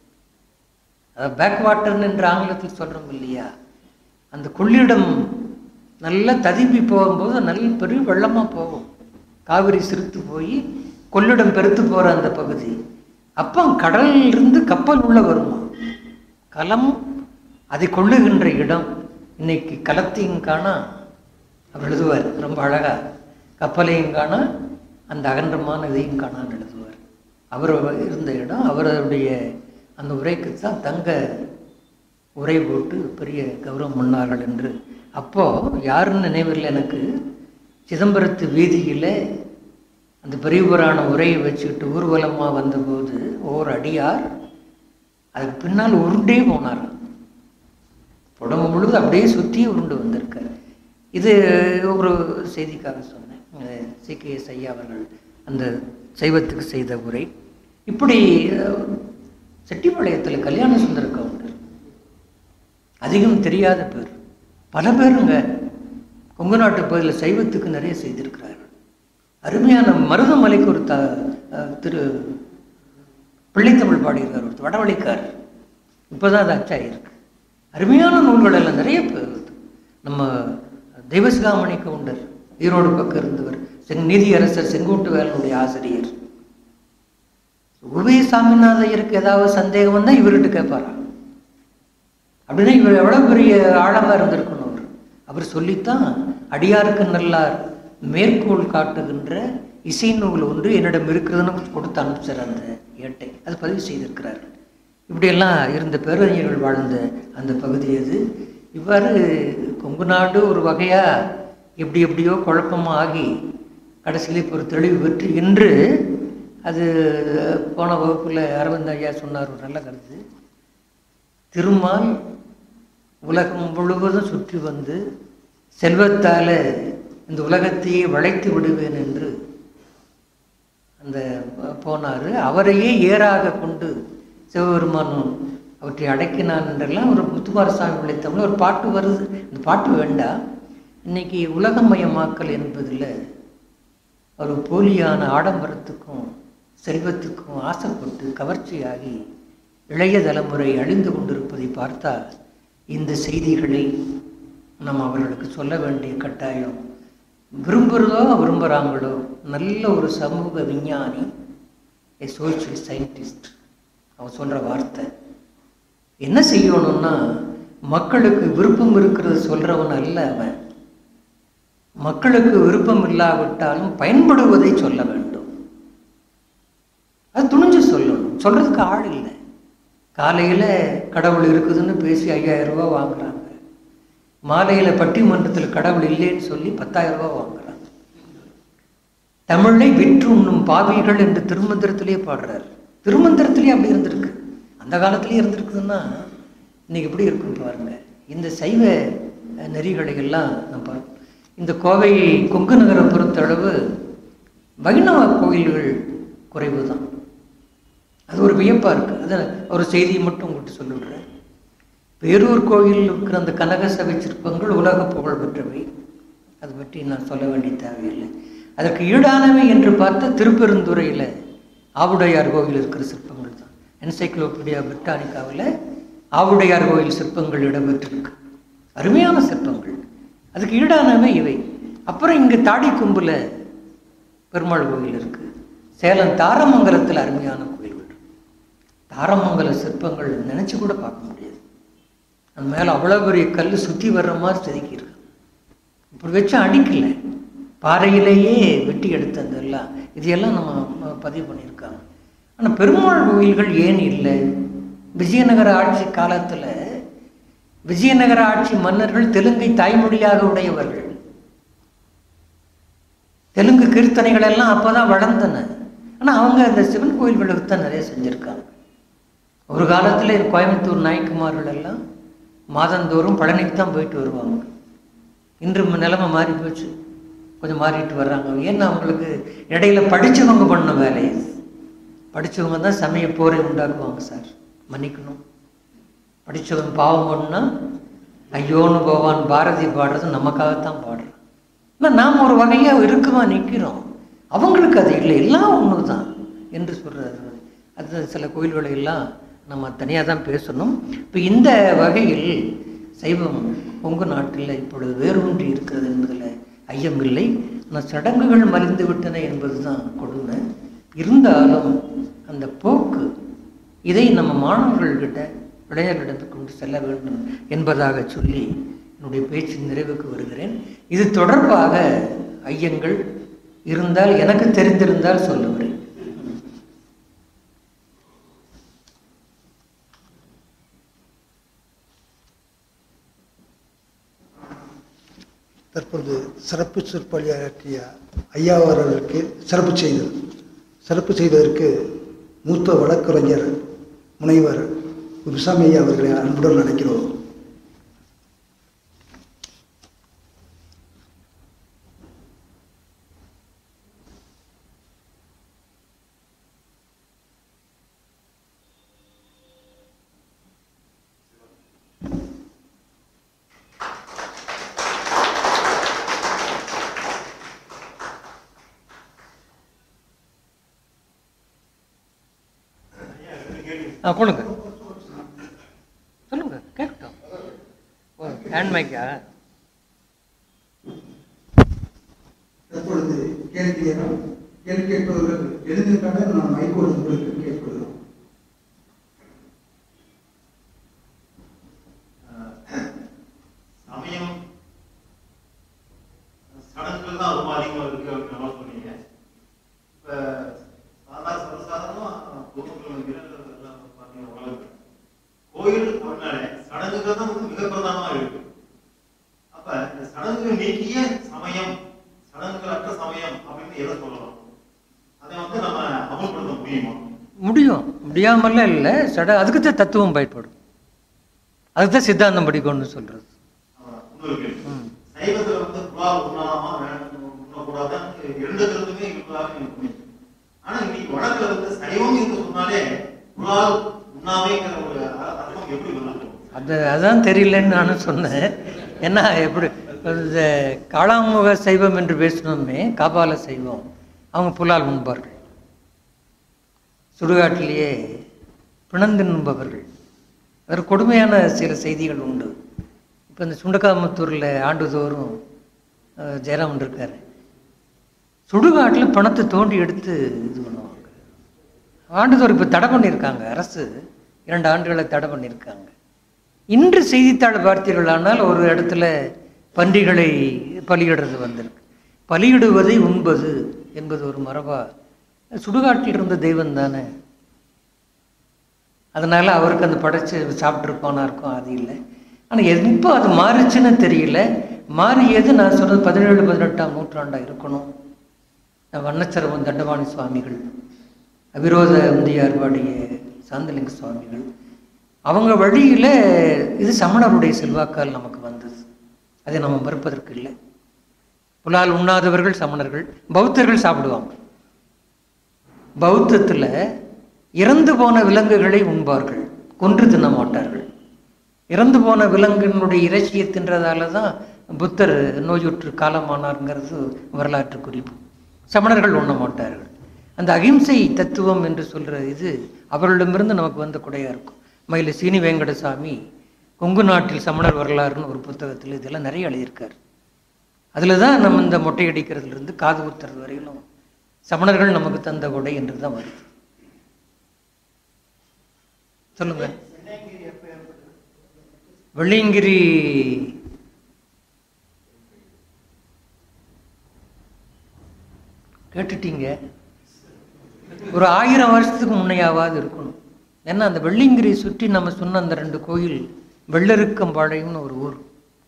[SPEAKER 2] அதாவது பேக் வாட்டர்னு என்று ஆங்கிலத்தில் சொல்கிறோம் இல்லையா அந்த கொள்ளிடம் நல்லா ததும்பி போகும்போது நல்ல பெரிய வெள்ளமாக போகும் காவிரி சிறுத்து போய் கொள்ளிடம் பெருத்து போகிற அந்த பகுதி அப்போ கடலில் இருந்து கப்பல் உள்ள வருமா கலம் அதை கொள்ளுகின்ற இடம் இன்னைக்கு கலத்தையும் காணா அவர் எழுதுவார் ரொம்ப அழகா கப்பலையும் காணா அந்த அகன்றமான இதையும் காணான்னு எழுதுவார் அவர் இருந்த இடம் அவருடைய அந்த உரைக்கு தான் தங்க உரை போட்டு பெரிய கௌரவம் பண்ணார்கள் என்று அப்போ யாருன்னு நினைவில்லை எனக்கு சிதம்பரத்து வீதியில் அந்த பெரிய புராண உரையை வச்சுக்கிட்டு ஊர்வலமாக வந்தபோது ஓர் அடியார் அதுக்கு பின்னால் உருண்டே போனார் உடம்பு முழுது அப்படியே சுற்றி உருண்டு வந்திருக்கார் இது ஒரு செய்திக்காக சொன்னேன் சிகேஎஸ் ஐயா அவர்கள் அந்த சைவத்துக்கு செய்த உரை இப்படி அஹ், செட்டிப்பாளையத்தில் கல்யாண சுந்தர கவுண்டர் அதிகம் தெரியாத பேர் பல பேருங்க கொங்கு நாட்டு பகுதியில் சைவத்துக்கு நிறைய செய்திருக்கிறார்கள் அருமையான மருதமலைக்கு ஒரு த அஹ், திரு பிள்ளைத்தமிழ் பாடியிருக்கார் ஒரு வடவழிக்காரர் இப்போதான் அது அச்சாயிருக்கு அருமையான நூல்கள் எல்லாம் நிறைய பேர் நம்ம தெய்வசிகாமணி கவுண்டர் ஈரோடு பக்கம் இருந்தவர் செங் நீதியரசர் செங்கோட்டு வேலனுடைய ஆசிரியர் உபய சாமிநாதையருக்கு ஏதாவது சந்தேகம் வந்தால் இவர்கிட்ட கேட்பாரா அப்படின்னா இவர் எவ்வளோ பெரிய ஆழமாக இருந்திருக்கணும் அவர் அவர் சொல்லித்தான் அடியாருக்கு நல்லார் மேற்கோள் காட்டுகின்ற இசை நூல் ஒன்று என்னிடம் இருக்கிறதுன்னு கொடுத்து அனுப்பிச்சார் அந்த ஏட்டை அது பதிவு செய்திருக்கிறார் இப்படியெல்லாம் இருந்த பேரறிஞர்கள் வாழ்ந்த அந்த பகுதி அது இவ்வாறு கொங்கு நாடு ஒரு வகையாக எப்படி எப்படியோ குழப்பமாக ஆகி கடைசியில் இப்போ ஒரு தெளிவு பெற்று இன்று அது போன வகுப்பில் அரவிந்த் ஐயா சொன்னார் ஒரு நல்ல கருத்து திருமால் உலகம் முழுவதும் சுற்றி வந்து செல்வத்தால் இந்த உலகத்தையே வளைத்து விடுவேன் என்று அந்த போனார் அவரையே ஏறாக கொண்டு சிவபெருமானும் அவற்றை அடக்கினான் என்றெல்லாம் ஒரு முத்துமாரசாமி விளைத்தமிழ் ஒரு பாட்டு வருது இந்த பாட்டு வேண்டாம் இன்னைக்கு உலகமயமாக்கல் என்பதில் ஒரு போலியான ஆடம்பரத்துக்கும் செல்வத்துக்கும் ஆசைப்பட்டு கவர்ச்சியாகி இளைய தலைமுறை அழிந்து கொண்டிருப்பதை பார்த்தால் இந்த செய்திகளை நம்ம அவர்களுக்கு சொல்ல வேண்டிய கட்டாயம் விரும்புகிறதோ விரும்புகிறாங்களோ நல்ல ஒரு சமூக விஞ்ஞானி ஏ சோஷியல் சயின்டிஸ்ட் அவன் சொல்கிற வார்த்தை என்ன செய்யணும்னா மக்களுக்கு விருப்பம் இருக்கிறது சொல்கிறவன் அல்ல அவன் மக்களுக்கு விருப்பம் இல்லாவிட்டாலும் பயன்படுவதை சொல்ல வேண்டும் அது துணிஞ்சு சொல்லணும் சொல்கிறதுக்கு ஆள் இல்லை காலையில் கடவுள் இருக்குதுன்னு பேசி ஐயாயிரம் ரூபா வாங்குறாங்க மாலையில் பட்டிமன்றத்தில் கடவுள் இல்லைன்னு சொல்லி பத்தாயிரம் ரூபா வாங்குறாங்க தமிழை விற்று உண்ணும் பாவிகள் என்று திருமந்திரத்திலே பாடுறார் திருமந்திரத்திலே அப்படி இருந்திருக்கு அந்த காலத்திலே இருந்திருக்குதுன்னா இன்னைக்கு எப்படி இருக்கும் பாருங்க இந்த சைவ அஹ், நெறிகளை எல்லாம் நம்ம பார்ப்போம் இந்த கோவை கொங்கு நகரை பொறுத்தளவு வைணவ கோயில்கள் குறைவு தான் அது ஒரு வியப்பாக இருக்குது அதை ஒரு செய்தியை மட்டும் உங்கள்கிட்ட சொல்லிவிடுறேன் பேரூர் கோயில் இருக்கிற அந்த கனக சபை சிற்பங்கள் உலக புகழ் பெற்றவை அதை பற்றி நான் சொல்ல வேண்டிய தேவையில்லை அதற்கு ஈடானவை என்று பார்த்த திருப்பெருந்துறையில் ஆவுடையார் கோவில் இருக்கிற சிற்பங்கள் தான் என்சைக்ளோபீடியா பிரிட்டானிக்காவில் ஆவுடையார் கோயில் சிற்பங்கள் இடம்பெற்றிருக்கு அருமையான சிற்பங்கள் அதுக்கு ஈடானவை இவை அப்புறம் இங்கே தாடிக்கொம்பில் பெருமாள் கோவில் இருக்குது சேலம் தாரமங்கலத்தில் அருமையான கோயில்கள் இருக்கு. தாரமங்கல சிற்பங்கள் நினச்சி கூட பார்க்க முடியாது அது மேலே அவ்வளோ பெரிய கல் சுற்றி வர்ற மாதிரி செதுக்கியிருக்கு இப்படி வச்சு அடிக்கல பாறையிலேயே வெட்டி எடுத்து அந்த எல்லாம் இதையெல்லாம் நம்ம ம- பதிவு பண்ணியிருக்காங்க ஆனால் பெருமாள் கோயில்கள் ஏன் இல்லை விஜயநகர ஆட்சி காலத்தில் விஜயநகர ஆட்சி மன்னர்கள் தெலுங்கை தாய்மொழியாக உடையவர்கள் தெலுங்கு கீர்த்தனைகள் எல்லாம் அப்போ தான் வளர்ந்தன ஆனால் அவங்க அந்த சிவன் கோயில்களுக்கு தான் நிறைய செஞ்சுருக்காங்க ஒரு காலத்தில் கோயம்புத்தூர் நாயக்குமார்கள் எல்லாம் மாதந்தோறும் பழனிக்கு தான் போயிட்டு வருவாங்க இன்று ம- நிலைமை மாறி போச்சு கொஞ்சம் மாறிட்டு வர்றாங்க ஏன்னா அவங்களுக்கு இடையில படிச்சவங்க பண்ண வேலையை படிச்சவங்க தான் சமய போரை உண்டாக்குவாங்க சார் மன்னிக்கணும் படிச்சவன் பாவம் பண்ணா ஐயோன்னு போவான் பாரதி பாடுறது நமக்காகத்தான் பாடுறான் ஆனால் நாம் ஒரு வகையாக இருக்குமா நிற்கிறோம் அவங்களுக்கு அது இல்லை எல்லாம் ஒன்று தான் என்று சொல்கிறாரு அது சில கோயில்களை எல்லாம் நம்ம தனியாக தான் பேசணும் இப்போ இந்த வகையில் சைவம் கொங்கு நாட்டில் இப்பொழுது வேரூன்றி இருக்கிறது என்பதில் ஐயமில்லை ஆனால் சடங்குகள் மறைந்து விட்டன என்பது தான் கொடுமை இருந்தாலும் அந்த போக்கு இதை நம்ம மாணவர்கள்கிட்ட இளைஞர்களிடத்து கொண்டு செல்ல வேண்டும் என்பதாக சொல்லி என்னுடைய பேச்சின் நிறைவுக்கு வருகிறேன் இது தொடர்பாக ஐயங்கள் இருந்தால் எனக்கு தெரிந்திருந்தால் சொல்லுகிறேன்
[SPEAKER 1] தற்பொழுது சிறப்பு சொற்பொழியாற்றிய ஐயா அவர்களுக்கு சிறப்பு செய்தல் சிறப்பு செய்வதற்கு மூத்த வழக்கறிஞர் முனைவர் குருசாமி ஐயா அவர்களை அன்புடன் அழைக்கிறோம்
[SPEAKER 2] ஆ கொடுங்க சொல்லுங்க கேட்கட்டும் ஓ ஹேண்ட் மைக்கா
[SPEAKER 1] தற்பொழுது கேள்வி நேரம். கேள்வி கேட்பவர்கள் எழுதியிருக்காங்க நான் மைக்கோடு உங்களுக்கு கேட்கிறோம்
[SPEAKER 3] சமயம் சடங்குகள் தான் ரொம்ப அதிகமாக இருக்கு அப்படின்னு நல்லா சொன்னீங்க இப்ப சாதாரண சர்வசாதாரணமா பொதுமக்கள் வீரர்கள் எல்லாம் பார்த்தீங்கன்னா உலகத்துல கோயில் அப்படின்னாலே சடங்குகள் தான் வந்து மிக பிரதானமா இருக்கு அப்ப இந்த சடங்குகள் நீக்கிய சமயம்
[SPEAKER 2] முடியாமல்லாம் இல்லை சட அதுக்கு தான் தத்துவம் பயப்படும் அதுக்கு தான் சித்தாந்தம் படிக்கணும்னு சொல்கிறது
[SPEAKER 3] அவ்வளவுதான். இன்னொரு கேள்வி. சைவத்துல வந்து புலால் உண்ணலாமா வேண்டாம் உண்ணக்கூடாதான்னு இரண்டு கருத்துமே இருப்பதாக எனக்கு புரியுது. ஆனா இன்னைக்கு வழக்குல வந்து சைவம் என்று சொன்னாலே புலால் உண்ணாமைங்கிற ஒரு அ- அர்த்தம் எப்படி வருது
[SPEAKER 2] அது அதான் தெரியலன்னு நானும் சொன்னேன் ஏன்னா எப்படி இந்த காளாமுக சைவம் என்று பேசினோமே காபால சைவம் அவங்க புலால் உண்பார்கள் சுடுகாட்டிலேயே பிணந்து உண்பவர்கள் வேறு கொடுமையான சில செய்திகள் உண்டு இப்போ இந்த சுண்டக்காமத்தூரில் ஆண்டுதோறும் அஹ், ஜெயராமன் இருக்கார் சுடுகாட்டில் பணத்தை தோண்டி எடுத்து இது பண்ணுவாங்க ஆண்டுதோறும் இப்போ தடை பண்ணியிருக்காங்க அரசு இரண்டு ஆண்டுகளை தடை பண்ணியிருக்காங்க இன்று செய்தித்தாள் பார்த்தீர்களானால் ஒரு இடத்துல பன்றிகளை பலியிடுறது வந்திருக்கு பலியிடுவதை உண்பது என்பது ஒரு மரபா சுடுகாட்டில் இருந்த தெய்வம் தானே அதனால அவருக்கு அந்த படைச்சு சாப்பிட்ருப்பானா இருக்கும் அது இல்லை ஆனால் எப்போ அது மாறுச்சுன்னு தெரியல மாறியது நான் சொன்னது பதினேழு பதினெட்டாம் நூற்றாண்டா இருக்கணும் நான் வண்ணச்சரவன் தண்டபாணி சுவாமிகள் அவிரோத உந்தியார் பாடிய சாந்தலிங்க சுவாமிகள் அவங்க வழியில் இது சமணருடைய செல்வாக்கால் நமக்கு வந்தது அதை நம்ம மறுப்பதற்கு இல்லை புலால் உண்ணாதவர்கள் சமணர்கள் பௌத்தர்கள் சாப்பிடுவாங்க பௌத்தத்தில் இறந்து போன விலங்குகளை உண்பார்கள் கொன்று தின்ன மாட்டார்கள் இறந்து போன விலங்கினுடைய இறைச்சியை தின்றதால தான் புத்தர் நோயுற்று காலமானாருங்கிறது வரலாற்று குறிப்பு சமணர்கள் உண்ண மாட்டார்கள் அந்த அகிம்சை தத்துவம் என்று சொல்கிற இது அவர்களிடமிருந்து நமக்கு வந்த குடையாக இருக்கும் மயில சீனி வெங்கடசாமி கொங்கு நாட்டில் சமணர் வரலாறுன்னு ஒரு புத்தகத்தில் இதெல்லாம் நிறைய எழுதியிருக்கார் அதில் தான் நம்ம இந்த மொட்டை அடிக்கிறதுலேருந்து காது குத்துறது வரையிலும் சமணர்கள் நமக்கு தந்த கொடை என்று தான் வருது சொல்லுங்க வெள்ளியங்கிரி கேட்டுட்டீங்க ஒரு ஆயிரம் வருஷத்துக்கு முன்னையாவது இருக்கணும் ஏன்னா அந்த வெள்ளியங்கிரி சுற்றி நம்ம சொன்ன அந்த ரெண்டு கோயில் வெள்ளருக்கம்பாளையம்னு ஒரு ஊர்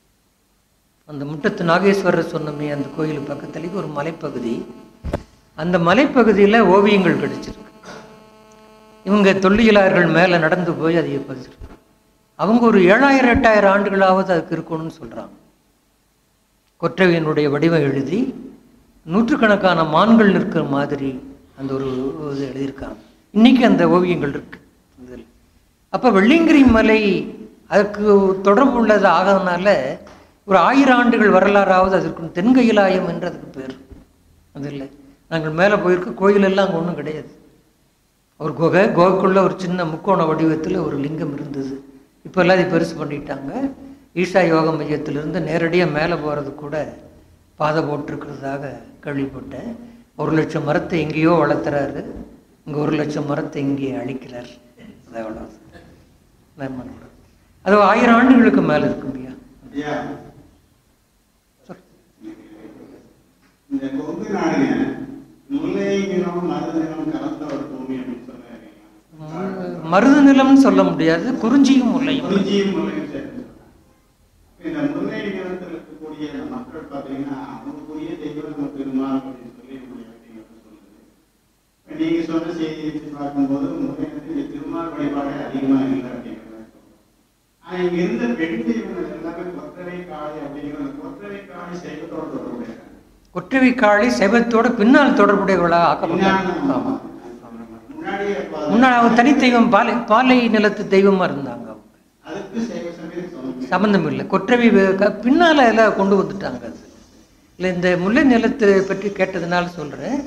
[SPEAKER 2] அந்த முட்டத்து நாகேஸ்வரர் சொன்னமே அந்த கோயில் பக்கத்துலேயே ஒரு மலைப்பகுதி அந்த மலைப்பகுதியில் ஓவியங்கள் கிடைச்சிருக்கு இவங்க தொல்லியலாளர்கள் மேலே நடந்து போய் அதை பதிச்சிருக்கு அவங்க ஒரு ஏழாயிரம் எட்டாயிரம் ஆண்டுகளாவது அதுக்கு இருக்கணும்னு சொல்கிறாங்க கொற்றவையினுடைய வடிவம் எழுதி நூற்றுக்கணக்கான மான்கள் நிற்கிற மாதிரி அந்த ஒரு இது எழுதியிருக்காங்க இன்னைக்கு அந்த ஓவியங்கள் இருக்கு இதில் அப்போ வெள்ளியங்கிரி மலை அதுக்கு தொடர்பு உள்ளது ஆகிறதுனால ஒரு ஆயிரம் ஆண்டுகள் வரலாறாவது அது இருக்கும் தென்கையிலாயம் என்று அதுக்கு பேர் அது இல்லை நாங்கள் மேலே போயிருக்க கோயில் எல்லாம் அங்கே ஒன்றும் கிடையாது ஒரு குகை குகைக்குள்ள ஒரு சின்ன முக்கோண வடிவத்தில் ஒரு லிங்கம் இருந்தது இப்போ எல்லாம் அதை பெருசு பண்ணிட்டாங்க ஈஷா யோக மையத்திலிருந்து நேரடியாக மேலே போகிறது கூட பாதை போட்டிருக்கிறதாக கேள்விப்பட்டேன் ஒரு லட்சம் மரத்தை எங்கேயோ வளர்த்துறாரு இங்கே ஒரு லட்சம் மரத்தை இங்கே அழிக்கிறார் அது எவ்வளோ நான் பண்ணக்கூடாது அது ஆயிரம் ஆண்டுகளுக்கு மேலே இருக்கும் ஐயா
[SPEAKER 4] ஐயா,
[SPEAKER 2] சொல்.
[SPEAKER 4] இந்த கொங்கு நாடுங்க முல்லை நிலம் மருத நிலம் கலந்த ஒரு பூமி அப்படின்னு சொன்னாங்க
[SPEAKER 2] மருது நிலம்னு சொல்ல முடியாது குறிஞ்சியும் முல்லையும்
[SPEAKER 4] குறிஞ்சியும் முல்லையும் சேர்த்து இந்த முல்லை நிலத்தில் இருக்கக்கூடிய இந்த மக்கள் பார்த்தீங்கன்னா அவங்களுக்குரிய தெய்வம் நம்ம பெருமாள் அப்படின்னு சொல்லி நம்முடைய இலக்கியங்கள் சொல்லுது இப்ப நீங்க சொன்ன செய்தி வச்சு பார்க்கும்போது முல்லை நிலத்தில் திருமால் வழிபாடு அதிகமா இல்லை அப்படிங்கிறத சொல்றோம் ஆனா இங்க இருந்த பெண் தெய்வங்கள் எல்லாமே கொத்தரை காளி அப்படிங்கிற அந்த கொத்தரை காளி சைவத்தோட தொடர்புடையது
[SPEAKER 2] ஒற்றை காளி சைவத்தோட பின்னால் தொடர்புடையவளாக ஆக்கப்பட்டாங்க ஆமா
[SPEAKER 4] முன்னாடியே
[SPEAKER 2] முன்னாடி அவங்க தனித்தெய்வம் பாலை பாலை நிலத்து தெய்வமா இருந்தாங்க அவங்க
[SPEAKER 4] அதுக்கு சைவ சமயம் சமம்
[SPEAKER 2] சம்பந்தம் இல்லை கொற்றவை வே- க- பின்னால எல்லாம் கொண்டு வந்துட்டாங்க அது இல்லை இந்த முல்லை நிலத்தை பற்றி கேட்டதுனால சொல்கிறேன்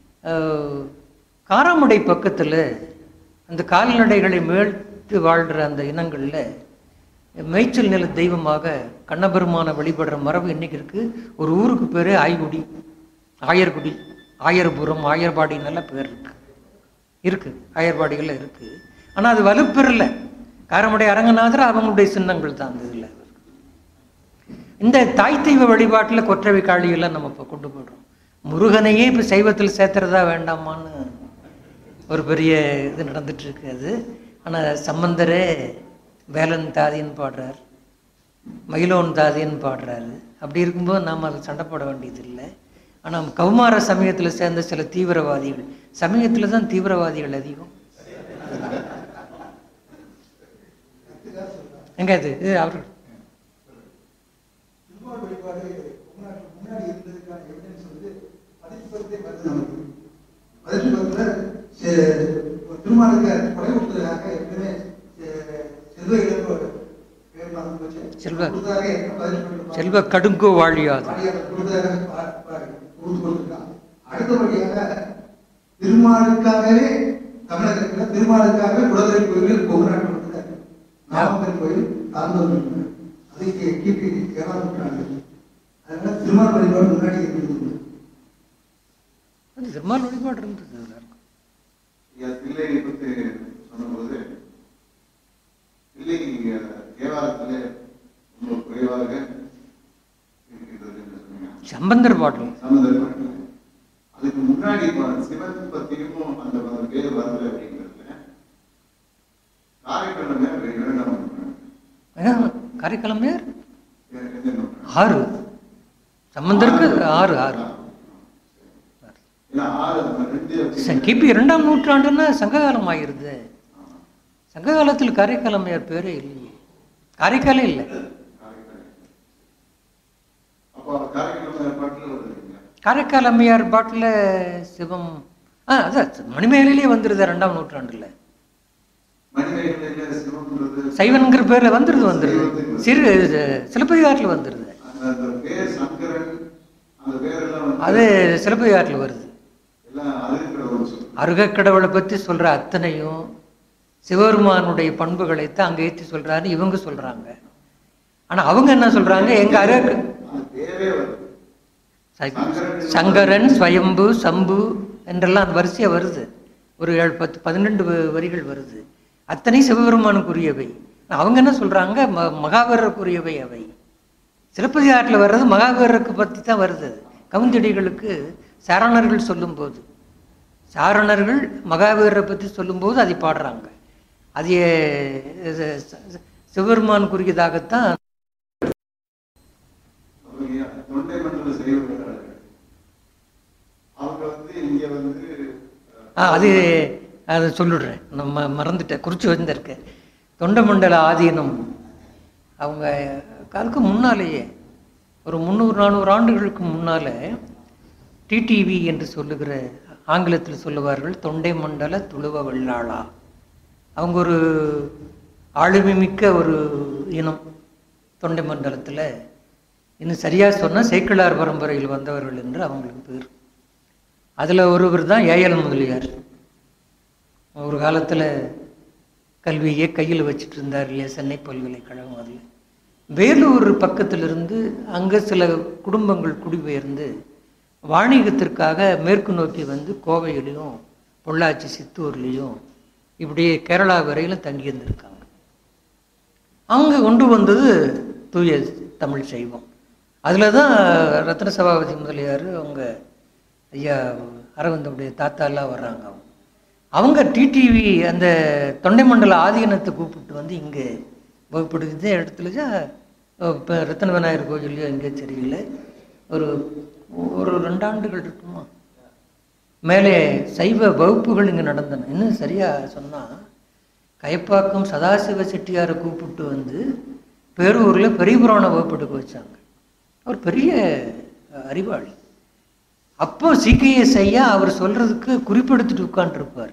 [SPEAKER 2] காராமடை பக்கத்தில் அந்த கால்நடைகளை மேய்த்து வாழ்கிற அந்த இனங்களில் மேய்ச்சல் நில தெய்வமாக கண்ணபெருமான வழிபடுற மரபு இன்னைக்கு இருக்கு ஒரு ஊருக்கு பேர் ஆய்குடி ஆயர்குடி ஆயர்புரம் ஆயர்பாடின்னெல்லாம் பேர் இருக்கு இருக்கு ஆயர்பாடிகள்ல இருக்கு ஆனால் அது வலுப்பெறல காரமடை அரங்கநாதர் அவங்களுடைய சின்னங்கள் தான் அந்த இதில் இந்த தாய் தெய்வ வழிபாட்டில் கொற்றவை காளியெல்லாம் நம்ம இப்போ கொண்டு போடுறோம் முருகனையே இப்போ சைவத்தில் சேர்த்துறதா வேண்டாமான்னு ஒரு பெரிய இது நடந்துட்டு இருக்கு அது ஆனால் சம்பந்தரே வேலன் தாதின்னு பாடுறார் மயிலோன் தாதின்னு பாடுறாரு அப்படி இருக்கும்போது நாம் அதை சண்டை போட வேண்டியதில்லை ஆனால் கௌமார சமயத்தில் சேர்ந்த சில தீவிரவாதிகள் சமயத்தில் தான் தீவிரவாதிகள் அதிகம் எங்க இது இது அவர்
[SPEAKER 1] திருமால் வழிபாடு தமிழ்நாட்டுல முன்னாடி இருந்ததுக்கான எவிடன்ஸ் வந்து பதிப்பதே வருது நமக்கு பதிப்பதுல திருமாலுக்கு கொடை கொடுத்ததாக எப்பவுமே செ- செல்வ இழப்பு பேர் மறந்து போச்சு.
[SPEAKER 2] செல்வ-
[SPEAKER 1] கொடுத்ததாக என்ன பதில் பண்ணிருப்பாங்க?
[SPEAKER 2] செல்வ கடுங்கோ வாழியாது
[SPEAKER 1] வாரியாக கொடுத்ததாக பா- பா- கொடுத்து கொடுத்திருக்கான். அடுத்தபடியாக திருமாலுக்காகவே தமிழகத்தில் திருமாலுக்காகவே குடலை கோயில் கொங்குநாட்டு வந்து நாமக்கல் கோயில் தாழ்ந்தோர் அது கி- கிபி ஏழாம் நூற்றாண்டு அதனால திருமால் வழிபாடு முன்னாடி இருந்தது
[SPEAKER 2] அது திருமால் வழிபாடு இருந்தது எல்லாருக்கும்
[SPEAKER 5] ஐயா தில்லை பற்றி சொன்னபோது தில்லை தேவாரத்தில் ரொம்ப குறைவாக இருக்கின்றது என்று சொன்னீங்க
[SPEAKER 2] சம்பந்தர் பாடல்
[SPEAKER 5] சமுதர் பாட்டில் அதுக்கு முன்னாடி பா- சிவன் பத்தியும் அந்த ப- பேர் வரல அப்படிங்கிறதுல காரைக்கால் மேல இரண்டாம் நூற்றாண்டு.
[SPEAKER 2] அதான் காரைக்காலமையார்
[SPEAKER 5] எ- எந்த நூற்றாண்டு?
[SPEAKER 2] ஆறு சம்பந்தருக்கு ஆறு ஆறு
[SPEAKER 5] ஏன்னா ஆறு அந்த ரெண்டு
[SPEAKER 2] ச-
[SPEAKER 5] அப்படிங்கிறது-
[SPEAKER 2] கிபி இரண்டாம் நூற்றாண்டுன்னா சங்ககாலம் ஆயிருது சங்க காலத்தில் காரைக்காலமையார் பேரே இல்லையே காரைக்காலே இல்லை
[SPEAKER 5] காரைக்கால். அப்போ காரைக்கால் மேல பாட்டில் வருது இல்லைங்களா?
[SPEAKER 2] காரைக்கால் அம்மையார் பாட்டில் சிவம் ஆ அதான் மணிமேலையிலே வந்துருது ரெண்டாம் நூற்றாண்டுல
[SPEAKER 5] மணிமேகலையில சிவம்ன்றது
[SPEAKER 2] சைவன்கிற பேர்ல வந்துருது வந்துருது சிறு இது சிலப்பதிகாரத்தில் வந்துருது
[SPEAKER 5] அந்த அந்த பேர் சங்கரன் அந்த பேரெல்லாம் வந்து
[SPEAKER 2] அது சிலப்பதிகாரத்தில் வருது
[SPEAKER 5] எல்லாம் அதுக்கிற ஒரு சொல்
[SPEAKER 2] அருகக் கடவுளை பற்றி சொல்ற அத்தனையும் சிவபெருமானுடைய பண்புகளைத்தான் அங்கே ஏற்றி சொல்றாரு இவங்க சொல்றாங்க ஆனா அவங்க என்ன சொல்றாங்க எங்க அருக
[SPEAKER 5] அந்த பேரே வருது
[SPEAKER 2] ச- சங்கரன் ஸ்வயம்பு சம்பு என்றெல்லாம் அந்த வரிசையா வருது ஒரு ஏழு பத்து பன்னிரெண்டு வ- வரிகள் வருது அத்தனை சிவபெருமானுக்குரியவை அவங்க என்ன சொல்றாங்க ம மகாவீரருக்குரியவை அவை சிலப்பதிகாரத்தில் வர்றது மகாவீரருக்கு பற்றி தான் வருது கவுந்தடிகளுக்கு சாரணர்கள் சொல்லும்போது சாரணர்கள் மகாவீரரை பற்றி சொல்லும்போது அதை பாடுறாங்க அது இது ச- சிவபெருமானுக்குரியதாகத்தான்
[SPEAKER 5] அவங்க தொண்டை மண்டல செய்வர்கள் அவங்க வந்து இங்க வந்து
[SPEAKER 2] ஆ அது அதை சொல்லிடுறேன் நம்ம மறந்துட்டேன் குறித்து வந்திருக்கேன் தொண்டமண்டல ஆதீனம் அவங்க அதுக்கு முன்னாலேயே ஒரு முந்நூறு நானூறு ஆண்டுகளுக்கு முன்னால் டிடிவி என்று சொல்லுகிற ஆங்கிலத்தில் சொல்லுவார்கள் தொண்டை மண்டல துளுவ வெள்ளாளா அவங்க ஒரு ஆளுமை மிக்க ஒரு இனம் தொண்டை மண்டலத்தில் இன்னும் சரியாக சொன்னால் சேக்கிழார் பரம்பரையில் வந்தவர்கள் என்று அவங்களுக்கு பேர் அதில் ஒருவர் தான் ஏஎல் முதலியார் ஒரு காலத்தில் கல்வியை கையில் வச்சுட்டு இருந்தார் இல்லையா சென்னை பல்கலைக்கழகம் அதில் வேலூர் பக்கத்திலிருந்து அங்கே சில குடும்பங்கள் குடிபெயர்ந்து வாணிகத்திற்காக மேற்கு நோக்கி வந்து கோவையிலையும் பொள்ளாச்சி சித்தூர்லேயும் இப்படியே கேரளா வரையிலும் தங்கியிருந்திருக்காங்க அவங்க கொண்டு வந்தது தூய தமிழ் சைவம் அதில் தான் ரத்ன சபாபதி முதலியார் அவங்க ஐயா அரவிந்தனுடைய தாத்தா எல்லாம் வர்றாங்க அவங்க அவங்க டிடிவி அந்த தொண்டை மண்டல ஆதீனத்தை கூப்பிட்டு வந்து இங்கே வகுப்படுத்த இடத்துல இப்போ ரத்தன விநாயகர் கோயிலையோ எங்கே தெரியல ஒரு ஒரு ரெண்டாண்டுகள் இருக்குமா மேலே சைவ வகுப்புகள் இங்கே நடந்தன இன்னும் சரியாக சொன்னால் கயப்பாக்கம் சதாசிவ செட்டியாரை கூப்பிட்டு வந்து பேரூரில் பெரிய புராண வகுப்பு எடுக்க வச்சாங்க அவர் பெரிய அறிவாளி அப்போ சிகேஎஸ் ஐயா அவர் சொல்றதுக்கு குறிப்பெடுத்துட்டு உட்காந்துருப்பார்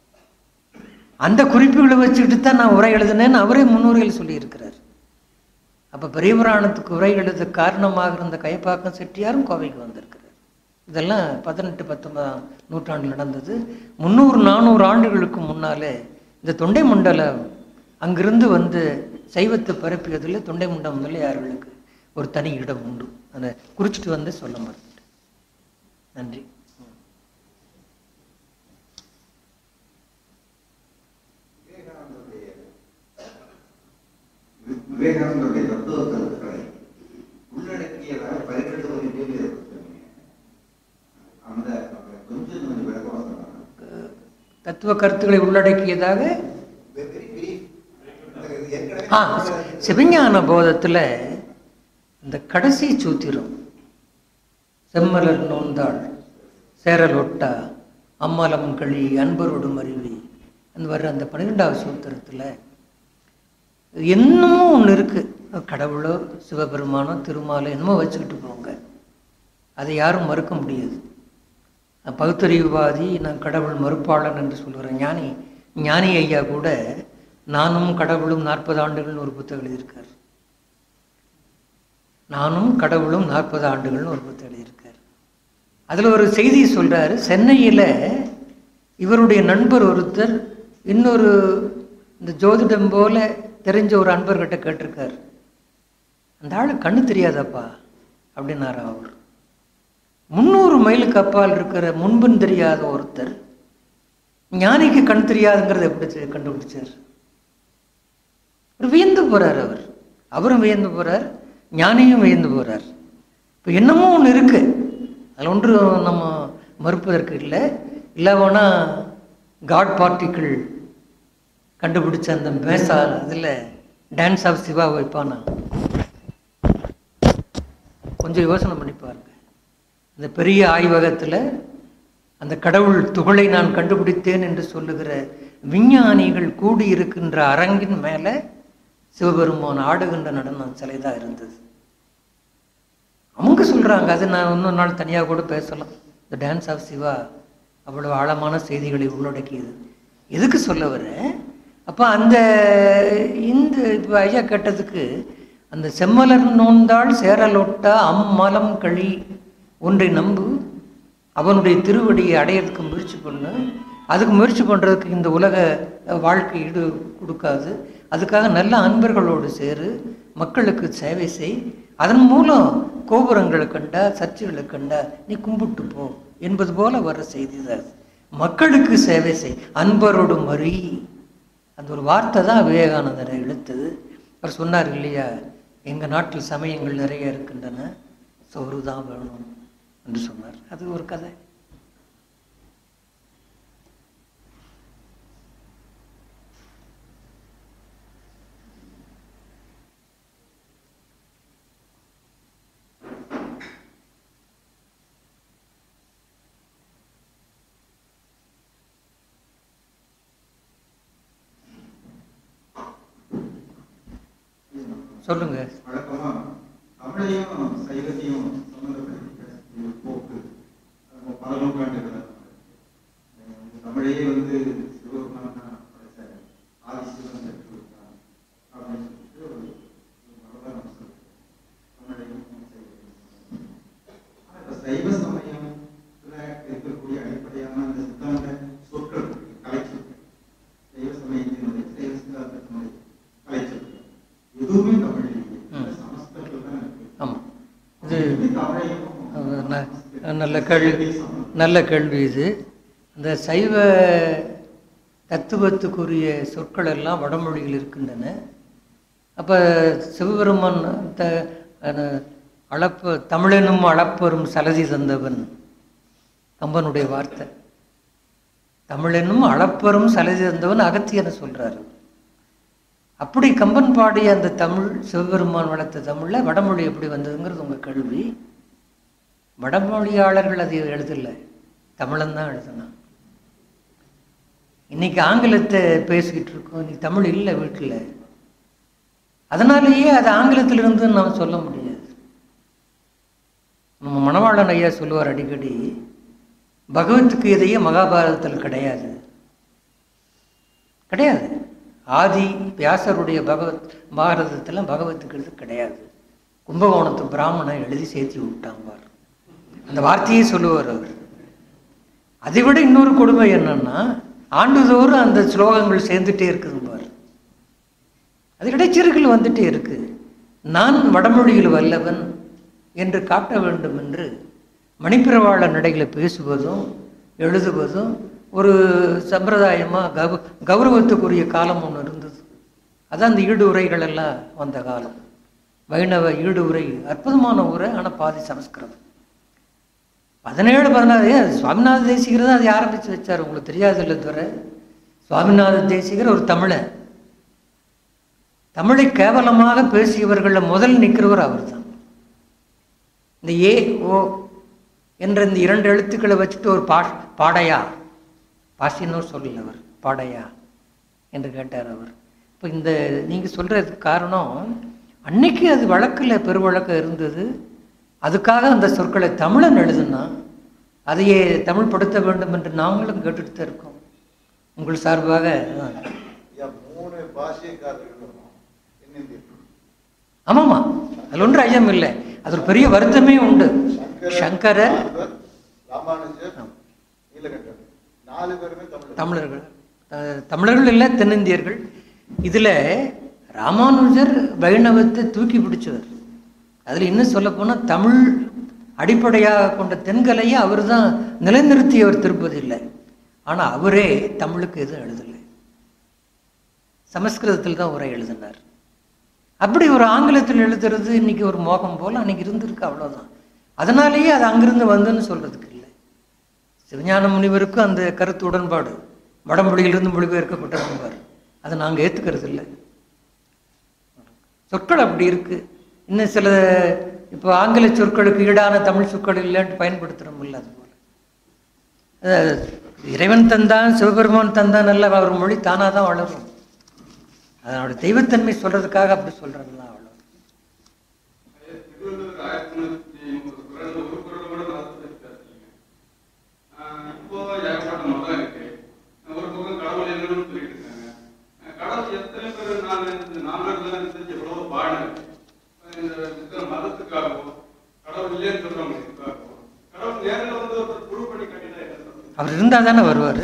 [SPEAKER 2] அந்த குறிப்புகளை வச்சுக்கிட்டு தான் நான் உரை எழுதினேன்னு அவரே முன்னுரையில் சொல்லியிருக்கிறார் அப்போ பெரிய புராணத்துக்கு உரை எழுத காரணமாக இருந்த கைப்பாக்கம் செட்டியாரும் கோவைக்கு வந்திருக்கிறார் இதெல்லாம் பதினெட்டு பத்தொன்பதாம் நூற்றாண்டில் நடந்தது முந்நூறு நானூறு ஆண்டுகளுக்கு முன்னாலே இந்த தொண்டை மண்டலம் அங்கிருந்து வந்து சைவத்தை பரப்பியதில் தொண்டை மண்டலம் முதலியார்களுக்கு ஒரு தனி இடம் உண்டு அதை குறிச்சிட்டு வந்து சொல்ல மறுத்துட்டேன் நன்றி
[SPEAKER 6] விவேகானந்தருடைய தத்துவ கருத்துக்களை உள்ளடக்கியதாக பதினெட்டு வகை பேர் ஏற்படுத்தினீங்க அந்த அதை கொஞ்சம் கொஞ்சம் விளக்கமாக சொன்னாங்க
[SPEAKER 2] தத்துவ கருத்துக்களை உள்ளடக்கியதாக
[SPEAKER 6] வெரி பிரீஃப் ஏற்கனவே
[SPEAKER 2] ஆ சிவஞான போதத்தில் இந்த கடைசி சூத்திரம் செம்மலர் நோந்தாள் சேரலொட்டா அம்மலம் களி அன்பரோடும் அருவி அந்த வர்ற அந்த பன்னிரெண்டாவது சூத்திரத்தில் என்னமோ ஒன்று இருக்குது கடவுளோ சிவபெருமானோ திருமாலோ என்னமோ வச்சுக்கிட்டு போங்க அதை யாரும் மறுக்க முடியாது நான் பகுத்தறிவுவாதி நான் கடவுள் மறுப்பாளன் என்று சொல்கிறேன் ஞானி ஞானி ஐயா கூட நானும் கடவுளும் நாற்பது ஆண்டுகள்னு ஒரு புத்தகம் எழுதியிருக்கார் நானும் கடவுளும் நாற்பது ஆண்டுகள்னு ஒரு புத்தகம் எழுதியிருக்கார் அதில் ஒரு செய்தி சொல்றாரு சென்னையில் இவருடைய நண்பர் ஒருத்தர் இன்னொரு இந்த ஜோதிடம் போல தெரிஞ்ச ஒரு அன்பர்கிட்ட கேட்டிருக்கார் அந்த ஆளு கண்ணு தெரியாதப்பா அப்படின்னாரா அவர் முந்நூறு மைலுக்கு அப்பால் இருக்கிற முன்பும் தெரியாத ஒருத்தர் ஞானிக்கு கண் தெரியாதுங்கிறத எப்படி தெ- கண்டுபிடிச்சார் அவர் வியந்து போறார் அவர் அவரும் வியந்து போறார் ஞானியும் வியந்து போறார் இப்போ என்னமோ ஒன்று இருக்கு அதில் ஒன்றும் நம்ம மறுப்பதற்கு இல்லை இல்லைனா காட் பார்ட்டிக்கிள் கண்டுபிடிச்ச அந்த மேசா இதில் டான்ஸ் ஆஃப் சிவா வைப்பானா கொஞ்சம் யோசனை பண்ணி பாருங்க அந்த பெரிய ஆய்வகத்தில் அந்த கடவுள் துகளை நான் கண்டுபிடித்தேன் என்று சொல்லுகிற விஞ்ஞானிகள் கூடியிருக்கின்ற அரங்கின் மேலே சிவபெருமான் ஆடுகின்ற நடனம் சிலை தான் இருந்தது அவங்க சொல்கிறாங்க அது நான் இன்னொரு நாள் தனியாக கூட பேசலாம் இந்த டான்ஸ் ஆஃப் சிவா அவ்வளோ ஆழமான செய்திகளை உள்ளடக்கியது எதுக்கு சொல்ல வரேன் அப்போ அந்த இந்த இப்போ ஐயா கேட்டதுக்கு அந்த செம்மலர் நோந்தாள் சேரலொட்டா அம்மலம் கழி ஒன்றை நம்பு அவனுடைய திருவடியை அடையிறதுக்கு முயற்சி பண்ணு அதுக்கு முயற்சி பண்ணுறதுக்கு இந்த உலக அஹ், வாழ்க்கை ஈடு கொடுக்காது அதுக்காக நல்ல அன்பர்களோடு சேரு மக்களுக்கு சேவை செய் அதன் மூலம் கோபுரங்களை கண்டா சர்ச்சுகளை கண்டா நீ கும்பிட்டு போ என்பது போல வர்ற செய்தி தான் அது. மக்களுக்கு சேவை செய் அன்பரோடு மறி அந்த ஒரு வார்த்தை தான் விவேகானந்தரை இழுத்தது அவர் சொன்னார் இல்லையா எங்கள் நாட்டில் சமயங்கள் நிறைய இருக்கின்றன சோறு தான் வேணும் என்று சொன்னார் அது ஒரு கதை சொல்லுங்க
[SPEAKER 5] வழக்கமா தமிழையும் சைவத்தையும் சம்பந்தப்படுத்தி பேசக்கூடிய ஒரு போக்கு அது பல நூற்றாண்டுகள் தமிழையே வந்து சிவபெருமான் தான் படைச்சாரு ஆதி சிவன் பெற்று விட்டான் அப்படின்னு சொல்லிட்டு ஒரு ஒரு மரபை நம்ம சொல்றோம் தமிழையும் சைவத்தையும் ஆனா இப்ப சைவ சமயத்துல இருக்கக்கூடிய அடிப்படையான அந்த சித்தாந்த சொற்கள் கலைச்சொற்கள் சைவ சமயத்தினுடைய சைவ சித்தாந்தத்தினுடைய கலைச்சொற்கள் எதுவுமே தமிழ்
[SPEAKER 2] ம்.
[SPEAKER 5] சமஸ்கிருதத்தில் தான் இருக்கு
[SPEAKER 2] ஆமாம் இது
[SPEAKER 5] எப்படி தமிழையும்
[SPEAKER 2] அது ந- நல்ல கேள்வி நல்ல கேள்வி இது அந்த சைவ தத்துவத்துக்குரிய சொற்கள் எல்லாம் வடமொழியில் இருக்கின்றன அப்போ சிவபெருமான் த அஹ், அளப்ப தமிழனும் அளப்பெரும் சலதி தந்தவன் கம்பனுடைய வார்த்தை தமிழனும் அளப்பெரும் சலதி தந்தவன் அகத்தியனை சொல்றாரு அப்படி கம்பன் பாடிய அந்த தமிழ் சிவபெருமான் வளர்த்த தமிழில் வடமொழி எப்படி வந்ததுங்கிறது உங்கள் கேள்வி வடமொழியாளர்கள் அதை எழுதலை தமிழன் தான் எழுதினான் இன்னைக்கு ஆங்கிலத்தை பேசிக்கிட்டு இருக்கோம் இன்னைக்கு தமிழ் இல்லை வீட்டில் அதனாலேயே அது ஆங்கிலத்திலிருந்து நாம் சொல்ல முடியாது நம்ம மணவாளன் ஐயா சொல்லுவார் அடிக்கடி பகவத்கீதையே மகாபாரதத்தில் கிடையாது கிடையாது ஆதி வியாசருடைய பகவத் பாரதத்தில் பகவத்கீதை கிடையாது கும்பகோணத்து பிராமணன் எழுதி சேர்த்து விட்டான் பார் அந்த வார்த்தையே சொல்லுவார் அவர் அதை விட இன்னொரு கொடுமை என்னன்னா ஆண்டுதோறும் அந்த ஸ்லோகங்கள் சேர்ந்துட்டே இருக்குது பார் அது இடைச்செருகள் வந்துட்டே இருக்கு நான் வடமொழியில் வல்லவன் என்று காட்ட வேண்டும் என்று மணிப்பிரவாள நடையில் பேசுவதும் எழுதுவதும் ஒரு சம்பிரதாயமாக கௌ கௌரவத்துக்குரிய காலம் ஒன்று இருந்தது அதான் அந்த ஈடு உரைகள் எல்லாம் வந்த காலம் வைணவ ஈடு உரை அற்புதமான உரை ஆனால் பாதி சமஸ்கிருதம் பதினேழு பதினாறு ஏன் சுவாமிநாத தேசிகர் தான் அதை ஆரம்பித்து வச்சார் உங்களுக்கு தெரியாது இல்லை துறை சுவாமிநாத தேசிகர் ஒரு தமிழன் தமிழை கேவலமாக பேசியவர்களில் முதல் நிற்கிறவர் அவர்தான் இந்த ஏ ஓ என்ற இந்த இரண்டு எழுத்துக்களை வச்சுட்டு ஒரு பா பாடையா பாசின்னு சொல்லல அவர் பாடையா என்று கேட்டார் அவர் இப்போ இந்த நீங்கள் சொல்கிறதுக்கு காரணம் அன்னைக்கு அது வழக்கில் பெருவழக்கம் இருந்தது அதுக்காக அந்த சொற்களை தமிழன் எழுதுனா அதையே தமிழ் படுத்த வேண்டும் என்று நாங்களும் கேட்டுட்டு தான் இருக்கோம் உங்கள் சார்பாக அதான்.
[SPEAKER 7] ஐயா, மூணு பாஷைக்காரர்களும் தென்னிந்தியர்கள்.
[SPEAKER 2] ஆமாம்மா அதில் ஒன்றும் ஐயம் இல்லை அது ஒரு பெரிய வருத்தமே உண்டு சங்கரர்
[SPEAKER 7] மாதவர், ராமானுஜர் நீலகண்டன் நாலு பேருமே தமிழ்
[SPEAKER 2] தமிழர்கள் அஹ், தமிழர்கள் இல்லை தென்னிந்தியர்கள் இதில் ராமானுஜர் வைணவத்தை தூக்கி பிடிச்சவர் அதில் இன்னும் சொல்லப்போனால் தமிழ் அடிப்படையாக கொண்ட தென்கலையை அவர் தான் நிலைநிறுத்தியவர் திருப்பதியில் ஆனால் அவரே தமிழுக்கு எதுவும் எழுதலை சமஸ்கிருதத்தில் தான் உரை எழுதினார் அப்படி ஒரு ஆங்கிலத்தில் எழுதுறது இன்னைக்கு ஒரு மோகம் போல் அன்னைக்கு இருந்திருக்கு அவ்வளோதான் அதனாலேயே அது அங்கிருந்து வந்துன்னு சொல்றதுக்கு இல்லை சிவஞான முனிவருக்கும் அந்த கருத்து உடன்பாடு வடமொழியிலிருந்து மொழிபெயர்க்கப்பட்டிருப்பார் அதை நாங்கள் ஏற்றுக்கிறது இல்லை சொற்கள் அப்படி இருக்கு இன்னும் சில இப்போ ஆங்கில சொற்களுக்கு ஈடான தமிழ் சொற்கள் இல்லைன்ட்டு பயன்படுத்துகிறோம்ல அது போல அஹ், இறைவன் தந்தான் சிவபெருமான் தந்தான் அல்ல அவர் மொழி தானாக தான் வளரும் அதனோட தெய்வத்தன்மை சொல்றதுக்காக அப்படி சொல்றது தான் அவ்வளோ
[SPEAKER 8] திருவள்ளுவர் ஆயிரத்தி தொண்ணூத்தி ஒன்பது குரல்ல ஒரு குரல் கூட மதத்தை பேசலீங்க ஆஹ் இப்போ ஏகப்பட்ட மதம் இருக்கு ஒரு பக்கம் கடவுள் என்னன்னு சொல்லிட்டு இருக்காங்க ஆஹ் கடவுள் எத்தனை பேர் நான் இந்த நாமக்கல்ல இருந்து எவ்வளவோ பாடு இந்த இந்த மதத்துக்காகவும் கடவுள் இல்லைன்னு சொல்றவங்களுக்காகவும் கடவுள் நேரில் வந்து ஒருத்தர் ப்ரூவ் பண்ணி காட்டிட்டா என்ன சொல்றது
[SPEAKER 2] அவர் இருந்தால் தானே வருவார்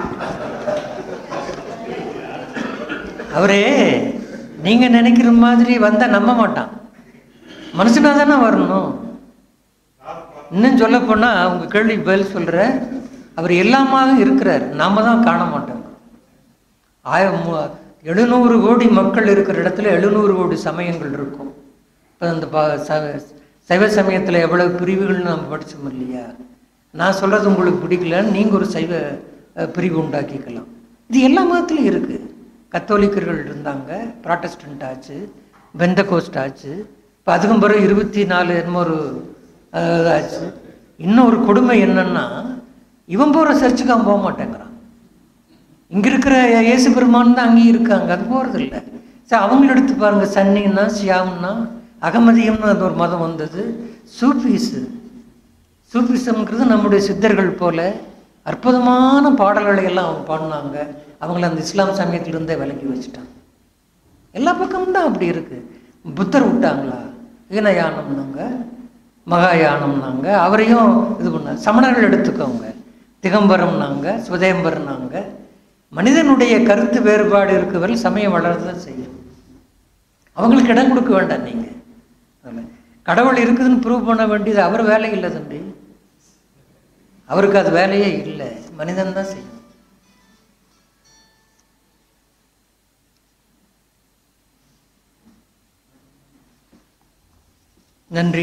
[SPEAKER 2] அவரே நீங்கள் நினைக்கிற மாதிரி வந்தால் நம்ப மாட்டான் மனுஷனா தானே வரணும் இன்னும் சொல்ல போனால் உங்கள் கேள்விக்கு பதில் சொல்கிறேன் அவர் எல்லாமாக இருக்கிறார் நாம தான் காண மாட்டோம் ஆயிரம் மு- எழுநூறு கோடி மக்கள் இருக்கிற இடத்துல எழுநூறு கோடி சமயங்கள் இருக்கும் இப்போ அந்த ப ச- சைவ சமயத்தில் எவ்வளவு பிரிவுகள்னு நம்ம படிச்சோம் இல்லையா நான் சொல்கிறது உங்களுக்கு பிடிக்கலன்னு நீங்கள் ஒரு சைவ அஹ், பிரிவு உண்டாக்கிக்கலாம் இது எல்லா மதத்துலையும் இருக்குது கத்தோலிக்கர்கள் இருந்தாங்க ப்ராட்டஸ்டன்ட் ஆச்சு பெந்த கோஸ்ட் ஆச்சு இப்போ அதுக்கும் பிறகு இருபத்தி நாலு என்னமோ ஒரு அஹ், ஆச்சு இன்னும் ஒரு கொடுமை என்னன்னா இவன் போகிற சர்ச்சுக்கு அவன் போக மாட்டேங்கிறான் இங்க இருக்கிற இயேசு பெருமான் தான் அங்கேயும் இருக்காங்க அது போறது இல்லை சரி அவங்கள எடுத்து பாருங்க சன்னின்னா சியாம்னா அகமதியம்னு அது ஒரு மதம் வந்தது சூஃபீஸு சூஃபிசம்ங்கிறது நம்முடைய சித்தர்கள் போல அற்புதமான பாடல்களை எல்லாம் அவங்க பாடினாங்க அவங்கள அந்த இஸ்லாம் சமயத்திலிருந்தே விலக்கி வச்சுட்டாங்க எல்லா பக்கமும் தான் அப்படி இருக்கு புத்தர் விட்டாங்களா ஈனயானம்னாங்க மகாயானம்னாங்க அவரையும் இது பண்ணாங்க சமணர்கள் எடுத்துக்கோங்க திகம்பரம்னாங்க சுதேம்பரம்னாங்க மனிதனுடைய கருத்து வேறுபாடு இருக்க வரை சமயம் வளரதான் செய்யும் அவங்களுக்கு இடம் கொடுக்க வேண்டாம் நீங்க அதுல கடவுள் இருக்குதுன்னு ப்ரூவ் பண்ண வேண்டியது அவர் வேலை இல்லை தம்பி அவருக்கு அது வேலையே இல்லை மனிதன் தான் செய்யும் நன்றி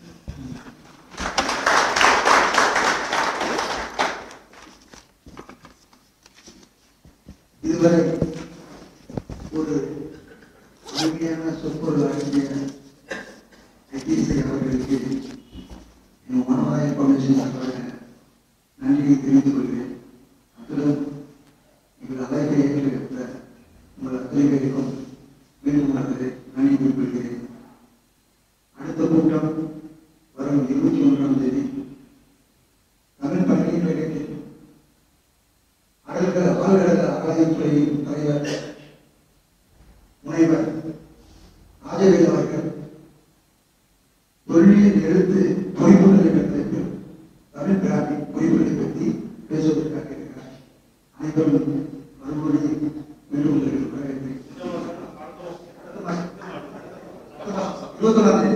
[SPEAKER 1] இதுவரை ஒரு அருமையான சொற்பொருள் வழங்கிய எத்தீசை அவர்களுக்கு என் மனோராய பவுண்டேஷன் சார்பாக நன்றியை தெரிவித்துக் கொள்கிறேன் அத்துடன் எங்கள் அழைப்பை ஏற்றிருக்கிற உங்கள் அத்தனை பேருக்கும் மீண்டும் உணர்ந்து நன்றி குறிப்பிடுகிறேன் அடுத்த கூட்டம் வரும் இருபத்தி ஒன்றாம் தேதி தமிழ் பல்கலைக்கழகத்தில் அடல்கள ஆழ்கடல ஆராய்ச்சித்துறையின் தலைவர் முனைவர் ராஜவேல் அவர்கள் தொல்லியல் எழுத்து பொறிப்புகளை பற்றி தமிழ் பிராமி பொறிப்புகளை பற்றி பேசுவதற்காக இருக்கிறார் அனைவரும் மறுபடி மீண்டும் உங்களுக்கு வரவேற்கிறேன் இருபத்தொன்னாம் தேதி